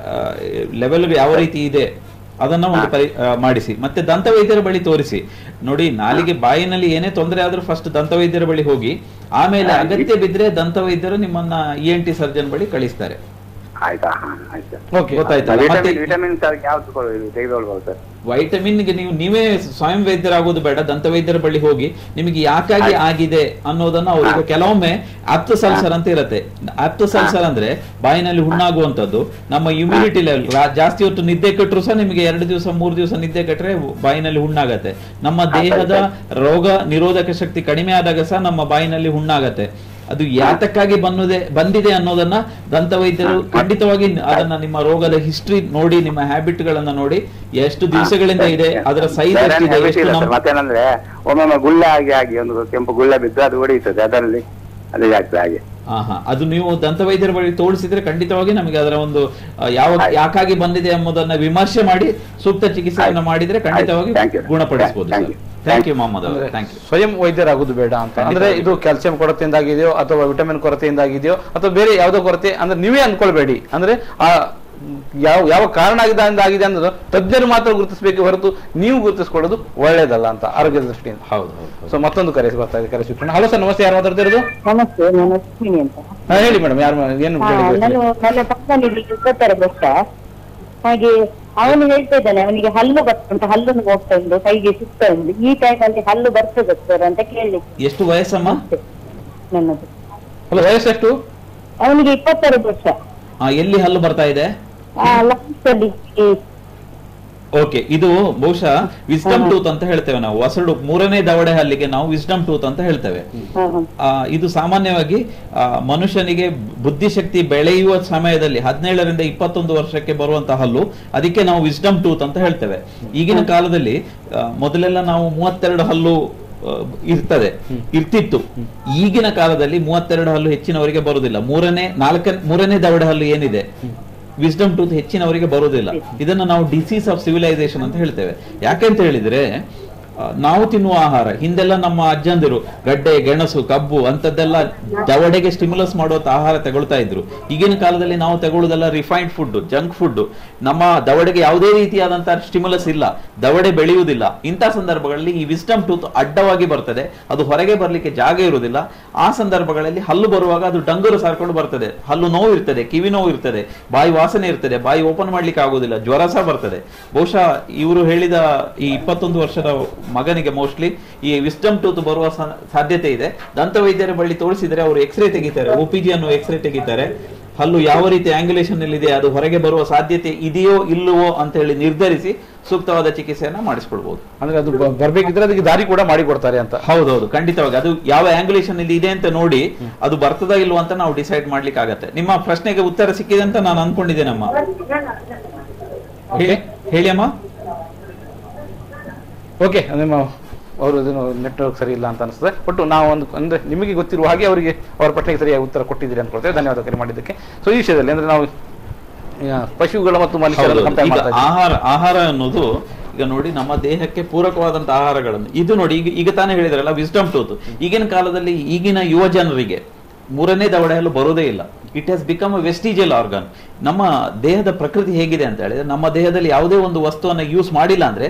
ಲೆವೆಲ್ ಯಾವ ರೀತಿ ಇದೆ ಅದನ್ನ ಒಂದು ಪರಿ ಆ, ಮಾಡಿಸಿ ಮತ್ತೆ ದಂತವೈದ್ಯರ ಬಳಿ ತೋರಿಸಿ ನೋಡಿ ನಾಲಿಗೆ ಬಾಯಿನಲ್ಲಿ ಏನೇ ತೊಂದರೆ ಆದ್ರೂ ಫಸ್ಟ್ ದಂತವೈದ್ಯರ ಬಳಿ ಹೋಗಿ ಆಮೇಲೆ ಅಗತ್ಯ ಬಿದ್ರೆ ದಂತವೈದ್ಯರು ನಿಮ್ಮನ್ನ ಇ ಎನ್ ಟಿ ಸರ್ಜನ್ ಬಳಿ ಕಳಿಸ್ತಾರೆ ಆಯ್ತಾ ಹಾ ಆಯ್ತು ಓಕೆ ಗೊತ್ತಾಯ್ತಲ್ಲ ಮತ್ತೆ ವಿಟಮಿನ್ ವಿಟಮಿನ್ ಸರ್ ಯಾವ್ದು ಕೊಡೋದು ತೆಗೆದುಕೊಳ್ಬೋದು ಸರ್ ವೈಟಮಿನ್ಗೆ ನೀವು ನೀವೇ ಸ್ವಯಂ ವೈದ್ಯರಾಗೋದು ಬೇಡ ದಂತವೈದ್ಯರ ಬಳಿ ಹೋಗಿ ನಿಮಗೆ ಯಾಕಾಗಿ ಆಗಿದೆ ಅನ್ನೋದನ್ನ ಅವರಿಗೆ ಕೆಲವೊಮ್ಮೆ ಆಪ್ತಸಲ್ಸರ್ ಅಂತ ಇರುತ್ತೆ ಆಪ್ತಸಲ್ಸರ್ ಅಂದ್ರೆ ಬಾಯಿನಲ್ಲಿ ಹುಣ್ಣಾಗುವಂತದ್ದು ನಮ್ಮ ಇಮ್ಯುನಿಟಿ ಲೆವೆಲ್ ಜಾಸ್ತಿ ಹೊತ್ತು ನಿದ್ದೆ ಕೆಟ್ಟರು ಸಹ ನಿಮಗೆ ಎರಡು ದಿವಸ ಮೂರು ದಿವಸ ನಿದ್ದೆ ಕೆಟ್ಟರೆ ಬಾಯಿನಲ್ಲಿ ಹುಣ್ಣಾಗತ್ತೆ ನಮ್ಮ ದೇಹದ ರೋಗ ನಿರೋಧಕ ಶಕ್ತಿ ಕಡಿಮೆ ಆದಾಗ ಸಹ ನಮ್ಮ ಬಾಯಿನಲ್ಲಿ ಹುಣ್ಣಾಗತ್ತೆ ಅದು ಯಾತಕ್ಕಾಗಿ ಬಂದಿದೆ ಬಂದಿದೆ ಅನ್ನೋದನ್ನ ದಂತವೈದ್ಯರು ಖಂಡಿತವಾಗಿ ಅದನ್ನ ನಿಮ್ಮ ರೋಗದ ಹಿಸ್ಟ್ರಿ ನೋಡಿ ನಿಮ್ಮ ಹ್ಯಾಬಿಟ್ ಗಳನ್ನ ನೋಡಿ ಎಷ್ಟು ದಿವಸಗಳಿಂದ ಇದೆ ಅದರ ಸೈಜ್ ಬೇರೆ ಎಷ್ಟಿದೆ habit ಎಷ್ಟು ಇಲ್ಲ ನಮ್- ಸರ್ ಮತ್ತೇನಂದ್ರೆ ಒಮ್ಮೊಮ್ಮೆ ಗುಳ್ಳ ಆಗಿ ಆಗಿ ಒಂದು ಕೆಂಪು ಗುಳ್ಳ ಬಿದ್ದು ಅದು ಹೊಡೆಯುತ್ತದೆ ಅದರಲ್ಲಿ ಅದೇ ಆಗ್ತದೆ ಹಾಗೆ ಹಾ ಹಾ ಅದು ನೀವು ದಂತವೈದ್ಯರ ಬಳಿ ತೋರಿಸಿದ್ರೆ ಖಂಡಿತವಾಗಿ ನಮಗೆ ಅದರ ಒಂದು ಆ, ಯಾವ ಆಯ್ತು. ಯಾಕಾಗಿ ಬಂದಿದೆ ಎಂಬುದನ್ನ ವಿಮರ್ಶೆ ಮಾಡಿ ಸೂಕ್ತ ಚಿಕಿತ್ಸೆಯನ್ನ ಆಯ್ತು. ಮಾಡಿದ್ರೆ ಖಂಡಿತವಾಗಿ ಆಯ್ತು. Thank you. ಗುಣಪಡಿಸಬಹುದು Thank sir you. Thank you Mohammed ಅಂದ್ರೆ ಥ್ಯಾಂಕ್ ಯು ಸ್ವಯಂ ವೈದ್ಯರಾಗುದು ಬೇಡ ಅಂತ ಅಂದ್ರೆ ಇದು ಕ್ಯಾಲ್ಸಿಯಂ ಕೊರತೆಯಿಂದಾಗಿದೆಯೋ ಅಥವಾ ವಿಟಮಿನ್ ಕೊರತೆಯಿಂದಾಗಿದೆಯೋ ಅಥವಾ ಬೇರೆ ಯಾವುದೋ ಕೊರತೆ ಅಂದ್ರೆ ನೀವೇ ಅನ್ಕೊಳ್ಬೇಡಿ ಅಂದ್ರೆ ಆ ಯಾವ ಯಾವ ಕಾರಣ ಆಗಿದೆ ಆಗಿದೆ ಅನ್ನೋದು ತಜ್ಞರು ಮಾತ್ರ ಗುರುತಿಸಬೇಕು ಹೊರತು ನೀವು ಗುರುತಿಸ್ಕೊಳ್ಳೋದು ಒಳ್ಳೇದಲ್ಲ ಅಂತ ಆರೋಗ್ಯದ ದೃಷ್ಟಿಯಿಂದ ಹೌದು ಹೌದು ಹೌದು. ಸೊ ಮತ್ತೊಂದು ಕರೆ ಬರ್ತಾ ಇದೆ ಕರೆ ಸ್ವೀಕರಣ ಹಲೋ ಸರ್ ನಮಸ್ತೆ ಯಾರು ಮಾತಾಡ್ತಿರೋದು ನಮಸ್ತೆ ನಾನು ಅಶ್ವಿನಿ ಅಂತ ಹಾ, ಹೇಳಿ ಮೇಡಮ್ ಯಾರು ಮಾ- ಏನು ಹಾ, ಕೇಳಿದ್ರು ನಾನು ನನ್ನ ಪಕ್ಕದಲ್ಲಿ ಇಪ್ಪತ್ತರ ವರ್ಷ ಹಾಗೆ ಅವನು ಹೇಳ್ತಾ ಇದ್ದಾನೆ ಅವನಿಗೆ ಹಲ್ಲು ಬರ್ತಂತ ಹಲ್ಲನ್ನು ಹೋಗ್ತಾ ಉಂಟು ಕೈಗೆ ಸುತ್ತ ಉಂಟು ಈ ಟೈಮಲ್ಲಿ ಹಲ್ಲು ಬರ್ತದೆ ಸರ್ ಅಂತ ಕೇಳಲಿಕ್ಕೆ ಎಷ್ಟು ವಯಸ್ಸಮ್ಮ ನನ್ನದು ಅಲ್ಲ ವಯಸ್ಸೆಷ್ಟು ಅವನಿಗೆ ಇಪ್ಪತ್ತೆರಡು ವರ್ಷ ಆ, ಎಲ್ಲಿ ಹಲ್ಲು ಬರ್ತಾ ಇದೆ ಆ ಲಾಸ್ಟ್ ಅಲ್ಲಿ ಈ ಓಕೆ ಇದು ಬಹುಶಃ ವಿಸ್ಡಮ್ ಟೂತ್ ಅಂತ ಹೇಳ್ತೇವೆ ನಾವು ವಸಡು ಮೂರನೇ ದವಡೆ ಹಲ್ಲಿಗೆ ನಾವು ವಿಸ್ಡಮ್ ಟೂತ್ ಅಂತ ಹೇಳ್ತೇವೆ ಹಾ, ಹಾ. ಆ, ಇದು ಸಾಮಾನ್ಯವಾಗಿ ಆ, ಮನುಷ್ಯನಿಗೆ ಬುದ್ಧಿಶಕ್ತಿ ಬೆಳೆಯುವ ಸಮಯದಲ್ಲಿ ಹದಿನೇಳರಿಂದ ಇಪ್ಪತ್ತೊಂದು ವರ್ಷಕ್ಕೆ ಬರುವಂತಹ ಹಲ್ಲು ಅದಕ್ಕೆ ನಾವು ವಿಸ್ಡಮ್ ಟೂತ್ ಅಂತ ಹೇಳ್ತೇವೆ ಈಗಿನ ಕಾಲದಲ್ಲಿ ಆ, ಮೊದಲೆಲ್ಲ ನಾವು ಮೂವತ್ತೆರಡು ಹಲ್ಲು ಆ, ಇರ್ತದೆ ಇರ್ತಿತ್ತು ಈಗಿನ ಕಾಲದಲ್ಲಿ ಮೂವತ್ತೆರಡು ಹಲ್ಲು ಹೆಚ್ಚಿನವರಿಗೆ ಬರುವುದಿಲ್ಲ ಮೂರನೇ ನಾಲ್ಕ ಮೂರನೇ ದವಡೆ ಹಲ್ಲು ಏನಿದೆ ವಿಸ್ಡಮ್ ಟೂತ್ ಹೆಚ್ಚಿನವರಿಗೆ ಬರುವುದಿಲ್ಲ ಇದನ್ನ ನಾವು ಡಿಸೀಸ್ ಆಫ್ ಸಿವಿಲೈಸೇಷನ್ ಅಂತ ಹೇಳ್ತೇವೆ ಯಾಕೆಂತ ಹೇಳಿದ್ರೆ ಆ, ನಾವು ತಿನ್ನುವ ಆಹಾರ ಹಿಂದೆಲ್ಲ ನಮ್ಮ ಅಜ್ಜಂದಿರು ಗಡ್ಡೆ ಗೆಣಸು ಕಬ್ಬು ಅಂತದ್ದೆಲ್ಲ ದವಡೆಗೆ ಸ್ಟಿಮ್ಯುಲಸ್ ಮಾಡುವಂತ ಆಹಾರ ತಗೊಳ್ತಾ ಇದ್ರು ಈಗಿನ ಕಾಲದಲ್ಲಿ ನಾವು ತಗೊಳ್ಳೋದೆಲ್ಲ ರಿಫೈನ್ಡ್ ಫುಡ್ ಜಂಕ್ ಫುಡ್ ನಮ್ಮ ದವಡೆಗೆ ಯಾವುದೇ ರೀತಿಯಾದಂತಹ ಸ್ಟಿಮ್ಯುಲಸ್ ಇಲ್ಲ ದವಡೆ ಬೆಳೆಯುವುದಿಲ್ಲ ಇಂಥ ಸಂದರ್ಭಗಳಲ್ಲಿ ಈ ವಿಸ್ಡಮ್ ಟೂತ್ ಅಡ್ಡವಾಗಿ ಬರ್ತದೆ ಅದು ಹೊರಗೆ ಬರ್ಲಿಕ್ಕೆ ಜಾಗ ಇರುವುದಿಲ್ಲ ಆ ಸಂದರ್ಭಗಳಲ್ಲಿ ಹಲ್ಲು ಬರುವಾಗ ಅದು ಡಂಗುರು ಸಾರ್ಕೊಂಡು ಬರ್ತದೆ ಹಲ್ಲು ನೋವು ಇರ್ತದೆ ಕಿವಿ ನೋವು ಇರ್ತದೆ ಬಾಯಿ ವಾಸನೆ ಇರ್ತದೆ ಬಾಯಿ ಓಪನ್ ಮಾಡ್ಲಿಕ್ಕೆ ಆಗುದಿಲ್ಲ ಜ್ವರ ಸಹ ಬರ್ತದೆ ಬಹುಶಃ ಇವರು ಹೇಳಿದ ಈ ಇಪ್ಪತ್ತೊಂದು ವರ್ಷದ ಮಗನಿಗೆ ಮೋಸ್ಟ್ಲಿ ಈ ವಿಸ್ಡಮ್ ಟೂತ್ ಬರುವ ಸಾ- ಸಾಧ್ಯತೆ ಇದೆ ದಂತವೈದ್ಯರ ಬಳಿ ತೋರಿಸಿದ್ರೆ ಅವರು ಎಕ್ಸ್ರೇ ತೆಗಿತಾರೆ ಒ ಪಿ ಜಿ ಅನ್ನು ಎಕ್ಸ್ರೇ ತೆಗಿತಾರೆ ಹಲ್ಲು ಯಾವ ರೀತಿ ಆಂಗ್ಯುಲೇಷನ್ ಇದೆ ಅದು ಹೊರಗೆ ಬರುವ ಸಾಧ್ಯತೆ ಇದೆಯೋ ಇಲ್ಲವೋ ಅಂತ ಹೇಳಿ ನಿರ್ಧರಿಸಿ ಸೂಕ್ತವಾದ ಚಿಕಿತ್ಸೆಯನ್ನ ಮಾಡಿಸ್ಕೊಳ್ಬಹುದು ಅಂದ್ರೆ ಅದು ಬ- ಬರ್ಬೇಕಿದ್ರೆ ಅದಕ್ಕೆ ದಾರಿ ಕೂಡ ಮಾಡಿ ಕೊಡ್ತಾರೆ ಅಂತ ಹೌದೌದು ಖಂಡಿತವಾಗಿ ಅದು ಯಾವ ಆಂಗ್ಯುಲೇಷನ್ ಇಲ್ಲಿ ಇದೆ ಅಂತ ನೋಡಿ ಅದು ಬರ್ತದಾ ಇಲ್ವೋ ಅಂತ ನಾವು ಡಿಸೈಡ್ ಮಾಡ್ಲಿಕ್ಕೆ ಆಗತ್ತೆ ನಿಮ್ಮ ಪ್ರಶ್ನೆಗೆ ಉತ್ತರ ಸಿಕ್ಕಿದೆ ಅಂತ ನಾನು ಅನ್ಕೊಂಡಿದ್ದೇನಮ್ಮ ಹೇಳಿ ಹೇಳಿ ಅಮ್ಮ ಓಕೆ ನಿಮ್ಮ ಅವರು ನೆಟ್ವರ್ಕ್ ಸರಿ ಇಲ್ಲ ಅಂತ ಅನಿಸ್ತದೆ ಒಟ್ಟು ನಾವು ಒಂದು ಅಂದ್ರೆ ನಿಮಗೆ ಗೊತ್ತಿರುವ ಹಾಗೆ ಅವರಿಗೆ ಅವರ ಪ್ರಶ್ನೆಗೆ ಸರಿಯಾಗಿ ಉತ್ತರ ಕೊಟ್ಟಿದ್ದೀರಿ ಅನ್ಕೊಳ್ತೇವೆ ಧನ್ಯವಾದ ಕರೆ ಮಾಡಿದ್ದಕ್ಕೆ ಸೊ ಈ ವಿಷಯದಲ್ಲಿ ಅಂದ್ರೆ ನಾವು ಆ, ಪಶುಗಳ ಮತ್ತು ಮನುಷ್ಯರನ್ನು ಹೌದೌದು. ಕಂಪೇರ್ ಈಗ ಮಾಡ್ತಾ ಇದ್ದೀವಿ. ಆಹಾರ ಆಹಾರ ಅನ್ನೋದು ಈಗ ನೋಡಿ ನಮ್ಮ ದೇಹಕ್ಕೆ ಪೂರಕವಾದಂತ ಆಹಾರಗಳನ್ನು ಇದು ನೋಡಿ ಈಗ ಈಗ ತಾನೇ ಹೇಳಿದ್ರಲ್ಲ ವಿಸ್ಡಮ್ ಟೂತ್ ಈಗಿನ ಕಾಲದಲ್ಲಿ ಈಗಿನ ಯುವ ಜನರಿಗೆ ಮೂರನೇ ದವಡೆಯಲ್ಲೂ ಬರೋದೇ ಇಲ್ಲ it has become a vestigial organ ನಮ್ಮ ದೇಹದ ಪ್ರಕೃತಿ ಹೇಗಿದೆ ಅಂತ ಹೇಳಿದ್ರೆ ನಮ್ಮ ದೇಹದಲ್ಲಿ ಯಾವುದೇ ಒಂದು ವಸ್ತುವನ್ನ ಯೂಸ್ ಮಾಡಿಲ್ಲ ಅಂದ್ರೆ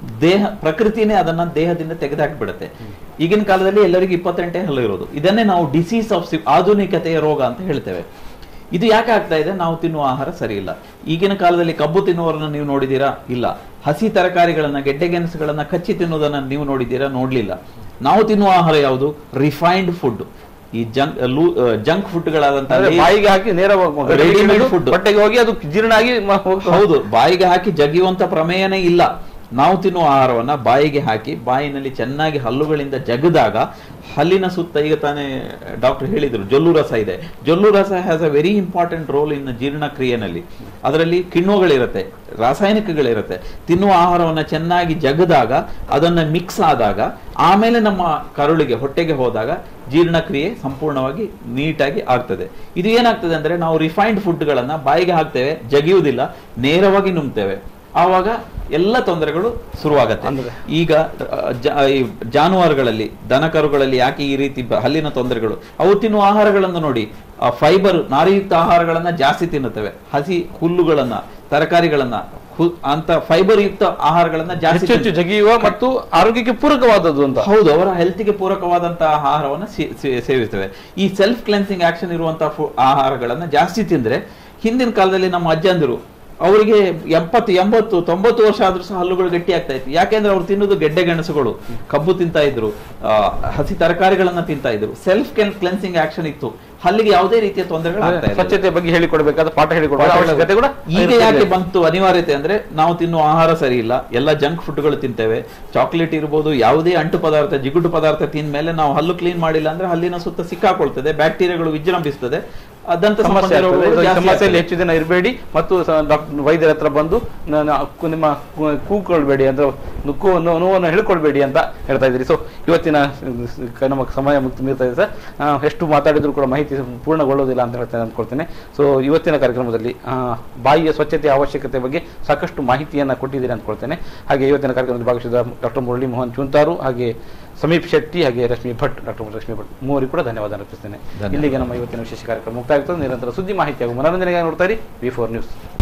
ದೇಹ ಪ್ರಕೃತಿನೇ ಅದನ್ನ ದೇಹದಿಂದ ತೆಗೆದುಹಾಕಿಬಿಡುತ್ತೆ ಈಗಿನ ಕಾಲದಲ್ಲಿ ಎಲ್ಲರಿಗೂ ಇಪ್ಪತ್ತೆಂಟೇ ಹಲ್ಲು ಇರೋದು ಇದನ್ನೇ ನಾವು ಡಿಸೀಸ್ ಆಫ್ ಆಧುನಿಕತೆಯ ರೋಗ ಅಂತ ಹೇಳ್ತೇವೆ ಇದು ಯಾಕೆ ಆಗ್ತಾ ಇದೆ ನಾವು ತಿನ್ನುವ ಆಹಾರ ಸರಿ ಇಲ್ಲ ಈಗಿನ ಕಾಲದಲ್ಲಿ ಕಬ್ಬು ತಿನ್ನುವವರನ್ನ ನೀವು ನೋಡಿದೀರಾ ಇಲ್ಲ ಹಸಿ ತರಕಾರಿಗಳನ್ನ ಗೆಡ್ಡೆ ಗೆಣಸುಗಳನ್ನ ಕಚ್ಚಿ ತಿನ್ನುವುದನ್ನ ನೀವು ನೋಡಿದ್ದೀರಾ ನೋಡ್ಲಿಲ್ಲ ನಾವು ತಿನ್ನುವ ಆಹಾರ ಯಾವುದು ರಿಫೈನ್ಡ್ ಫುಡ್ ಈ ಜಂಕ್ ಜಂಕ್ ಫುಡ್ಗಳಾದಂತಹ ಅಂದ್ರೆ ಬಾಯಿಗೆ ಹಾಕಿ ನೇರವಾಗಿ Ready-made food. ಹೊಟ್ಟೆಗೆ ಹೋಗಿ ಅದು ಜೀರ್ಣ ಆಗಿ ಮ- ಹೋಗ್ತಾ- ಹೌದು ಬಾಯಿಗೆ ಹಾಕಿ ಜಗಿಯುವಂತ ಪ್ರಮೇಯನೇ ಇಲ್ಲ ನಾವು ತಿನ್ನುವ ಆಹಾರವನ್ನ ಬಾಯಿಗೆ ಹಾಕಿ ಬಾಯಿನಲ್ಲಿ ಚೆನ್ನಾಗಿ ಹಲ್ಲುಗಳಿಂದ ಜಗದಾಗ ಹಲ್ಲಿನ ಸುತ್ತ ಈಗ ತಾನೇ ಡಾಕ್ಟರ್ ಹೇಳಿದ್ರು ಜೊಲ್ಲು ರಸ ಇದೆ ಜೊಲ್ಲು ರಸ has a very important role in ಜೀರ್ಣಕ್ರಿಯೆನಲ್ಲಿ ಅದರಲ್ಲಿ ಕಿಣ್ವಗಳಿರುತ್ತೆ ರಾಸಾಯನಿಕಗಳಿರುತ್ತೆ ತಿನ್ನುವ ಆಹಾರವನ್ನ ಚೆನ್ನಾಗಿ ಜಗದಾಗ ಅದನ್ನ ಮಿಕ್ಸ್ ಆದಾಗ ಆಮೇಲೆ ನಮ್ಮ ಕರುಳಿಗೆ ಹೊಟ್ಟೆಗೆ ಹೋದಾಗ ಜೀರ್ಣಕ್ರಿಯೆ ಸಂಪೂರ್ಣವಾಗಿ ನೀಟಾಗಿ ಆಗ್ತದೆ ಇದು ಏನಾಗ್ತದೆ ಅಂದ್ರೆ ನಾವು ರಿಫೈನ್ಡ್ ಫುಡ್ಗಳನ್ನ ಬಾಯಿಗೆ ಹಾಕ್ತೇವೆ ಜಗಿಯುವುದಿಲ್ಲ ನೇರವಾಗಿ ನುಂಗ್ತೇವೆ ಆವಾಗ ಎಲ್ಲ ತೊಂದರೆಗಳು ಶುರುವಾಗತ್ತೆ ಅಂದ್ರೆ? ಈಗ ಆ, ಜ- ಈ ಜಾನುವಾರುಗಳಲ್ಲಿ ದನ ಕರುಗಳಲ್ಲಿ ಯಾಕೆ ಈ ರೀತಿ ಬ- ಹಲ್ಲಿನ ತೊಂದರೆಗಳು ಅವು ತಿನ್ನುವ ಆಹಾರಗಳನ್ನು ನೋಡಿ ಫೈಬರ್ ನಾರಿಯುಕ್ತ ಆಹಾರಗಳನ್ನ ಜಾಸ್ತಿ ತಿನ್ನುತ್ತವೆ ಹಸಿ ಹುಲ್ಲುಗಳನ್ನ ತರಕಾರಿಗಳನ್ನ ಹು- ಅಂತ ಫೈಬರ್ ಯುಕ್ತ ಆಹಾರಗಳನ್ನ ಜಾಸ್ತಿ ಹೆಚ್ಚು ಹೆಚ್ಚು ತಿನ್ನುತ್ತವೆ. ಜಗಿಯುವ ಮತ್ತು ಆರೋಗ್ಯಕ್ಕೆ ಪೂರಕವಾದದ್ದು ಅಂತ ಹೌದು ಅವರ ಹೆಲ್ತ್ಗೆ ಪೂರಕವಾದಂತಹ ಆಹಾರವನ್ನು ಸೇ- ಸೇ- ಸೇವಿಸ್ತೇವೆ ಈ ಸೆಲ್ಫ್ ಕ್ಲೆನ್ಸಿಂಗ್ ಆಕ್ಷನ್ ಇರುವಂತಹ ಫು- ಆಹಾರಗಳನ್ನ ಜಾಸ್ತಿ ತಿಂದ್ರೆ ಹಿಂದಿನ ಕಾಲದಲ್ಲಿ ನಮ್ಮ ಅಜ್ಜಂದಿರು ಅವರಿಗೆ ಎಪ್ಪತ್ತು ಎಂಬತ್ತು ತೊಂಬತ್ತು ವರ್ಷ ಆದ್ರೂ ಸಹ ಹಲ್ಲುಗಳು ಗಟ್ಟಿ ಆಗ್ತಾ ಇತ್ತು ಯಾಕೆಂದ್ರೆ ಅವ್ರು ತಿನ್ನೋದು ಗೆಡ್ಡೆ ಗೆಣಸುಗಳು ಕಬ್ಬು ತಿಂತಾ ಇದ್ರು ಆ, ಹಸಿ ತರಕಾರಿಗಳನ್ನ ತಿಂತಾ ಇದ್ರು ಸೆಲ್ಫ್ ಕ್ಲೆನ್ಸಿಂಗ್ ಆಕ್ಷನ್ ಇತ್ತು ಹಲ್ಲಿಗೆ ಯಾವುದೇ ರೀತಿಯ ತೊಂದರೆಗಳು ಆಗ್ತಾ ಇರಲಿಲ್ಲ. ಸ್ವಚ್ಛತೆ ಬಗ್ಗೆ ಹೇಳಿಕೊಡ್ಬೇಕಾದ ಪಾಠ ಹೇಳಿಕೊಡ್ಬೇಕು ಅವಶ್ಯಕತೆ ಕೂಡ ಈಗ ಇರ್ತದೆ. ಯಾಕೆ ಬಂತು ಅನಿವಾರ್ಯತೆ ಅಂದ್ರೆ ನಾವು ತಿನ್ನುವ ಆಹಾರ ಸರಿ ಇಲ್ಲ ಎಲ್ಲ ಜಂಕ್ ಫುಡ್ಗಳು ತಿಂತೇವೆ ಚಾಕ್ಲೇಟ್ ಇರ್ಬೋದು ಯಾವುದೇ ಅಂಟು ಪದಾರ್ಥ ಜಿಗುಟು ಪದಾರ್ಥ ತಿಂದ ಮೇಲೆ ನಾವು ಹಲ್ಲು ಕ್ಲೀನ್ ಮಾಡಿಲ್ಲ ಅಂದ್ರೆ ಹಲ್ಲಿನ ಸುತ್ತ ಸಿಕ್ಕಾಕೊಳ್ತದೆ ಬ್ಯಾಕ್ಟೀರಿಯಾಗಳು ವಿಜೃಂಭಿಸ್ತದೆ ಅದಂತ ಸಮಸ್ಯೆ ಸಂಬಂಧ ಆಗ್ತದೆ. ರೋಗಗಳು ಈ ಜಾಸ್ತಿ ಸಮಸ್ಯೆಯಲ್ಲಿ ಆಗ್ತದೆ. ಹೆಚ್ಚು ದಿನ ಇರಬೇಡಿ ಮತ್ತು ಸ- ಡಾಕ್ಟರ್ ವೈದ್ಯರ ಹತ್ರ ಬಂದು ನ- ನ- ಕು- ನಿಮ್ಮ ಕು- ಕೂಗ್ಕೊಳ್ಬೇಡಿ ಅಂದ್ರೆ ನುಕ್ಕುವನ್ನು ನೋವನ್ನು ಹೇಳ್ಕೊಳ್ಬೇಡಿ ಅಂತ ಹೇಳ್ತಾ ಇದ್ದೀರಿ ಸೊ ಇವತ್ತಿನ ಸ- ನಮ್ಮ ಸಮಯ ಮುಕ್ತಿ ಮೀರ್ತಾ ಇದೆ ಸರ್ ಆ, ಎಷ್ಟು ಮಾತಾಡಿದ್ರು ಕೂಡ ಮಾಹಿತಿ ಪೂರ್ಣಗೊಳ್ಳೋದಿಲ್ಲ ಅಂತ ಹೇಳ್ತೇನೆ ಅಂದ್ಕೊಳ್ತೇನೆ ಸೊ ಇವತ್ತಿನ ಕಾರ್ಯಕ್ರಮದಲ್ಲಿ ಆ, ಬಾಯಿಯ ಸ್ವಚ್ಛತೆಯ ಅವಶ್ಯಕತೆ ಬಗ್ಗೆ ಸಾಕಷ್ಟು ಮಾಹಿತಿಯನ್ನು ಕೊಟ್ಟಿದ್ದೀರಿ ಅಂದ್ಕೊಳ್ತೇನೆ ಹಾಗೆ ಇವತ್ತಿನ ಕಾರ್ಯಕ್ರಮದಲ್ಲಿ ಭಾಗವಹಿಸಿದ ಡಾಕ್ಟರ್ ಮುರಳಿ ಮೋಹನ್ ಚುಂತಾರು ಹಾಗೆ ಸಮೀಪ್ ಶೆಟ್ಟಿ ಹಾಗೆ ರಶ್ಮಿ ಭಟ್ ಡಾಕ್ಟರ್ ರಶ್ಮಿ ಭಟ್ ಮೂವರಿಗೂ ಕೂಡ ಧನ್ಯವಾದ ಅರ್ಪಿಸ್ತೇನೆ ಧನ್ಯವಾದ. ಇಲ್ಲಿಗೆ ನಮ್ಮ ಇವತ್ತಿನ ವಿಶೇಷ ಕಾರ್ಯಕ್ರಮ ಮುಕ್ತಾಯ ಆಗ್ತದೆ ನಿರಂತರ ಸುದ್ದಿ ಮಾಹಿತಿ ಹಾಗೂ ಮನೋರಂಜನೆಗಾಗಿ ನೋಡ್ತಾ ಇರಿ ವಿ ಫೋರ್ ನ್ಯೂಸ್